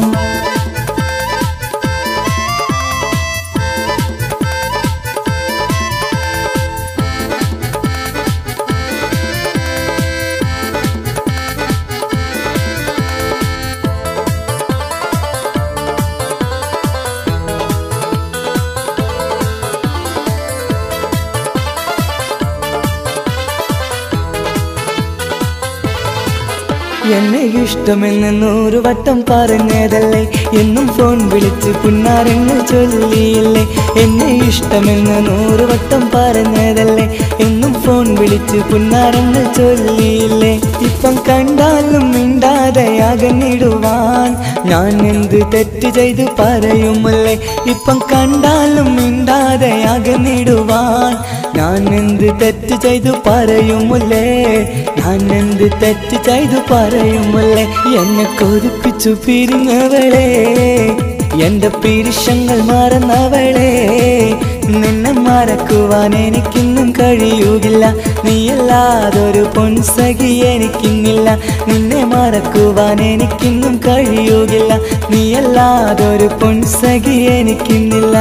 എന്നെ ഇഷ്ടമെന്ന് നൂറ് വട്ടം പറഞ്ഞതല്ലേ എന്നും ഫോൺ വിളിച്ച് പുന്നാരങ്ങൾ ചൊല്ലിയില്ലേ എന്നെ ഇഷ്ടമെന്ന് നൂറ് വട്ടം പറഞ്ഞതല്ലേ എന്നും ഫോൺ വിളിച്ച് പുന്നാരങ്ങൾ ചൊല്ലിയില്ലേ ഇപ്പം കണ്ടാലും മിണ്ടാതെ അകന്നിടുവാൻ ഞാൻ എന്ത് തെറ്റ് ചെയ്ത് പറയുമല്ലേ ഇപ്പം കണ്ടാലും മിണ്ടാതെ അകന്നിടുവാൻ ഞാൻ എന്ത് തെറ്റ് ചെയ്തു പറയുമല്ലേ ഞാൻ എന്ത് തെറ്റ് ചെയ്തു പറയുമല്ലേ എന്നെ കൊതിപ്പിച്ചു പിരിഞ്ഞവളെ എന്റെ പീരിഷങ്ങൾ മറന്നവളെ നിന്നെ മറക്കുവാൻ എനിക്കിന്നും കഴിയുകില്ല നീയല്ലാതൊരു പൊൻസഖി എനിക്കിന്നില്ല നിന്നെ മറക്കുവാൻ എനിക്കിന്നും കഴിയുകില്ല നീയല്ലാതൊരു പൊൻസഖി എനിക്കിന്നില്ല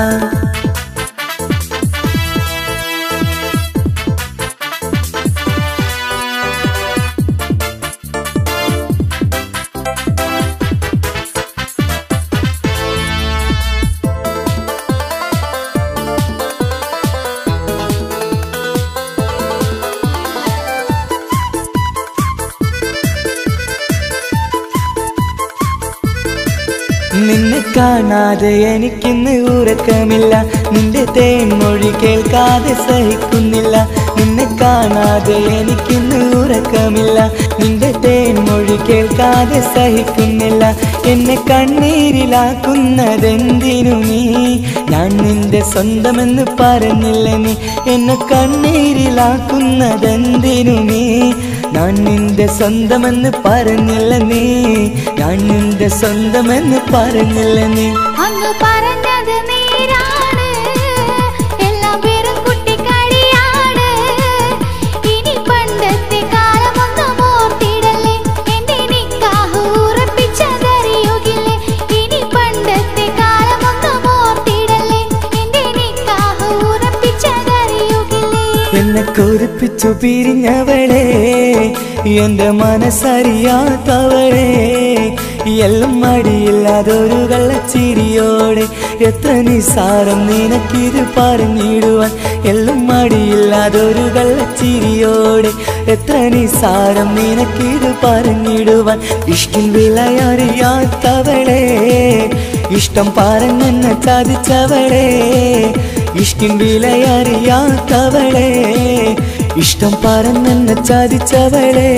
നിന്നെ കാണാതെ എനിക്കിന്ന് ഉറക്കമില്ല നിന്റെ തേൻമൊഴി കേൾക്കാതെ സഹിക്കുന്നില്ല നിന്നെ കാണാതെ എനിക്കിന്ന് ഉറക്കമില്ല നിന്റെ തേൻമൊഴി കേൾക്കാതെ സഹിക്കുന്നില്ല എന്നെ കണ്ണീരിലാക്കുന്നതെന്തിനു നീ ഞാൻ നിന്റെ സ്വന്തമെന്ന് പറഞ്ഞില്ല നീ എന്നെ കണ്ണീരിലാക്കുന്നതെന്തിനു നീ ഞാൻ നിന്റെ സ്വന്തമെന്ന് പറഞ്ഞില്ല നീ ഞാൻ നിന്റെ സ്വന്തമെന്ന് പറഞ്ഞില്ല നീ അന്ന് പറഞ്ഞത് നേരാണ് എല്ലാം വെറും കുട്ടിക്കളിയാണ് ഇനി പണ്ടത്തെ കാലമൊന്നും ഓർത്തിടല്ലേ എന്റെ നിക്കാഹ് ഉറപ്പിച്ചതറിയുകില്ലേ ഇനി പണ്ടത്തെ കാലമൊന്നും ഓർത്തിടല്ലേ എന്റെ നിക്കാഹ് ഉറപ്പിച്ചതറിയുകില്ലേ എന്നെ കൊതിപ്പിച്ചു പിരിഞ്ഞവളെ എന്റെ മനസ്സറിയാത്തവളെ എല്ലാം മടിയില്ലാതൊരു കള്ളച്ചിരിയോടെ എത്ര നിസാരം നിനക്കിത് പറഞ്ഞിടുവാൻ എല്ലാം മടിയില്ലാതൊരു കള്ളച്ചിരിയോടെ എത്ര നിസാരം നിനക്കിത് പറഞ്ഞിടുവാൻ ഇഷ്ടിൽ വിളയറിയാത്തവളെ ഇഷ്ടം പറഞ്ഞെന്നെ ചതിച്ചവളെ ഇഷ്ടിൻ വിലയറിയാത്തവളെ ഇഷ്ടം പറഞ്ഞെന്നെ ചതിച്ചവളെ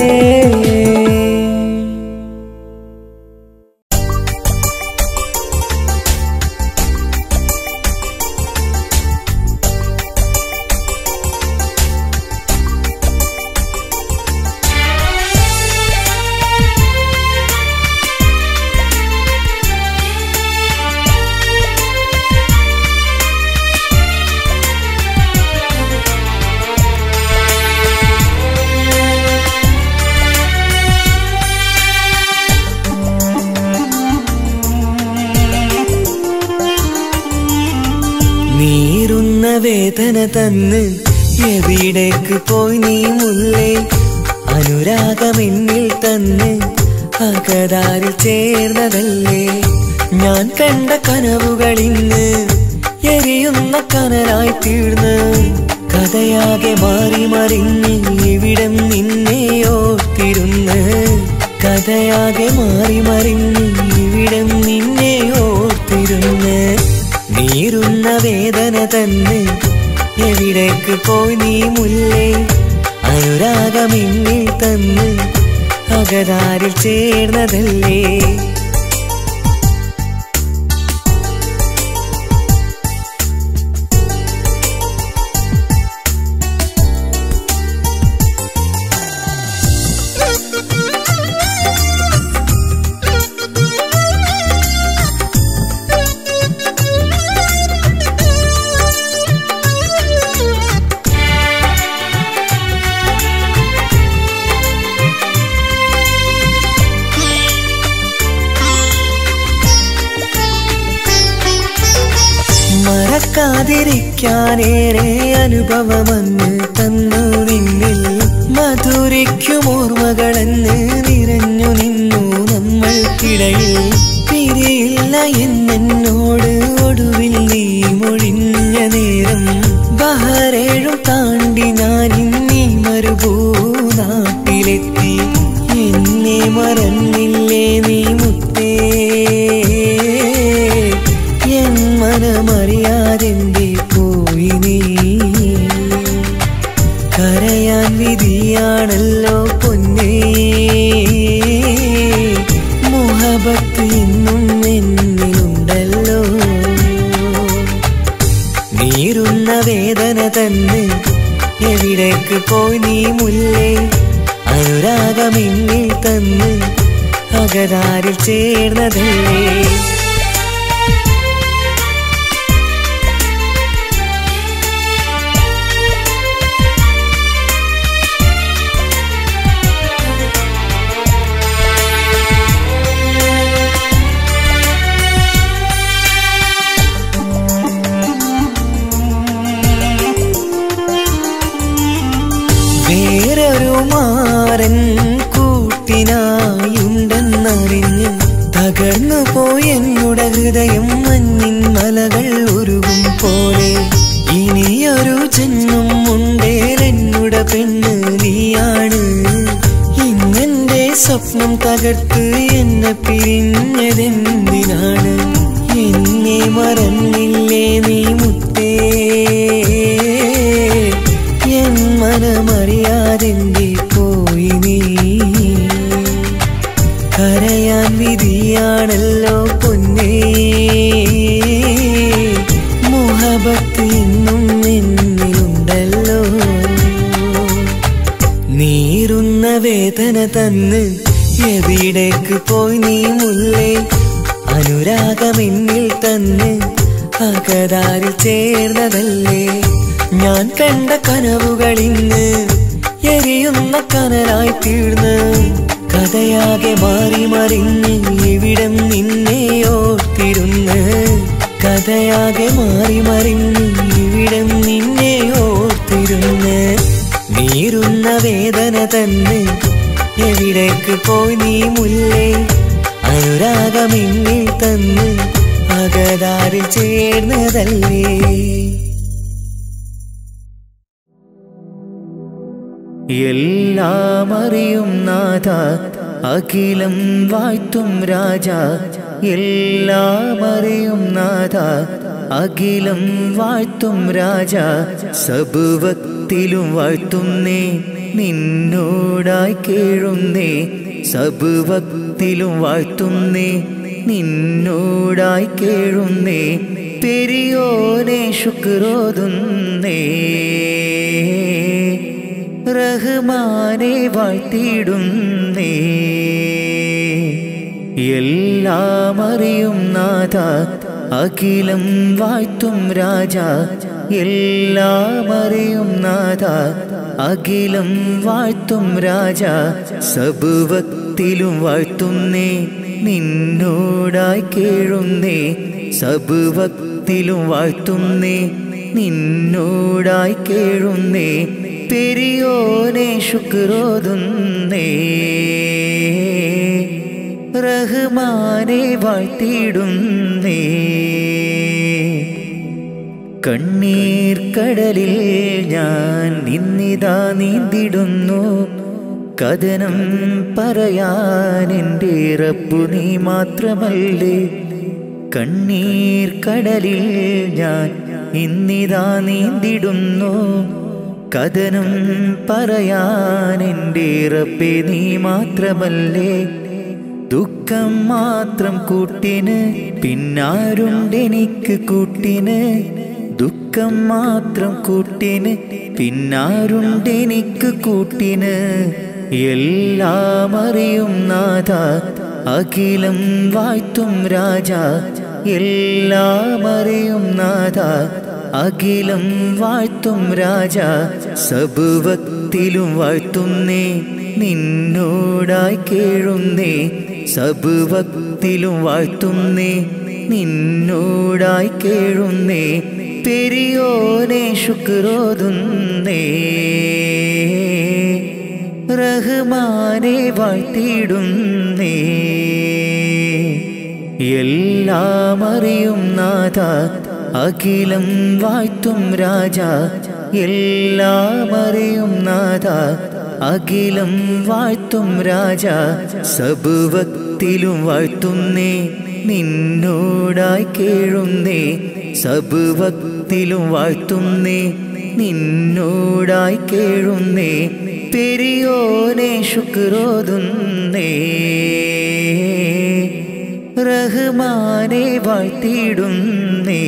നീറുന്ന വേദന തന്ന് എവിടേക്ക് പോയി നീ മുല്ലേ അനുരാഗമെന്നിൽ തന്ന് അകതാരിൽ ചേർന്നതല്ലേ ഞാൻ കണ്ട കനവുകൾ ഇന്ന് എരിയുന്ന കനലായി തീർന്ന് കഥയാകെ മാറി മറിഞ്ഞ് ഇവിടം നിന്നെ ഓർത്തിരുന്ന് കഥയാകെ മാറി മറിഞ്ഞ് ഇവിടം നിന്നെ ഓർത്തിരുന്ന് നീറുന്ന വേദന തന്നെ എവിടേക്ക് പോയി നീ മുല്ലേ അനുരാഗമിന്നിൽ തന്ന് അകതാരിൽ ചേർന്നതല്ലേ മറക്കാതിരിക്കാനേറെ അനുഭവമെന്ന് തന്നു നിന്നിൽ മധുരിക്കും ഓർമ്മകളെന്ന് നിറഞ്ഞു നിന്നു നമ്മൾക്കിടയിൽ പിരിയില്ല എന്നോട് ഒടുവിൽ നീ മൊഴിഞ്ഞ നേരം ബഹരേഴും താണ്ടി ഞാൻ ഇന്നീ മരുഭൂനാട്ടിലെത്തി എന്നെ മറന്നില്ലേ നീ മുത്തേ എൻ മനമറിയാതെന്റെ പോയി നീ കരയാൻ വിധിയാണല്ലോ പൊന്നേ മുഹബത്ത് ഇന്നും എന്നിലുണ്ടല്ലോ നീറുന്ന വേദന തന്നെ എവിടേക്ക് പോയി നീ മുല്ലേ അനുരാഗമിന്നിൽ തന്ന് അകതാരിൽ ചേർന്നതല്ലേ വേറൊരു മാറൻ കൂട്ടിനായുണ്ടെന്നറിഞ്ഞ് തകർന്നു പോയെന്നുടെ ഹൃദയം മഞ്ഞിൻ മലകൾ ഉരുകും പോലെ ഇനിയൊരു ജന്മം ഉണ്ടേലെന്നുടെ പെണ്ണ് നീയാണ് ഇന്നെന്റെ സ്വപ്നം തകർത്ത് എന്നെ പിരിഞ്ഞതെന്തിനാണ് എന്നെ മറന്നില്ലേ നീ മുത്തേ എൻ മനമറിയാതെന്റെ പോയി നീ കരയാൻ വിധിയാണല്ലോ പൊന്നേ മുഹബത്ത് ഇന്നും എന്നിലുണ്ടല്ലോ നീറുന്ന വേദന തന്ന് എവിടേക്ക് പോയി നീ മുല്ലേ അനുരാഗമെന്നിൽ തന്ന് അകതാരിൽ ചേർന്നതല്ലേ ഞാൻ കണ്ട കനവുകൾ ഇന്ന് എരിയുന്ന കനലായി തീർന്ന് കഥയാകെ മാറി മറിഞ്ഞ് ഇവിടം നിന്നെ ഓർത്തിരുന്ന് കഥയാകെ മാറി മറിഞ്ഞ് ഇവിടം നിന്നെ ഓർത്തിരുന്ന് നീറുന്ന വേദന തന്നെ എവിടേക്ക് പോയി നീ മുല്ലേ ദീപമിന്നിൽ തന്ന് അകതാരിൽ ചേർന്നതല്ലേ എല്ലാം അറിയും നാഥ അഖിലം വാഴ്ത്തും രാജ എല്ലാം അറിയും നാഥ അഖിലം വാഴ്ത്തും രാജ സബുവത്തിലും വാഴ്ത്തുന്നേ നിന്നോടായി കേഴുന്നേ സബുവത്തിലും വാഴ്ത്തുന്നേ നിന്നോടായി കേഴുന്നേ പെരിയോനെ ശുക്രോതുന്നേ റഹ്മാനെ വാഴ്ത്തിയിടുന്നേ എല്ലാം അറിയും നാഥ അഖിലം വാഴ്ത്തും രാജ എല്ലാം അറിയും നാഥ അഖിലം വാഴ്ത്തും രാജ സബുവത്തിലും വാഴ്ത്തുന്നേ നിന്നോടായി കേഴുന്നേ സബുവത്തിലും വാഴ്ത്തുന്നേ നിന്നോടായി കേഴുന്നേ പെരിയോനെ ശുക്രോതുന്നേ റഹ്മാനെ വാഴ്ത്തിയിടുന്നേ കണ്ണീർ കടലിൽ ഞാൻ നിന്നിതാ നീന്തിടുന്നു കഥനം പറയാൻ എൻ്റെ റബ്ബു നീ മാത്രമല്ലേ കണ്ണീർ കടലിൽ ഞാൻ ഇന്നിതാ നീന്തിടുന്നു കഥനം പറയാൻ എൻ്റെ റബ്ബെ നീ മാത്രമല്ലേ ദുഃഖം മാത്രം കൂട്ടിന് പിന്നാരുണ്ടെനിക്ക് കൂട്ടിന് ദുഃഖം മാത്രം കൂട്ടിന് പിന്നാരുണ്ടെനിക്ക് കൂട്ടിന് എല്ലാം അറിയും നാഥ അഖിലം വാഴ്ത്തും രാജ എല്ലാം അറിയും നാഥ അഖിലം വാഴ്ത്തും രാജ സബുവത്തിലും വാഴ്ത്തുന്നേ നിന്നോടായി കേഴുന്നേ സബുവത്തിലും വാഴ്ത്തുന്നേ നിന്നോടായി കേഴുന്നേ പെരിയോനെ ശുക്രോതുന്നേ റഹ്മാനെ വാഴ്ത്തിയിടുന്നേ എല്ലാം അറിയും നാഥ അഖിലം വാഴ്ത്തും രാജ എല്ലാം അറിയും നാഥ അഖിലം വാഴ്ത്തും രാജ സബുവത്തിലും വാഴ്ത്തുന്നേ നിന്നോടായി കേഴുന്നേ സബുവത്തിലും വാഴ്ത്തുന്നേ നിന്നോടായി കേഴുന്നേ പെരിയോനെ ശുക്രോതുന്നേ റഹ്മാനെ വാഴ്ത്തിയിടുന്നേ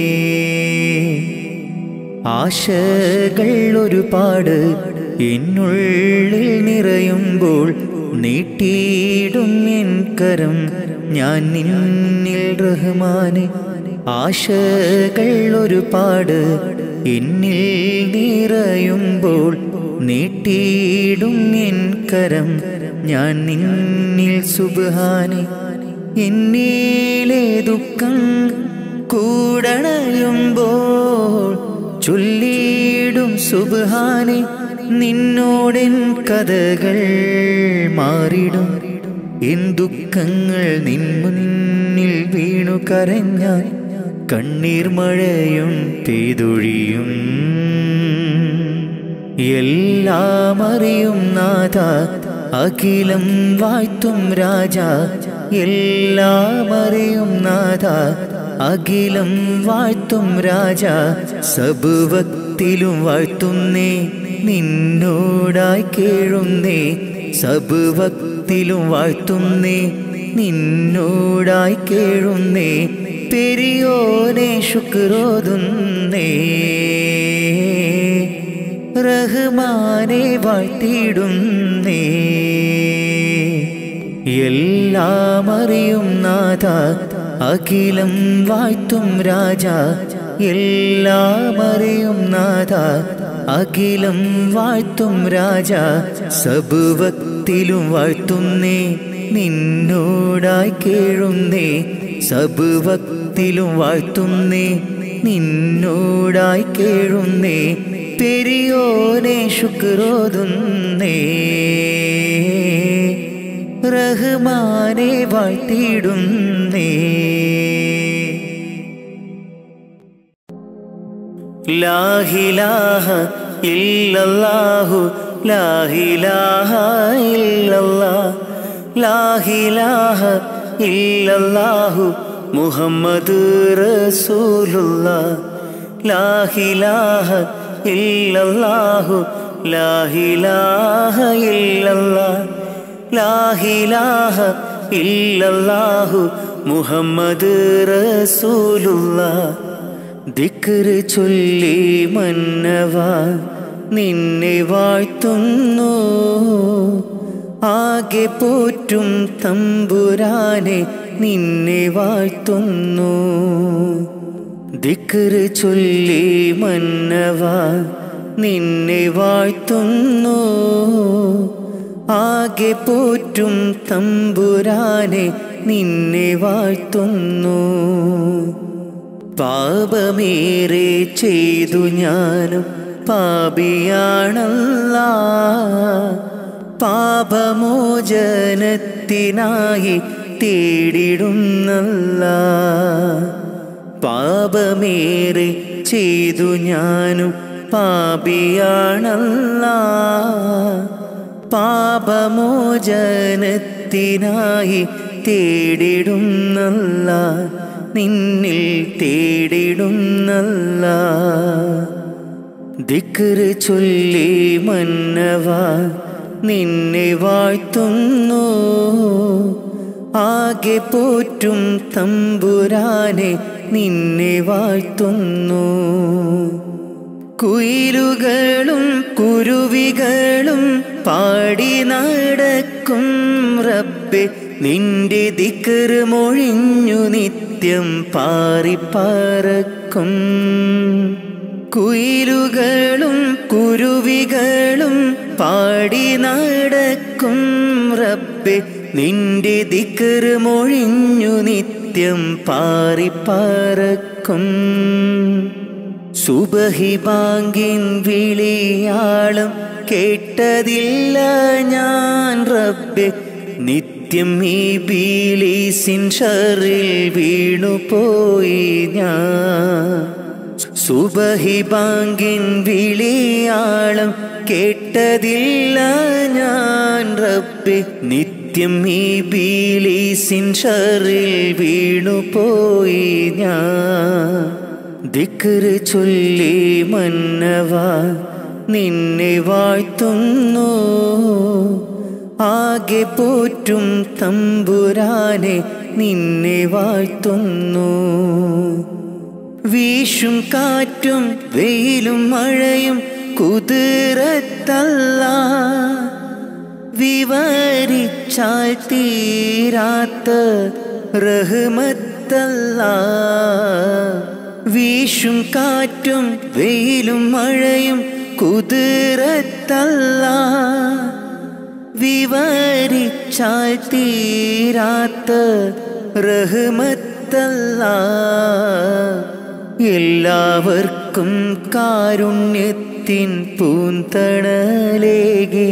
ആശകൾ ഒരുപാട് എന്നുള്ളിൽ നിറയുമ്പോൾ നീട്ടിയിടും എൻ കരം ഞാൻ നിന്നിൽ റഹ്മാനെ ആശകൾ ഒരുപാട് എന്നിൽ നിറയുമ്പോൾ നീട്ടിയിടും എൻ കരം ഞാൻ നിന്നിൽ സുബാനെ എന്നിലെ ദുഃഖം കൂടണയുമ്പോൾ ചൊല്ലിയിടും സുബാനെ നിന്നോടെൻ കഥകൾ മാറിടും എൻ ദുഃഖങ്ങൾ നിൻ മുന്നിൽ വീണു കരഞ്ഞാൽ കണ്ണീർ മഴയും പെയ്തൊഴിയും എല്ലാം അറിയും നാഥ അഖിലം വാഴ്ത്തും രാജ എല്ലാം അറിയും നാഥ അഖിലം വാഴ്ത്തും രാജ സബുവത്തിലും വാഴ്ത്തുന്നേ നിന്നോടായി കേഴുന്നേ സബുവത്തിലും വാഴ്ത്തുന്നേ നിന്നോടായി കേഴുന്നേ പെരിയോനെ ശുക്രോതുന്നേ റഹ്മാനെ വാഴ്ത്തിയിടുന്നേ എല്ലാം അറിയും നാഥ അഖിലം വാഴ്ത്തും രാജ എല്ലാം അറിയും നാഥ അഖിലം വാഴ്ത്തും രാജ സബുവത്തിലും വാഴ്ത്തുന്നേ നിന്നോടായി കേഴുന്നേ സബുവത്തിലും വാഴ്ത്തുന്നേ നിന്നോടായി കേഴുന്നേ പെരിയോനെ ശുക്രോതുന്നേ റഹ്മാനെ വാഴ്ത്തിയിടുന്നേ ലാഹിലാഹ ഇല്ലല്ലാഹു ലാഹിലാഹ ഇല്ലല്ലാ ലാഹിലാഹ ഇല്ലല്ലാഹു മുഹമ്മദ് റസൂലുള്ള ലാഹിലാഹ ഇല്ലല്ലാഹു ലാഹിലാഹ ഇല്ലല്ലാ ലാഹിലാഹ ഇല്ലല്ലാഹു മുഹമ്മദ് റസൂലുള്ള ദിക്റ് ചൊല്ലി മന്നവ നിന്നെ വാഴ്ത്തുന്നു ആകെ പോറ്റും തമ്പുരാനെ നിന്നെ വാഴ്ത്തുന്നു ദിക്റ് ചൊല്ലി മന്നവ നിന്നെ വാഴ്ത്തുന്നു ആകെ പോറ്റും തമ്പുരാനെ നിന്നെ വാഴ്ത്തുന്നു പാപമേറെ ചെയ്തു ഞാനും പാപിയാണല്ല പാപമോചനത്തിനായി തേടിടുന്നല്ല പാപമേറെ ചെയ്തു ഞാനും പാപിയാണല്ല പാപമോചനത്തിനായി തേടിടുന്നല്ല നിന്നിൽ തേടിടുന്നല്ല ദിക്റ് ചൊല്ലി മന്നവ നിന്നെ വാഴ്ത്തുന്നു ആകെ പോറ്റും തമ്പുരാനെ നിന്നെ വാഴ്ത്തുന്നു കുയിലുകളും കുരുവികളും പാടി നടക്കും റബ്ബെ നിന്റെ ദിക്കറ് മൊഴിഞ്ഞു നിത്യം പാറിപ്പറക്കും കുയിലുകളും കുരുവികളും പാടി നടക്കും റബ്ബെ നിന്റെ ദിക്കറ് മൊഴിഞ്ഞു നിത്യം പാറിപ്പറക്കും സുബഹി ബാങ്കിൻ വിളിയാളം കേട്ടതില്ല ഞാൻ റബ്ബെ നിത്യം ഈ ബീലീസിൻ ഷറിൽ വീണുപോയി ഞാൻ സുബഹി ബാങ്കിൻ വിളിയാളം കേട്ടതില്ല ഞാൻ റബ്ബെ നിത്യം ഈ ബീലീസിൻ ഷറിൽ വീണുപോയി ഞാൻ ദിക്റ് ചൊല്ലി മന്നവ നിന്നെ വാഴ്ത്തുന്നു ആകെ പോറ്റും തമ്പുരാനെ നിന്നെ വാഴ്ത്തുന്നു വീശും കാറ്റും വെയിലും മഴയും കുതിരത്തല്ല വിവരിച്ചാൽ തീരാത്ത റഹ്മത്തല്ല വീശും കാറ്റും വെയിലും മഴയും കുതിരത്തല്ല വിവരിച്ചാൽ തീരാത്ത റഹ്മത്തല്ല എല്ലാവർക്കും കാരുണ്യത്തിൻ പൂന്തണലേകെ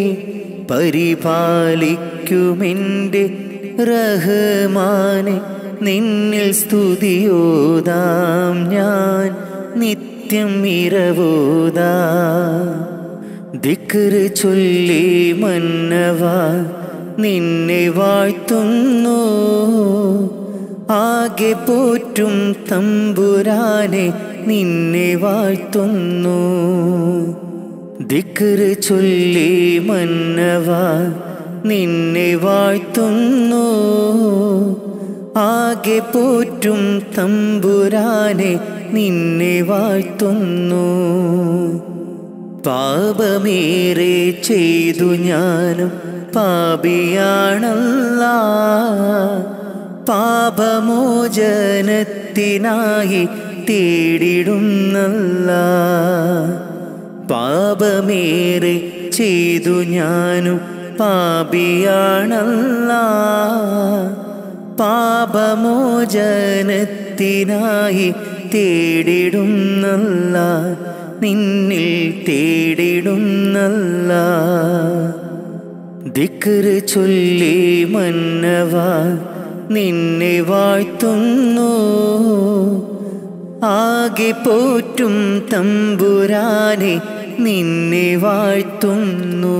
പരിപാലിക്കുമെൻ്റെ റഹ്മാനെ നിന്നിൽ സ്തുതിയോതാം ഞാൻ നിത്യം ഇരവോതാ ദിക്റ് ചൊല്ലി മന്നവ നിന്നെ വാഴ്ത്തുന്നു ആകെ പോറ്റും തമ്പുരാനെ നിന്നെ വാഴ്ത്തുന്നു ദിക്റ് ചൊല്ലി മന്നവ നിന്നെ വാഴ്ത്തുന്നു ആകെ പോറ്റും തമ്പുരാനെ നിന്നെ വാഴ്ത്തുന്നു പാപമേറെ ചെയ്തു ഞാനും പാപിയാണല്ല പാപമോചനത്തിനായി തേടിടുന്നല്ല പാപമേറെ ചെയ്തു ഞാനും പാപിയാണല്ല പാപമോചനത്തിനായി തേടിടുന്നല്ല നിന്നിൽ തേടിടുന്നല്ല ദിക്റ് ചൊല്ലി മന്നവ നിന്നെ വാഴ്ത്തുന്നു ആകെ പോറ്റും തമ്പുരാനെ നിന്നെ വാഴ്ത്തുന്നു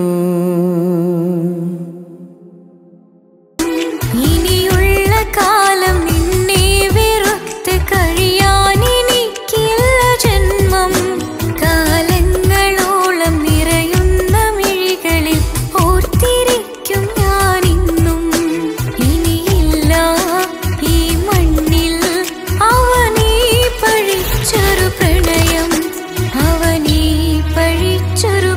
ഇനിയുള്ള കാലം നിന്നെ വെറുത്ത് കഴിയാൻ എനിക്കില്ല ജന്മം കാലങ്ങളോളം നിറയുന്ന മിഴികളിൽ ഓർത്തിരിക്കും ഞാനിന്നും ഇനിയില്ല ഈ മണ്ണിൽ അവനീ പഴിച്ചൊരു പ്രണയം അവനീ പഴിച്ചൊരു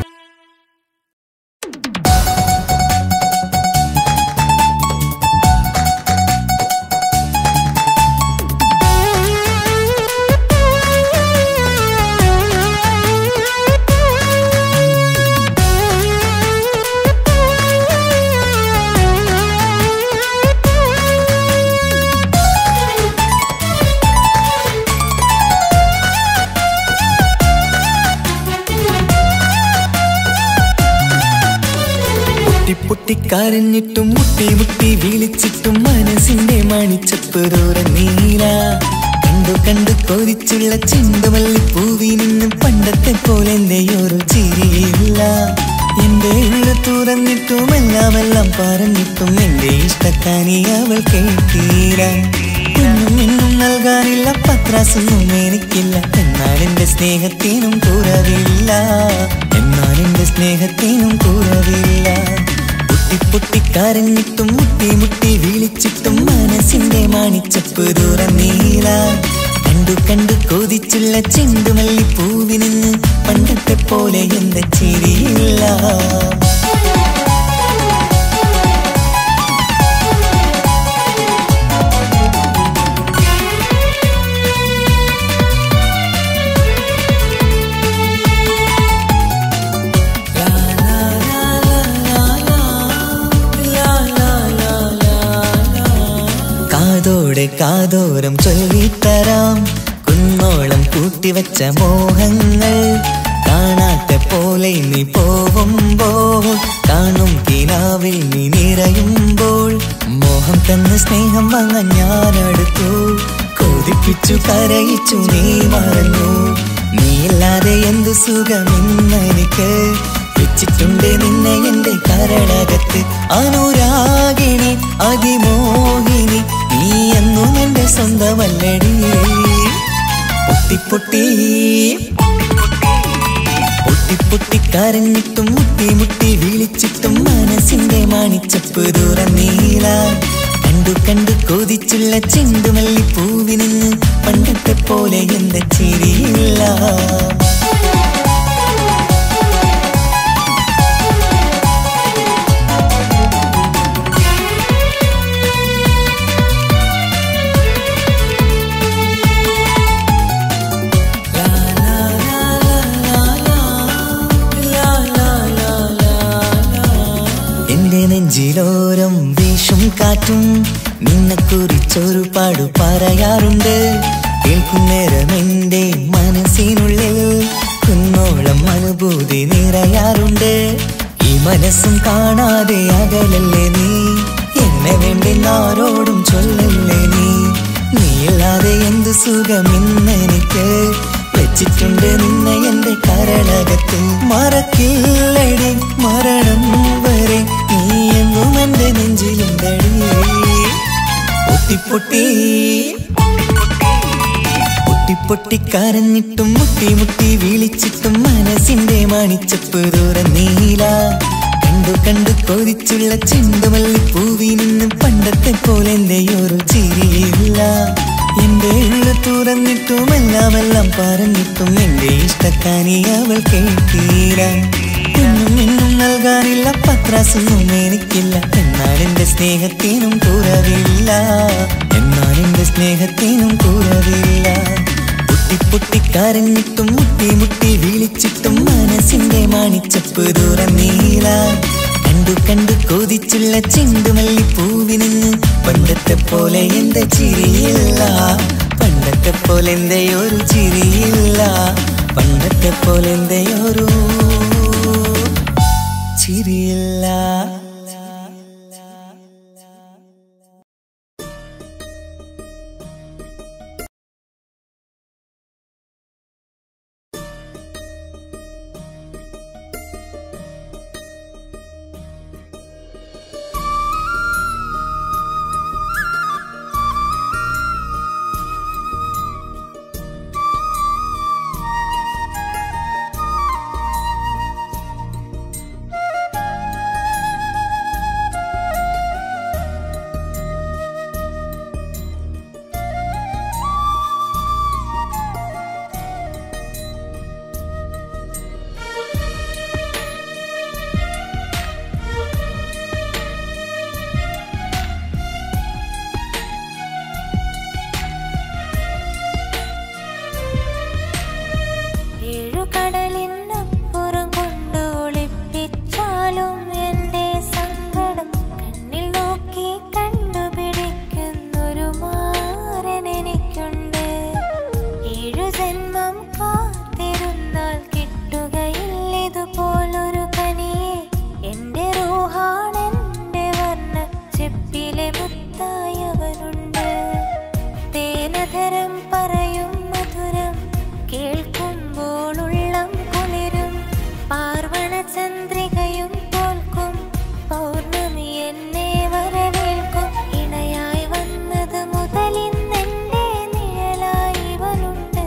പൊട്ടിപ്പൊട്ടിക്കരഞ്ഞിട്ടും മുട്ടി മുട്ടി വിളിച്ചിട്ടും മനസ്സിന്റെ മണിച്ചപ്പ് നീല കണ്ടു കണ്ടു കൊതിച്ചുള്ള ചെണ്ടുമല്ലി പൂവി നിന്നും പണ്ടത്തെ പോലെ എന്റെ ഒരു ചിരിയില്ല എന്റെ ഉള്ളു തുറന്നിട്ടും എല്ലാം എല്ലാം പറഞ്ഞിട്ടും എന്റെ ഇഷ്ടക്കാനി അവൾ കേട്ടീര ഒന്നും ഇന്നും നൽകാനില്ല പത്രാസൊന്നും എനിക്കില്ല എന്നാൽ എന്റെ സ്നേഹത്തിനും കുറവില്ല എന്നാൽ എന്റെ സ്നേഹത്തിനും കുറവില്ല പൊട്ടി പൊട്ടി കരഞ്ഞിട്ടും മുട്ടി മുട്ടി വിളിച്ചിട്ടും മനസ്സിന്റെ മാണിച്ചപ്പ് നീല കണ്ടു കണ്ടു കൊതിച്ചുള്ള ചെണ്ടുമല്ലി പൂവിന് പണ്ടത്തെ പോലെ എന്റെ ചിരിയില്ല കാതോടെ കാതോരം ചൊല്ലിത്തരാം കുന്നോളം കൂട്ടിവച്ച മോഹങ്ങൾ കാണാത്ത പോലെ നീ പോവുമ്പോൾ കാണും കിനാവിൽ നീ നിറയുമ്പോൾ മോഹം തന്ന സ്നേഹം വാങ്ങാൻ ഞാനടുത്തു കൊതിപ്പിച്ചു കരയിച്ചു നീ മറന്നു നീയില്ലാതെ എന്ത് സുഖമെന്നെനിക്ക് വെച്ചിട്ടുണ്ട് നിന്നെ എന്റെ കരളകത്ത് അനുരാഗിണി അതിമോഹിനി നീ എന്നും എന്റെ സ്വന്തമല്ലടി പൊട്ടി പൊട്ടി പൊട്ടി കരഞ്ഞിട്ടും മുട്ടി മുട്ടി വിളിച്ചിട്ടും മനസ്സിന്റെ മാണിച്ചപ്പ് നീല കണ്ടു കണ്ടു കൊതിച്ചുള്ള ചെണ്ടുമല്ലി പൂവിന് പണ്ടത്തെ പോലെ എന്റെ ചിരിയില്ല എന്റെ നെഞ്ചിലോരം വീശും കാറ്റും നിന്നെ കുറിച്ചൊരു പാടു പറയാറുണ്ട് കേൾക്കുന്നേരം എന്റെ മനസ്സിനുള്ളിൽ കുന്നോളം അനുഭൂതി നിറയാറുണ്ട് ഈ മനസ്സും കാണാതെ അകലല്ലേ നീ എന്നെ വേണ്ടി ആരോടും ചൊല്ലല്ലേ നീ നീയില്ലാതെ എന്ത് സുഖമിന്നെനിക്ക് വെച്ചിട്ടുണ്ട് നിന്നെ എന്റെ കരളകത്ത് മറക്കില്ലടി മരണം വരെ നീ എന്നും എന്റെ നെഞ്ചിലുണ്ടടി പൊട്ടി പൊട്ടി പൊട്ടി കരഞ്ഞിട്ടും മുട്ടി മുട്ടി വിളിച്ചിട്ടും മനസ്സിന്റെ മാണിച്ചപ്പ് നീല കണ്ടു കണ്ടു കൊതിച്ചുള്ള ചെണ്ടുമല്ലി പൂവി നിന്നും പണ്ടത്തെ പോലെ എന്റെ ഒരു ചിരിയില്ല എന്റെ ഉള്ളു തുറന്നിട്ടും എല്ലാം എല്ലാം പറഞ്ഞിട്ടും എന്റെ ഇഷ്ടക്കാനി അവൾ കേട്ടീര ഒന്നും ഇന്നും നൽകാനില്ല പത്രാസൊന്നും എനിക്കില്ല എന്നാൽ എന്റെ സ്നേഹത്തിനും കുറവില്ല എന്നാൽ എന്റെ സ്നേഹത്തിനും കുറവില്ല പൊട്ടി പൊട്ടി കരഞ്ഞിട്ടും മുട്ടി മുട്ടി വിളിച്ചിട്ടും മനസ്സിന്റെ മാണിച്ചപ്പ് നീല കണ്ടു കണ്ടു കൊതിച്ചുള്ള ചെണ്ടുമല്ലി പൂവിന് പണ്ടത്തെ പോലെ എന്റെ ചിരിയില്ല പണ്ടത്തെ പോലെ എന്റെ ഒരു ചിരിയില്ല പണ്ടത്തെ പോലെ എന്റെ ഒരു ചിരിയില്ല തേനധരം പറയും മധുരം കേൾക്കുമ്പോൾ ഉള്ളം കുളിരും പാർവണ ചന്ദ്രികയും തോൽക്കും പൗർണമി എന്നെ വരവേൽക്കും ഇണയായി വന്നത് മുതലിന്നെന്റെ നിഴലായി ഇവളുണ്ട്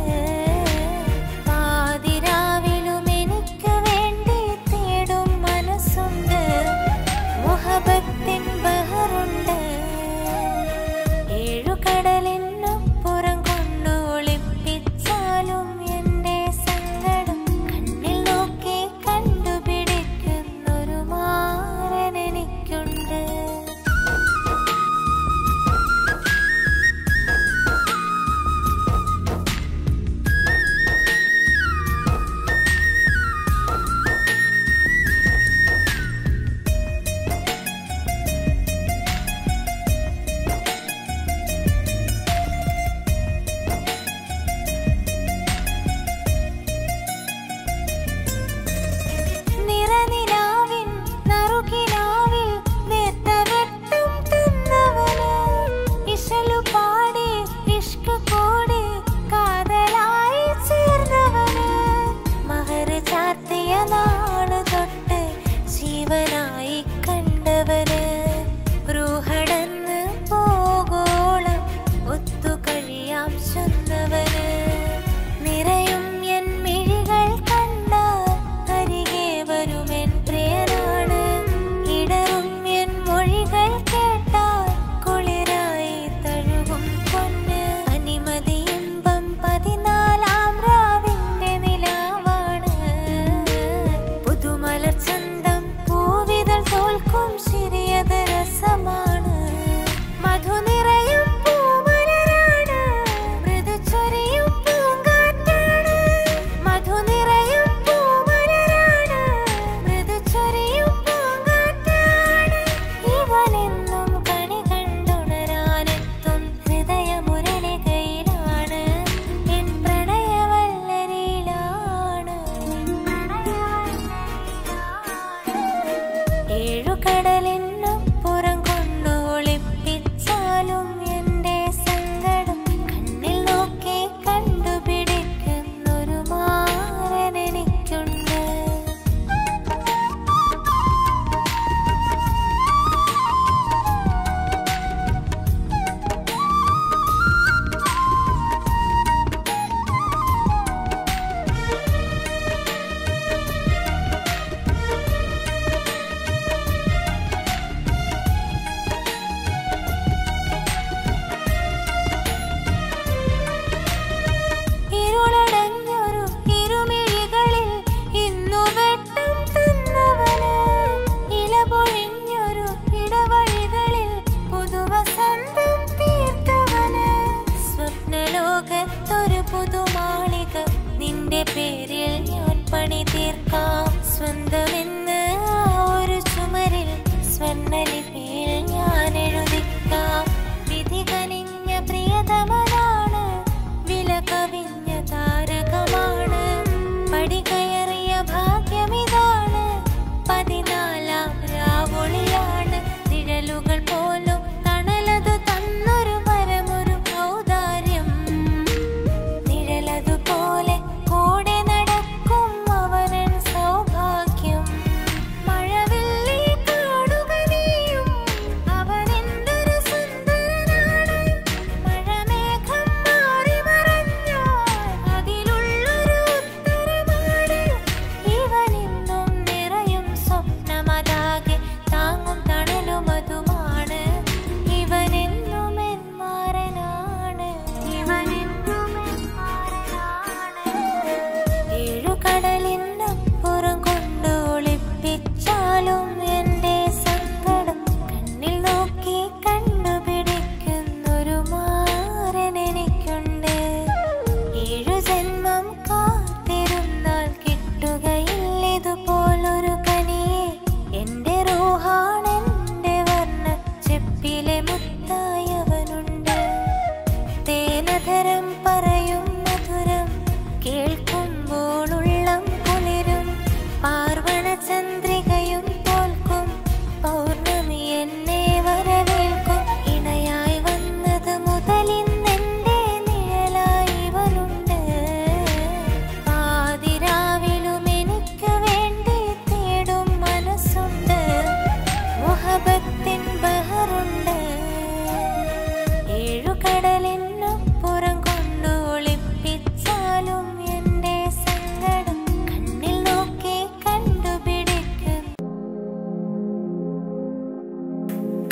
പാതിരാവിലും എനിക്ക് വേണ്ടി തേടും മനസ്സുണ്ട് മുഹബത്തിൻ ബഹറുണ്ട് ഏഴു കടലിനപ്പുറം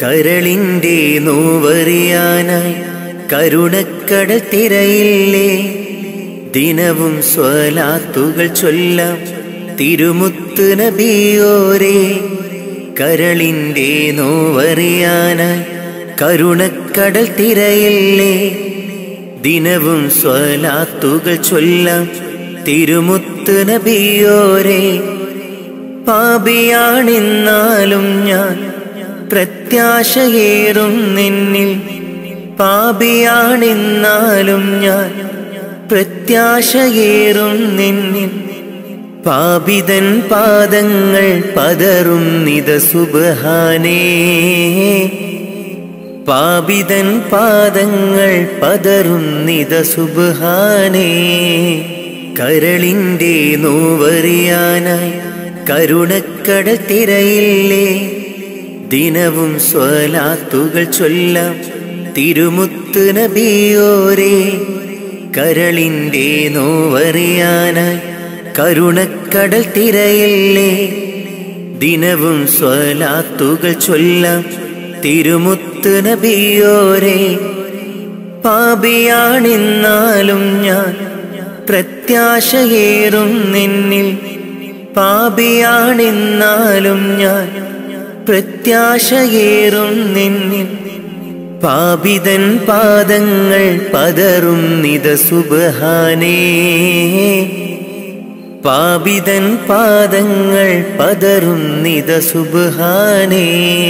കരളിൻ്റെ നോവറിയാനായി കരുണക്കടൽ തിരയില്ലേ ദിനവും സ്വലാത്തുകൾ ചൊല്ലാം തിരുമുത്ത് നബിയോരേ കരളിൻ്റെ നോവറിയാനായി കരുണക്കടൽ തിരയില്ലേ ദിനവും സ്വലാത്തുകൾ ചൊല്ലാം തിരുമുത്ത് നബിയോരേ പാപിയാണെന്നാലും ഞാൻ പ്രത്യാശയേറും നിന്നിൽ പാപിയാണെന്നാലും ഞാൻ പ്രത്യാശയേറും നിന്നിൽ പാപിതൻ പാദങ്ങൾ പതറും നിത സുബഹാനേ പാപിതൻ പാദങ്ങൾ പതറും നിത സുബഹാനേ കരളിൻ്റെ നോവറിയാനായി കരുണക്കടൽ തിരയില്ലേ ദിനവും സ്വലാത്തുകൾ ചൊല്ലാം തിരുമുത്ത് നബിയോരേ കരളിൻ്റെ നോവറിയാനായി കരുണക്കടൽ തിരയില്ലേ ദിനവും സ്വലാത്തുകൾ ചൊല്ലാം തിരുമുത്ത് നബിയോരേ പാപിയാണെന്നാലും ഞാൻ പ്രത്യാശയേറും നിന്നിൽ പാപിയാണെന്നാലും ഞാൻ പ്രത്യാശയേറും നിന്നിൽ പാപിതൻ പാദങ്ങൾ പതറും നിത സുബഹാനേ പാപിതൻ പാദങ്ങൾ പതറും നിത സുബഹാനേ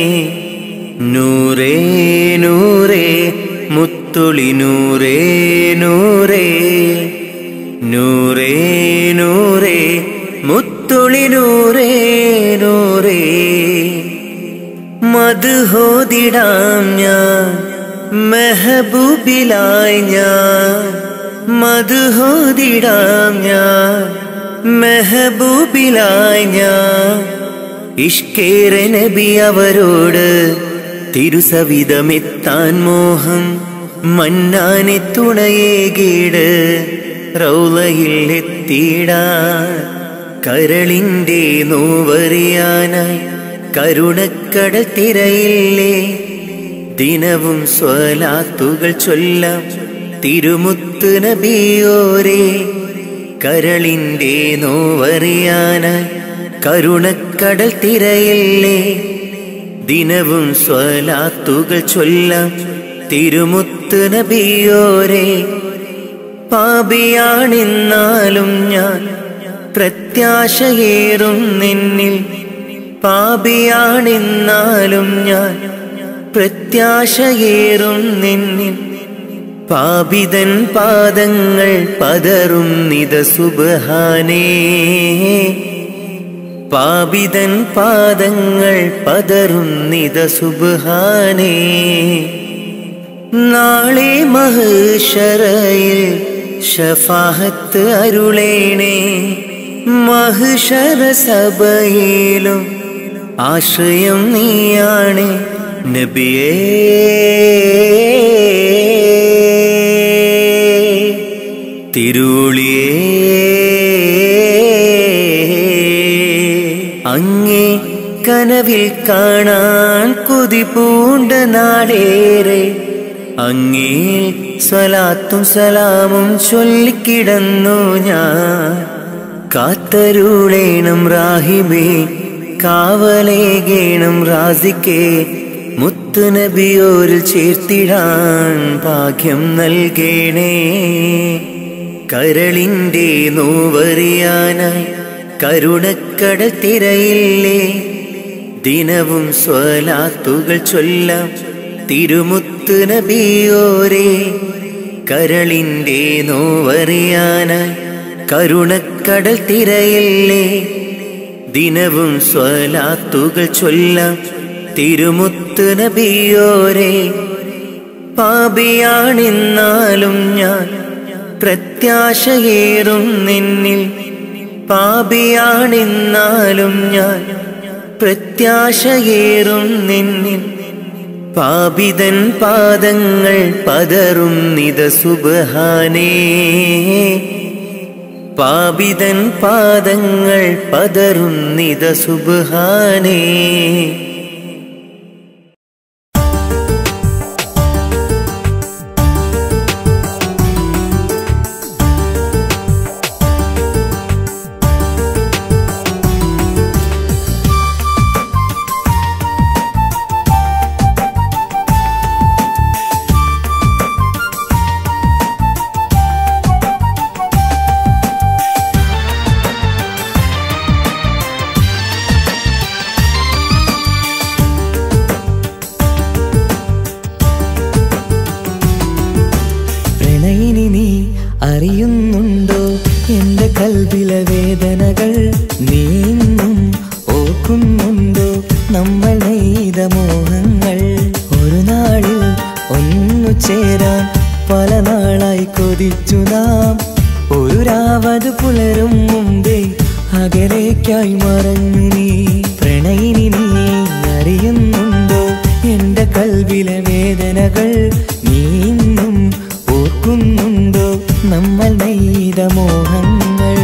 നൂറേ നൂറേ മുത്തുളി നൂറേ നൂറേ നൂറേ നൂറേ മുത്തുളി നൂറേ നൂറേ മധുഹോദിടാം ഞാൻ മെഹബൂബിലായി ഞാൻ മധുഹോദിടാം ഞാൻ മെഹബൂബിലായി ഞാൻ ഇഷ്കേറെ നബി അവരോട് തിരുസവിധമെത്താൻ മോഹം മന്നാനെ തുണയേകീട് റൗലയിൽ എത്തിയിടാൻ കരളിൻ്റെ നോവറിയാനായി കരുണക്കടൽ തിരയില്ലേ ദിനവും സ്വലാത്തുകൾ ചൊല്ലാം തിരുമുത്ത് നബിയോരേ കരളിൻ്റെ നോവറിയാനായി കരുണക്കടൽ തിരയില്ലേ ദിനവും സ്വലാത്തുകൾ ചൊല്ലാം തിരുമുത്ത് നബിയോരേ പാപിയാണെന്നാലും ഞാൻ പ്രത്യാശയേറും നിന്നിൽ പാപിയാണെന്നാലും ഞാൻ പ്രത്യാശയേറും നിന്നിൽ പാപിതൻ പാദങ്ങൾ പതറും നിത സുബഹാനേ പാപിതൻ പാദങ്ങൾ പതറും നിത സുബഹാനേ നാളെ മഹുഷറയിൽ ഷഫാഹത്ത് അരുളേണേ മഹുഷറ സഭയിലും ആശ്രയം നീയാണ് നബിയേ തിരുളിയേ അങ്ങേ കനവിൽ കാണാൻ കൊതി പൂണ്ട നാടേറെ അങ്ങേ സ്വലാത്തും സലാമും ചൊല്ലിക്കിടന്നു ഞാൻ കാത്തരുളേണം റാഹിബേ കാവലേകേണം റാസിക്കേ മുത്തുനബിയോരിൽ ചേർത്തിടാൻ ഭാഗ്യം നൽകേണേ കരളിൻ്റെ നോവറിയാനായി കരുണക്കടൽ തിരയില്ലേ ദിനവും സ്വലാത്തുകൾ ചൊല്ലാം തിരുമുത്ത് നബിയോരേ കരളിൻ്റെ നോവറിയാനായി കരുണക്കടൽ തിരയില്ലേ ദിനവും സ്വലാത്തുകൾ ചൊല്ലാം തിരുമുത്ത് നബിയോരേ പാപിയാണെന്നാലും ഞാൻ പ്രത്യാശയേറും നിന്നിൽ പാപിയാണെന്നാലും ഞാൻ പ്രത്യാശയേറും നിന്നിൽ പാപിതൻ പാദങ്ങൾ പതറും നിത സുബഹാനേ പാപിതൻ പാദങ്ങൾ പതറും നിത സുബഹാനേ അറിയുന്നുണ്ടോ എന്റെ കൽവിലെ വേദനകൾ നീന്നും ഓർക്കുന്നുണ്ടോ നമ്മൾ നെയ്ത മോഹങ്ങൾ ഒരു നാളിൽ ഒന്നു ചേരാൻ പല നാളായി കൊതിച്ചു നാം ഒരു രാവത് പുലരും മുമ്പേ അകലേക്കായി മറഞ്ഞു നീ പ്രണയിനി നീ അറിയുന്നുണ്ടോ എന്റെ കൽവിലെ വേദനകൾ നീ ഇന്നും ഓർക്കുന്നുണ്ടോ നമ്മൾ നെയ്ത മോഹങ്ങൾ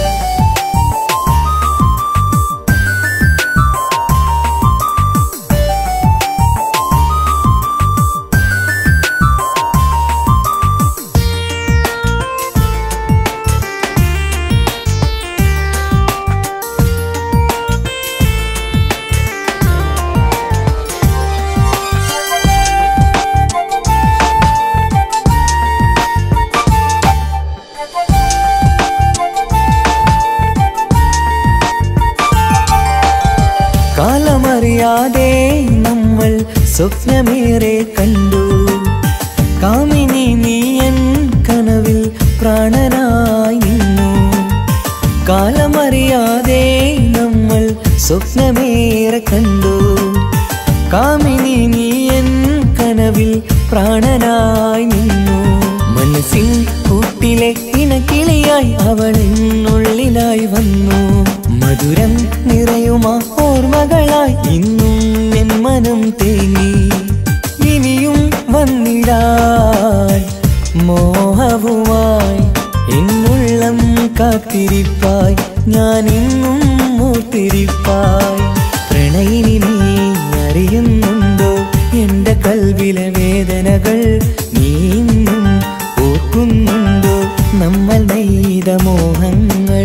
കാലമറിയാതെ നമ്മൾ സ്വപ്നമേറെ കണ്ടു കാമിനി നീയൻ കനവിൽ പ്രാണനായി നിന്നു കാലമറിയാതെ നമ്മൾ സ്വപ്നമേറെ കണ്ടു കാമിനി നീയൻ കനവിൽ പ്രാണനായി നിന്നു മനസ്സിൻ കൂട്ടിലെ ഇണക്കിളിയായി അവൾ എന്നുള്ളിലായി വന്നു മധുരം നിറയുമാ ഓർമ്മകളായി ഇന്നും എൻ മനം തേങ്ങി ഇനിയും വന്നിടാൻ മോഹവുമായി എന്നുള്ളം കാത്തിരിപ്പായി ഞാൻ ഇന്നും മൂത്തിരിപ്പായി പ്രണയിനി നീ അറിയുന്നുണ്ടോ എന്റെ കൽവിലെ വേദനകൾ നീ ഇന്നും ഓർക്കുന്നുണ്ടോ നമ്മൾ നെയ്ത മോഹങ്ങൾ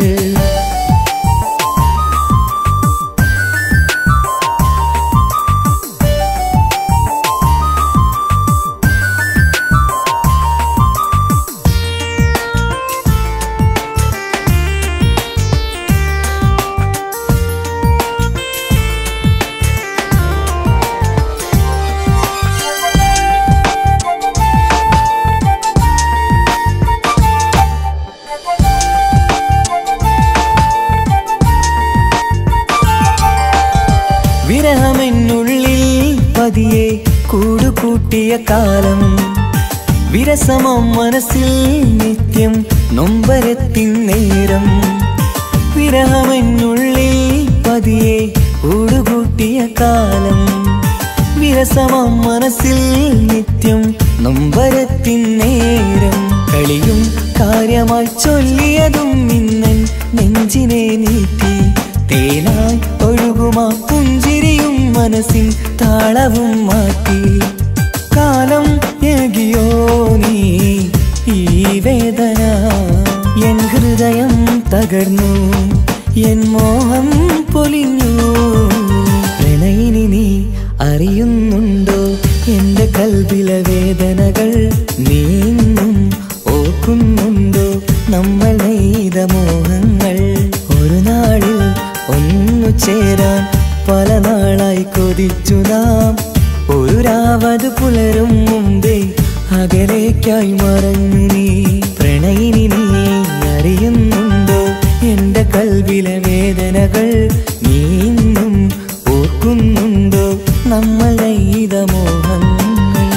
വിരഹമെന്നുള്ളിൽ പതിയെ കൂടുകൂട്ടിയ കാലം വിരസമം മനസ്സിൽ നിത്യം നൊമ്പരത്തിൻ നേരം വിരഹമെന്നുള്ളിൽ പതിയെ കൂടുകൂട്ടിയ കാലം വിരസമം മനസ്സിൽ നിത്യം നൊമ്പരത്തിൻ നേരം കളിയും കാര്യമായി ചൊല്ലിയതും ഇന്നൻ നെഞ്ചിനെ നീട്ടി തേനായി ഒഴുകുമാ പുഞ്ചിരിയും മനസ്സിൻ താളവും മാറ്റി കാലം ഏകിയോ നീ ഈ വേദന എൻ ഹൃദയം തകർന്നു എൻ മോഹം പൊലിഞ്ഞു പ്രണയിനി നീ അറിയുന്നുണ്ടോ എന്റെ കൽവിലെ വേദനകൾ നീ ഇന്നും ഓർക്കുന്നുണ്ടോ നമ്മൾ നെയ്ത മോഹങ്ങൾ ഒരു നാളിൽ ഒന്നു ചേരാൻ പല നാളായി കൊതിച്ചു നാം ഒരു രാവത് പുലരും മുമ്പേ അകലേക്കായി മറഞ്ഞു നീ പ്രണയിനി നീ അറിയുന്നുണ്ടോ എന്റെ കൽവിലെ വേദനകൾ നീ ഇന്നും ഓർക്കുന്നുണ്ടോ നമ്മൾ നെയ്ത മോഹങ്ങൾ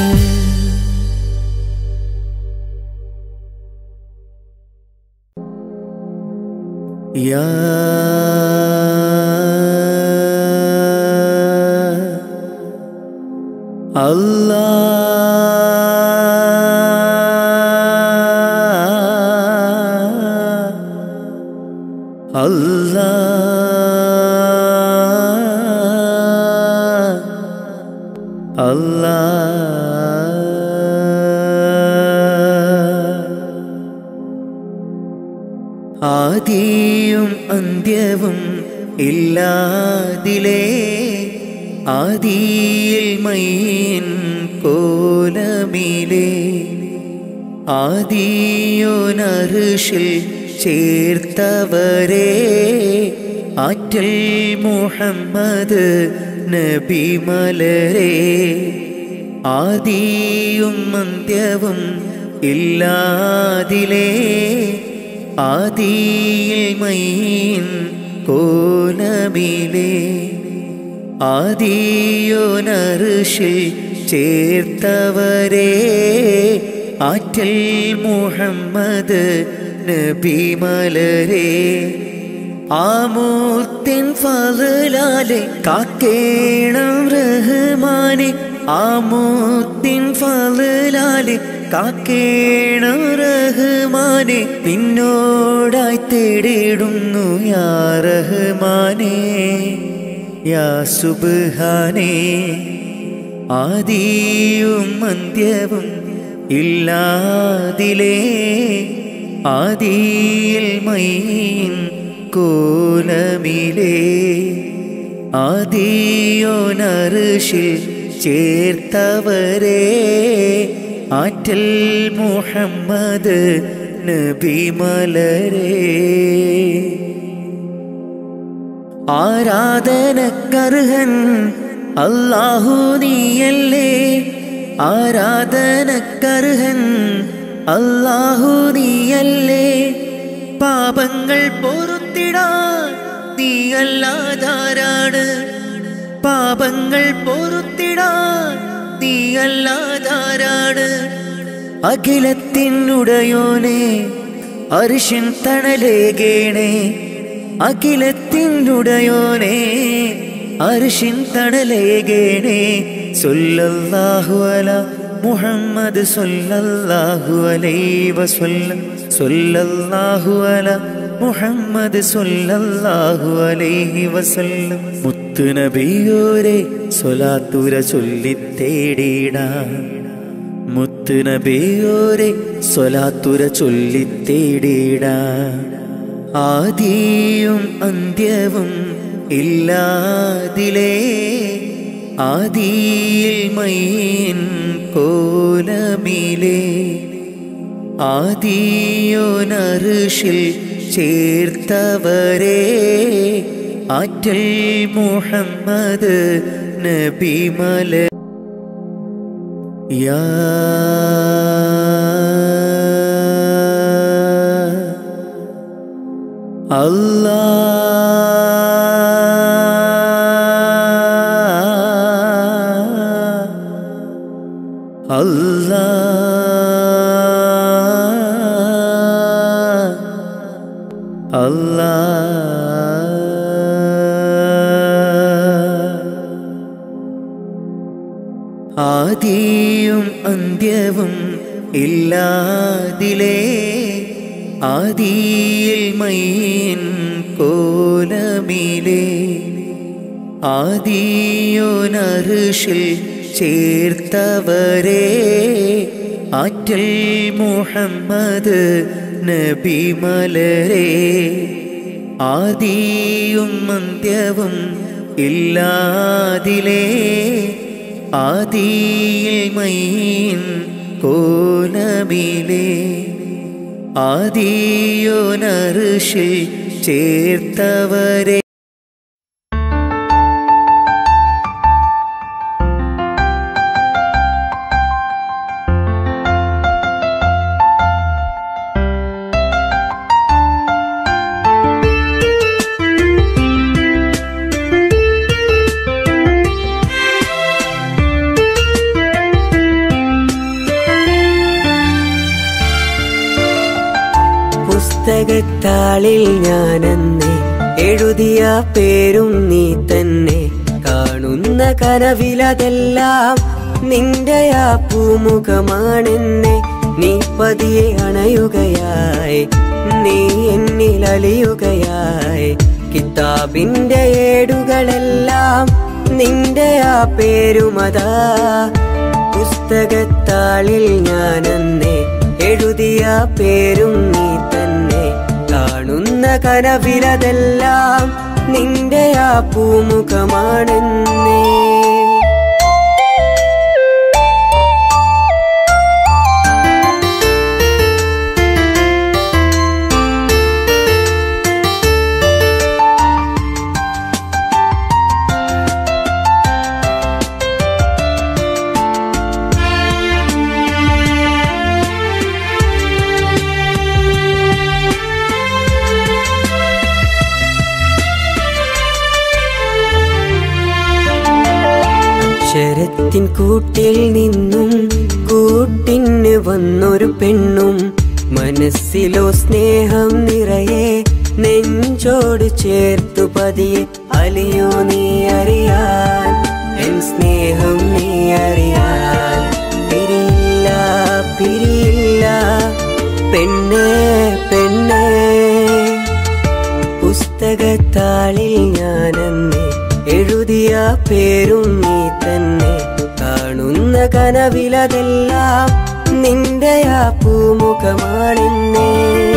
യാ അല്ലാ അല്ലാ അല്ലാ ആദിയും അന്ത്യവും ഇല്ലാതിലേ ആദിയിൽ മൈൻ കോലമിലേ ആദിയോനറുഷിൽ ചേർത്തവരെ ആറ്റൽ മുഹമ്മദ് നബി മലരെ ആദിയും അന്ത്യവും ഇല്ലാതിലേ ആദിയിൽ മൈൻ കോലമിലേ ആദിയോനറുഷിൽ ചേർത്തവരെ ആറ്റൽ മുഹമ്മദ് നബി മലരെ ആമൂർത്തിൻ ഫലാലെ കാക്കേണം റഹ്മാനെ ആമൂർത്തിൻ ഫലാലെ കാക്കേണം റഹ്മാനെ നിന്നോടായി തേടിയിടുന്നു യാ റഹ്മാനേ യാ സുബ്ഹാനേ ആദിയും അന്ത്യവും ഇല്ലാതിലേ ആദിയിൽ മൈൻ കോലമിലേ ആദിയോനറുഷിൽ ചേർത്തവരെ ആറ്റൽ മുഹമ്മദ് നബി മലരേ ആരാധനക്കർഹൻ അല്ലാഹു നീയല്ലേ ആരാധനക്കർഹൻ അല്ലാഹു നീയല്ലേ പാപങ്ങൾ പൊറുത്തിടാൻ നീയല്ലാതാരാണ് പാപങ്ങൾ പൊറുത്തിടാൻ നീയല്ലാതാരാണ് അഖിലത്തിനുടയോനെ അരിശൻ തണലേകേണേ അഖിലത്തിനുടയോനെ അരിശിൻ തണലേകേണേ സൊല്ലല്ലാഹു അല മുഹമ്മദ് സൊല്ലല്ലാഹു അലൈഹി വസല്ലം സൊല്ലല്ലാഹു അല മുഹമ്മദ് സൊല്ലല്ലാഹു അലൈഹി വസല്ലം മുത്തുനബിയോരെ സ്വലാത്തുര ചൊല്ലിത്തേടിടാ മുത്തുനബിയോരെ സ്വലാത്തുര ചൊല്ലിത്തേടിടാ ആദിയും അന്ത്യവും ഇല്ലാതിലേ ആദിയിൽ മൈൻ കോലമിലേ ആദിയോനറുഷിൽ ചേർത്തവരെ ആറ്റൽ മുഹമ്മദ് നബി മല യാ അല്ലാ അല്ലാ അല്ലാ ആദിയും അന്ത്യവും ഇല്ലാതിലേ ആദിയിൽ മൈൻ കോലമിലേ ആദിയോനറുഷിൽ ചേർത്തവരെ ആറ്റൽ മുഹമ്മദ് നബി മലരെ ആദിയും അന്ത്യവും ഇല്ലാതിലേ ആദിയിൽ മൈൻ കോലമിലേ ആദിയോനറുഷിൽ ചേർത്തവരെ പുസ്തകത്താളിൽ ഞാനെന്നെ എഴുതിയ പേരും നീ തന്നെ കാണുന്ന കനവിലതെല്ലാം നിന്റെ ആ പൂമുഖമാണെന്നെ നീ പതിയെ അണയുകയായി നീ എന്നിൽ അലിയുകയായി കിതാബിന്റെ ഏടുകളെല്ലാം നിന്റെ ആ പേരുമതാ പുസ്തകത്താളിൽ ഞാനെന്നെ എഴുതിയ പേരും നീ തന്നെ കാണുന്ന കനവിലതെല്ലാം നിന്റെ ആ പൂമുഖമാണെന്നേ പോത്തിൻ കൂട്ടിൽ നിന്നും കൂട്ടിന് വന്നൊരു പെണ്ണും മനസ്സിലോ സ്നേഹം നിറയെ നെഞ്ചോട് ചേർത്തു പതിയെ അലിയോ നീ അറിയാൻ എൻ സ്നേഹം നീ അറിയാൻ പിരിയില്ല പിരിയില്ല പെണ്ണേ പെണ്ണേ പുസ്തകത്താളിൽ ഞാനെന്നെ എഴുതിയ പേരും നീ തന്നെ കാണുന്ന കനവിലതെല്ലാം നിന്റെ ആ പൂമുഖമാണെന്നേ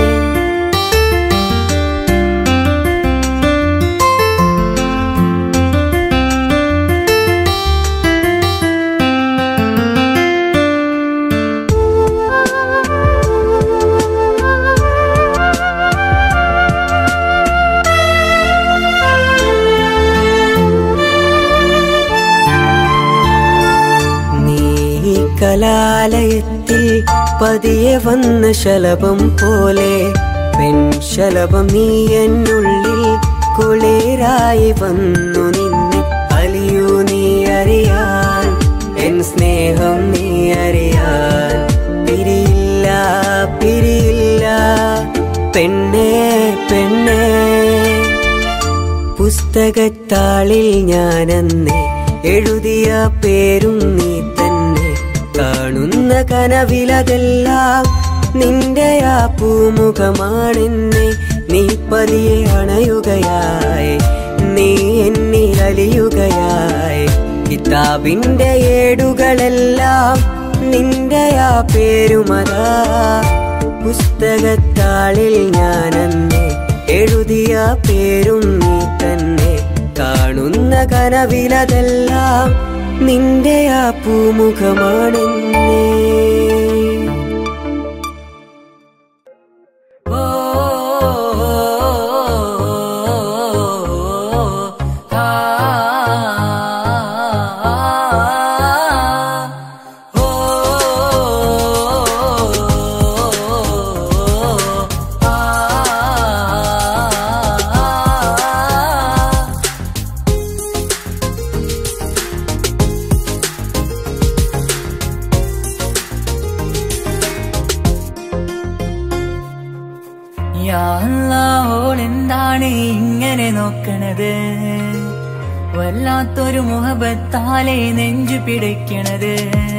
നീ കലാലയത്തിൽ പതിയെ വന്ന ശലഭം പോലെ പെൺശലഭം നീ എന്നുള്ളിൽ കുളിരായി വന്നു നിന്നെ അലിയൂ നീ അറിയാൻ എൻ സ്നേഹം നീ അറിയാൻ പിരിയില്ല പിരിയില്ല പെണ്ണേ പെണ്ണേ പുസ്തകത്താളിൽ ഞാനെന്നെ എഴുതിയ പേരും നീ തന്നെ കാണുന്ന കനവിലതെല്ലാം നിന്റെ ആ പൂമുഖമാണെന്നെ നീ പതിയെ അണയുകയായി നീ എന്നിൽ അലിയുകയായി കിതാബിന്റെ ഏടുകളെല്ലാം നിന്റെ ആ പേരുമതാ പുസ്തകത്താളിൽ ഞാനെന്നെ എഴുതിയ പേരും നീ തന്നെ കാണുന്ന കനവിലതെല്ലാം നിന്റെ ആ പൂമുഖമാണെന്നേ ഓ ആ ഓ ആ ഓളെന്താണ് ഇങ്ങനെ നോക്കണത് വല്ലാത്തൊരു മുഹബത്താലെ നെഞ്ചു പിടിക്കണത്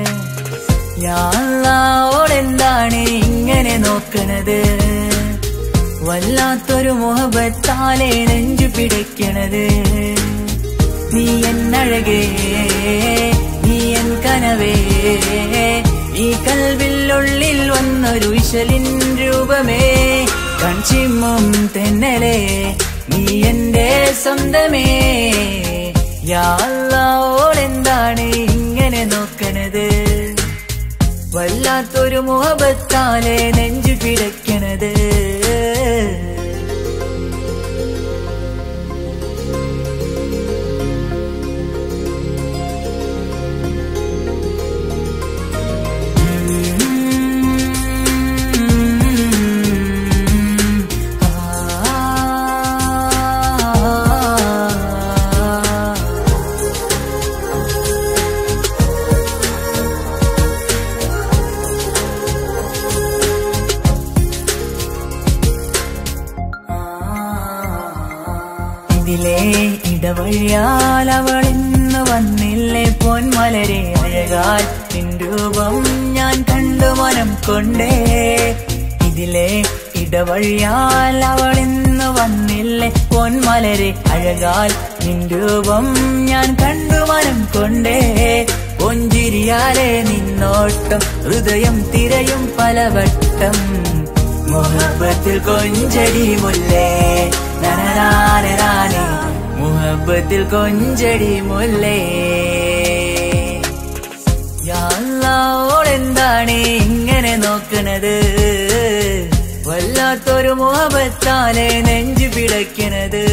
ഓളെന്താണ് ഇങ്ങനെ നോക്കണത് വല്ലാത്തൊരു മുഹബത്താലെ നെഞ്ചു പിടിക്കണത് നീ എന്നഴകേ നീ എൻ കനവേ ഈ കൽവില്ലുള്ളിൽ വന്നൊരു വിശലിൻ രൂപമേ കൺചിമ്മും തെന്നലേ നീ എന്റെ സ്വന്തമേ യാളോളെന്താണ് ഇങ്ങനെ നോക്കണത് വല്ലാത്തൊരു മുഹബത്താലെ നെഞ്ചു പിടയ്ക്കണത് ഇതിലെ ഇടവഴിയാൽ അവൾ ഇന്ന് വന്നില്ലേ പൊന്മലരെ അഴകാൽ നിൻ രൂപം ഞാൻ കണ്ടു മനം കൊണ്ടേ ഇതിലെ ഇടവഴിയാൽ അവൾ ഇന്ന് വന്നില്ലേ പൊന്മലരെ അഴകാൽ നിൻ രൂപം ഞാൻ കണ്ടു മനം കൊണ്ടേ പൊഞ്ചിരിയാലെ നിന്നോട്ടം ഹൃദയം തിരയും പലവട്ടം മുഹബത്തിൽ കൊഞ്ചടി മുല്ലേ നനനാനനാനെ മുഹബത്തിൽ കൊഞ്ചടി മുല്ലേ യാളോളെന്താണ് ഇങ്ങനെ നോക്കണത് വല്ലാത്തൊരു മുഹബത്താലെ നെഞ്ചു പിടയ്ക്കണത്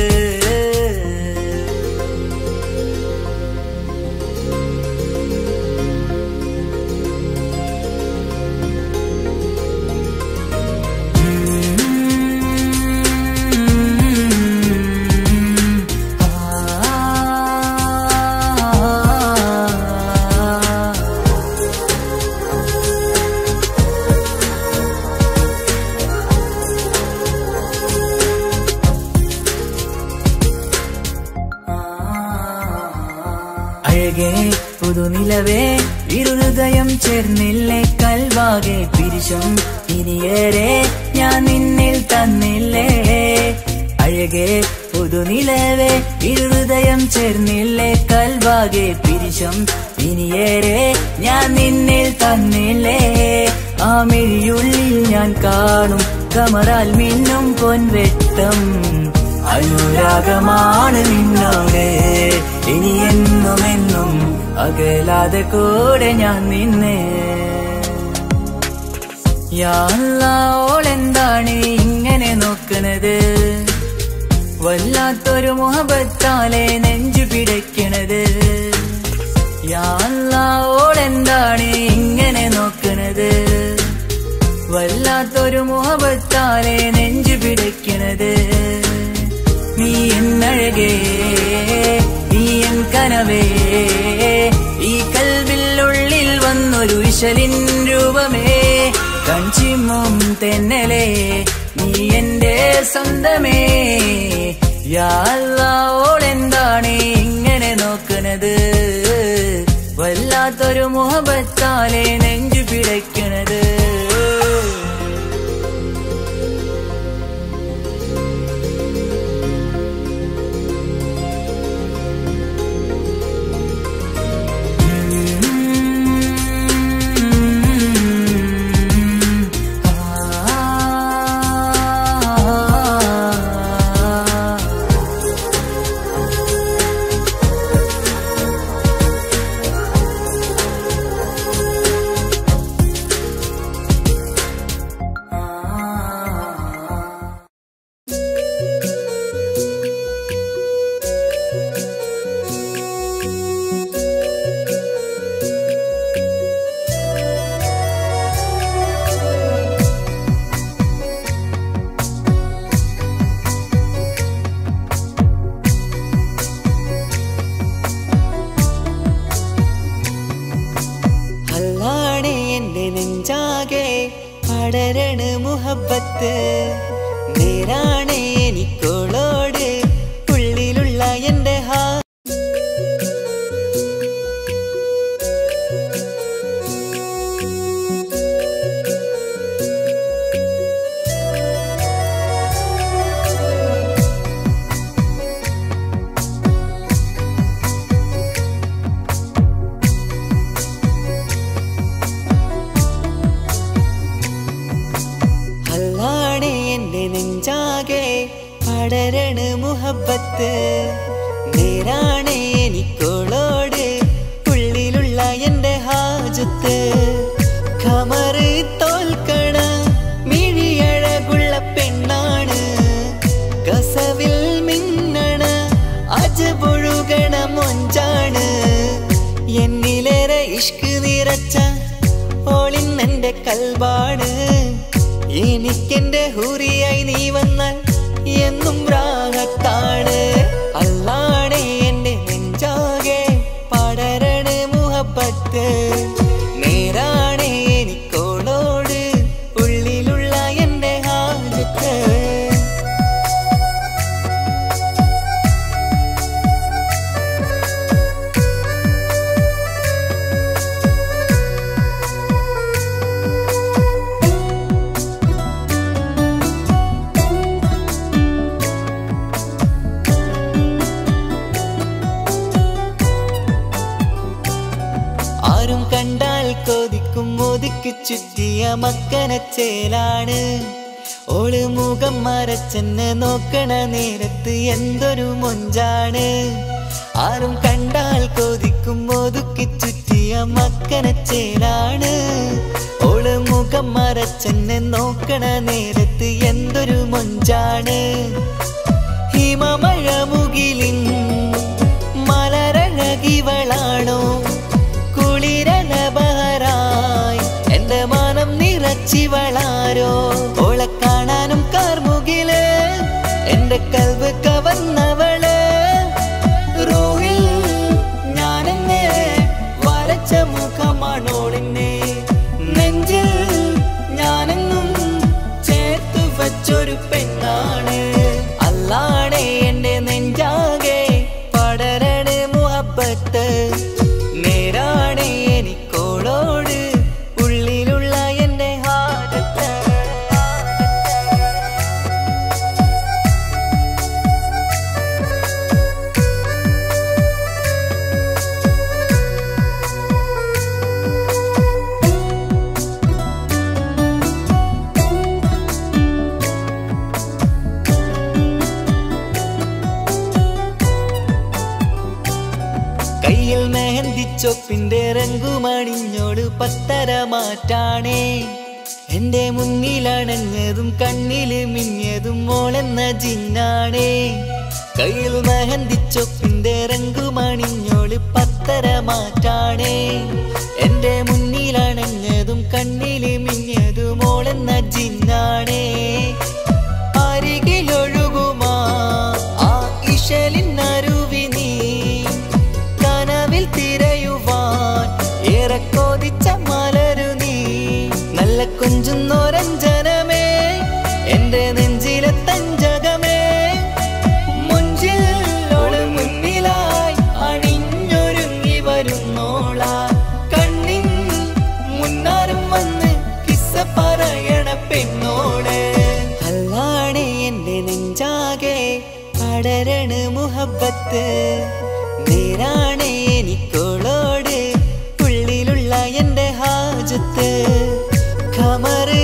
ആ പുതുനിലവേ ഇരുഹൃദയം ചേർന്നില്ലേ കൽവാകെ പിരിശം ഇനിയേറെ ഞാൻ നിന്നിൽ തന്നില്ലേ അഴകെ പുതുനിലവേ ഇരുഹൃദയം ചേർന്നില്ലേ കൽവാകെ പിരിശം ഇനിയേറെ ഞാൻ നിന്നിൽ തന്നില്ലേ ആ മിഴിയുള്ളിൽ ഞാൻ കാണും കമറാൽ മിന്നും പൊൻവെട്ടം അനുരാഗമാണ് നിന്നോട് ഇനി എന്നും എന്നും അകലാതെ കൂടെ ഞാൻ നിന്നെ യാളോളെന്താണ് ഇങ്ങനെ നോക്കണത് വല്ലാത്തൊരു മുഹബത്താലെ നെഞ്ചു പിടയ്ക്കണത് യാളോളെന്താണ് ഇങ്ങനെ നോക്കണത് വല്ലാത്തൊരു മുഹബത്താലെ നെഞ്ചു പിടയ്ക്കണത് നീ എന്നഴകേ നീ എൻ കനവേ ഈ കൽവില്ലുള്ളിൽ വന്നൊരു വിശലിൻ രൂപമേ കഞ്ചിമ്മും തെന്നലേ നീ എന്റെ സ്വന്തമേ യാളോളെന്താണ് ഇങ്ങനെ നോക്കണത് വല്ലാത്തൊരു മുഹബത്താലെ നെഞ്ചു പിടയ്ക്കണത് അല്ലാടെ എന്റെ നെഞ്ചാകെ പടരണ മുഹബത്ത് നേരാണ് എനിക്കോളോട് ഉള്ളിലുള്ള എന്റെ ഹാ അല്ലാടെ എന്റെ നെഞ്ചാകെ പടരണ മുഹബത്ത് നേരാണ് എനിക്കോളോട് ഉള്ളിലുള്ള എന്റെ ഹാജത്ത് ഖമറ് തോൽക്കണ മിഴിയഴകുള്ള പെണ്ണാണ് കസവിൽ മിന്നണ അജപൊഴുകണ മൊഞ്ചാണ് എന്നിലേറെ ഇഷ്ക് നിറച്ച ഓളിന്നെന്റെ കൽവാണ് എനിക്കെന്റെ ഹൂറിയായി നീ വന്നാൽ എന്നും രാഗത്താണ് അല്ലാണേ എന്റെ നെഞ്ചാകെ പടരണ മുഹബത്ത് നേരാണേ എനിക്കോളോട് ഉള്ളിലുള്ള എന്റെ ഹാജത്ത് ആരും കണ്ടാൽ കൊതിക്കും ഒതുക്കി ചുറ്റിയ മക്കനച്ചേലാണ് ഓള് മുഖം മറച്ചെന്നെ നോക്കണ നേരത്ത് എന്തൊരു മൊഞ്ചാണ് ആരും കണ്ടാൽ കൊതിക്കും ഒതുക്കി ചുറ്റിയ മക്കനച്ചേലാണ് ഓള് മുഖം മറച്ചെന്നെ നോക്കണ നേരത്ത് എന്തൊരു മൊഞ്ചാണ് ഹിമമഴ മുകിലിൻ മലരഴകിവളാണോ കുളിരലബഹരായി എന്റെ മനം നിറച്ചിവളാരോ ഓളെ കാണാനും കാർമുകില് എന്റെ കൽവ് കവർന്നവള് റോഹിൽ ഞാനെന്നെ വരച്ച മുഖമാണോളിന്നെ നെഞ്ചിൽ ഞാനെന്നും ചേർത്തു വച്ചൊരു പെണ്ണാണ് അല്ലാണേ എന്റെ നെഞ്ചാകെ പടരണ മുഹബത്ത് നേരാ ചൊപ്പിന്റെ രംഗുമണിഞ്ഞോട് പത്തര മാറ്റാണേ എന്റെ മുന്നിലണഞ്ഞതും കണ്ണില് മിന്നിയതും മോളെന്ന ജിന്നാണേ കയ്യിൽ മെഹന്തിച്ചൊപ്പിന്റെ രംഗുമണിഞ്ഞോട് പത്തര മാറ്റാണേ എന്റെ മുന്നിലണഞ്ഞതും കണ്ണില് മിന്നിയതും മോളെന്ന ജിന്നാണേ അരികിലൊഴുകുമാ ആ ഇശലിനരുവി നീ കനവിൽ തിരയുവാൻ ഏറെ കൊതിച്ച മലരു നീ നല്ല കുഞ്ചുന്നോരഞ്ജനമേ എന്റെ നെഞ്ചിലെ തഞ്ചകമേ മുഞ്ചിൽ ഓള് മുന്നിലായി അണിഞ്ഞൊരുങ്ങി വരുന്നോള കണ്ണിൻ മുന്നാരും വന്ന് കിസ്സ പറയണ പെണ്ണോള് അല്ലാണേ എന്റെ നെഞ്ചാകെ പടരണ മുഹബത്ത് നേരാണേ എനിക്കോളോട് ഉള്ളിലുള്ള എന്റെ ഹാജത്ത് ഖമറ്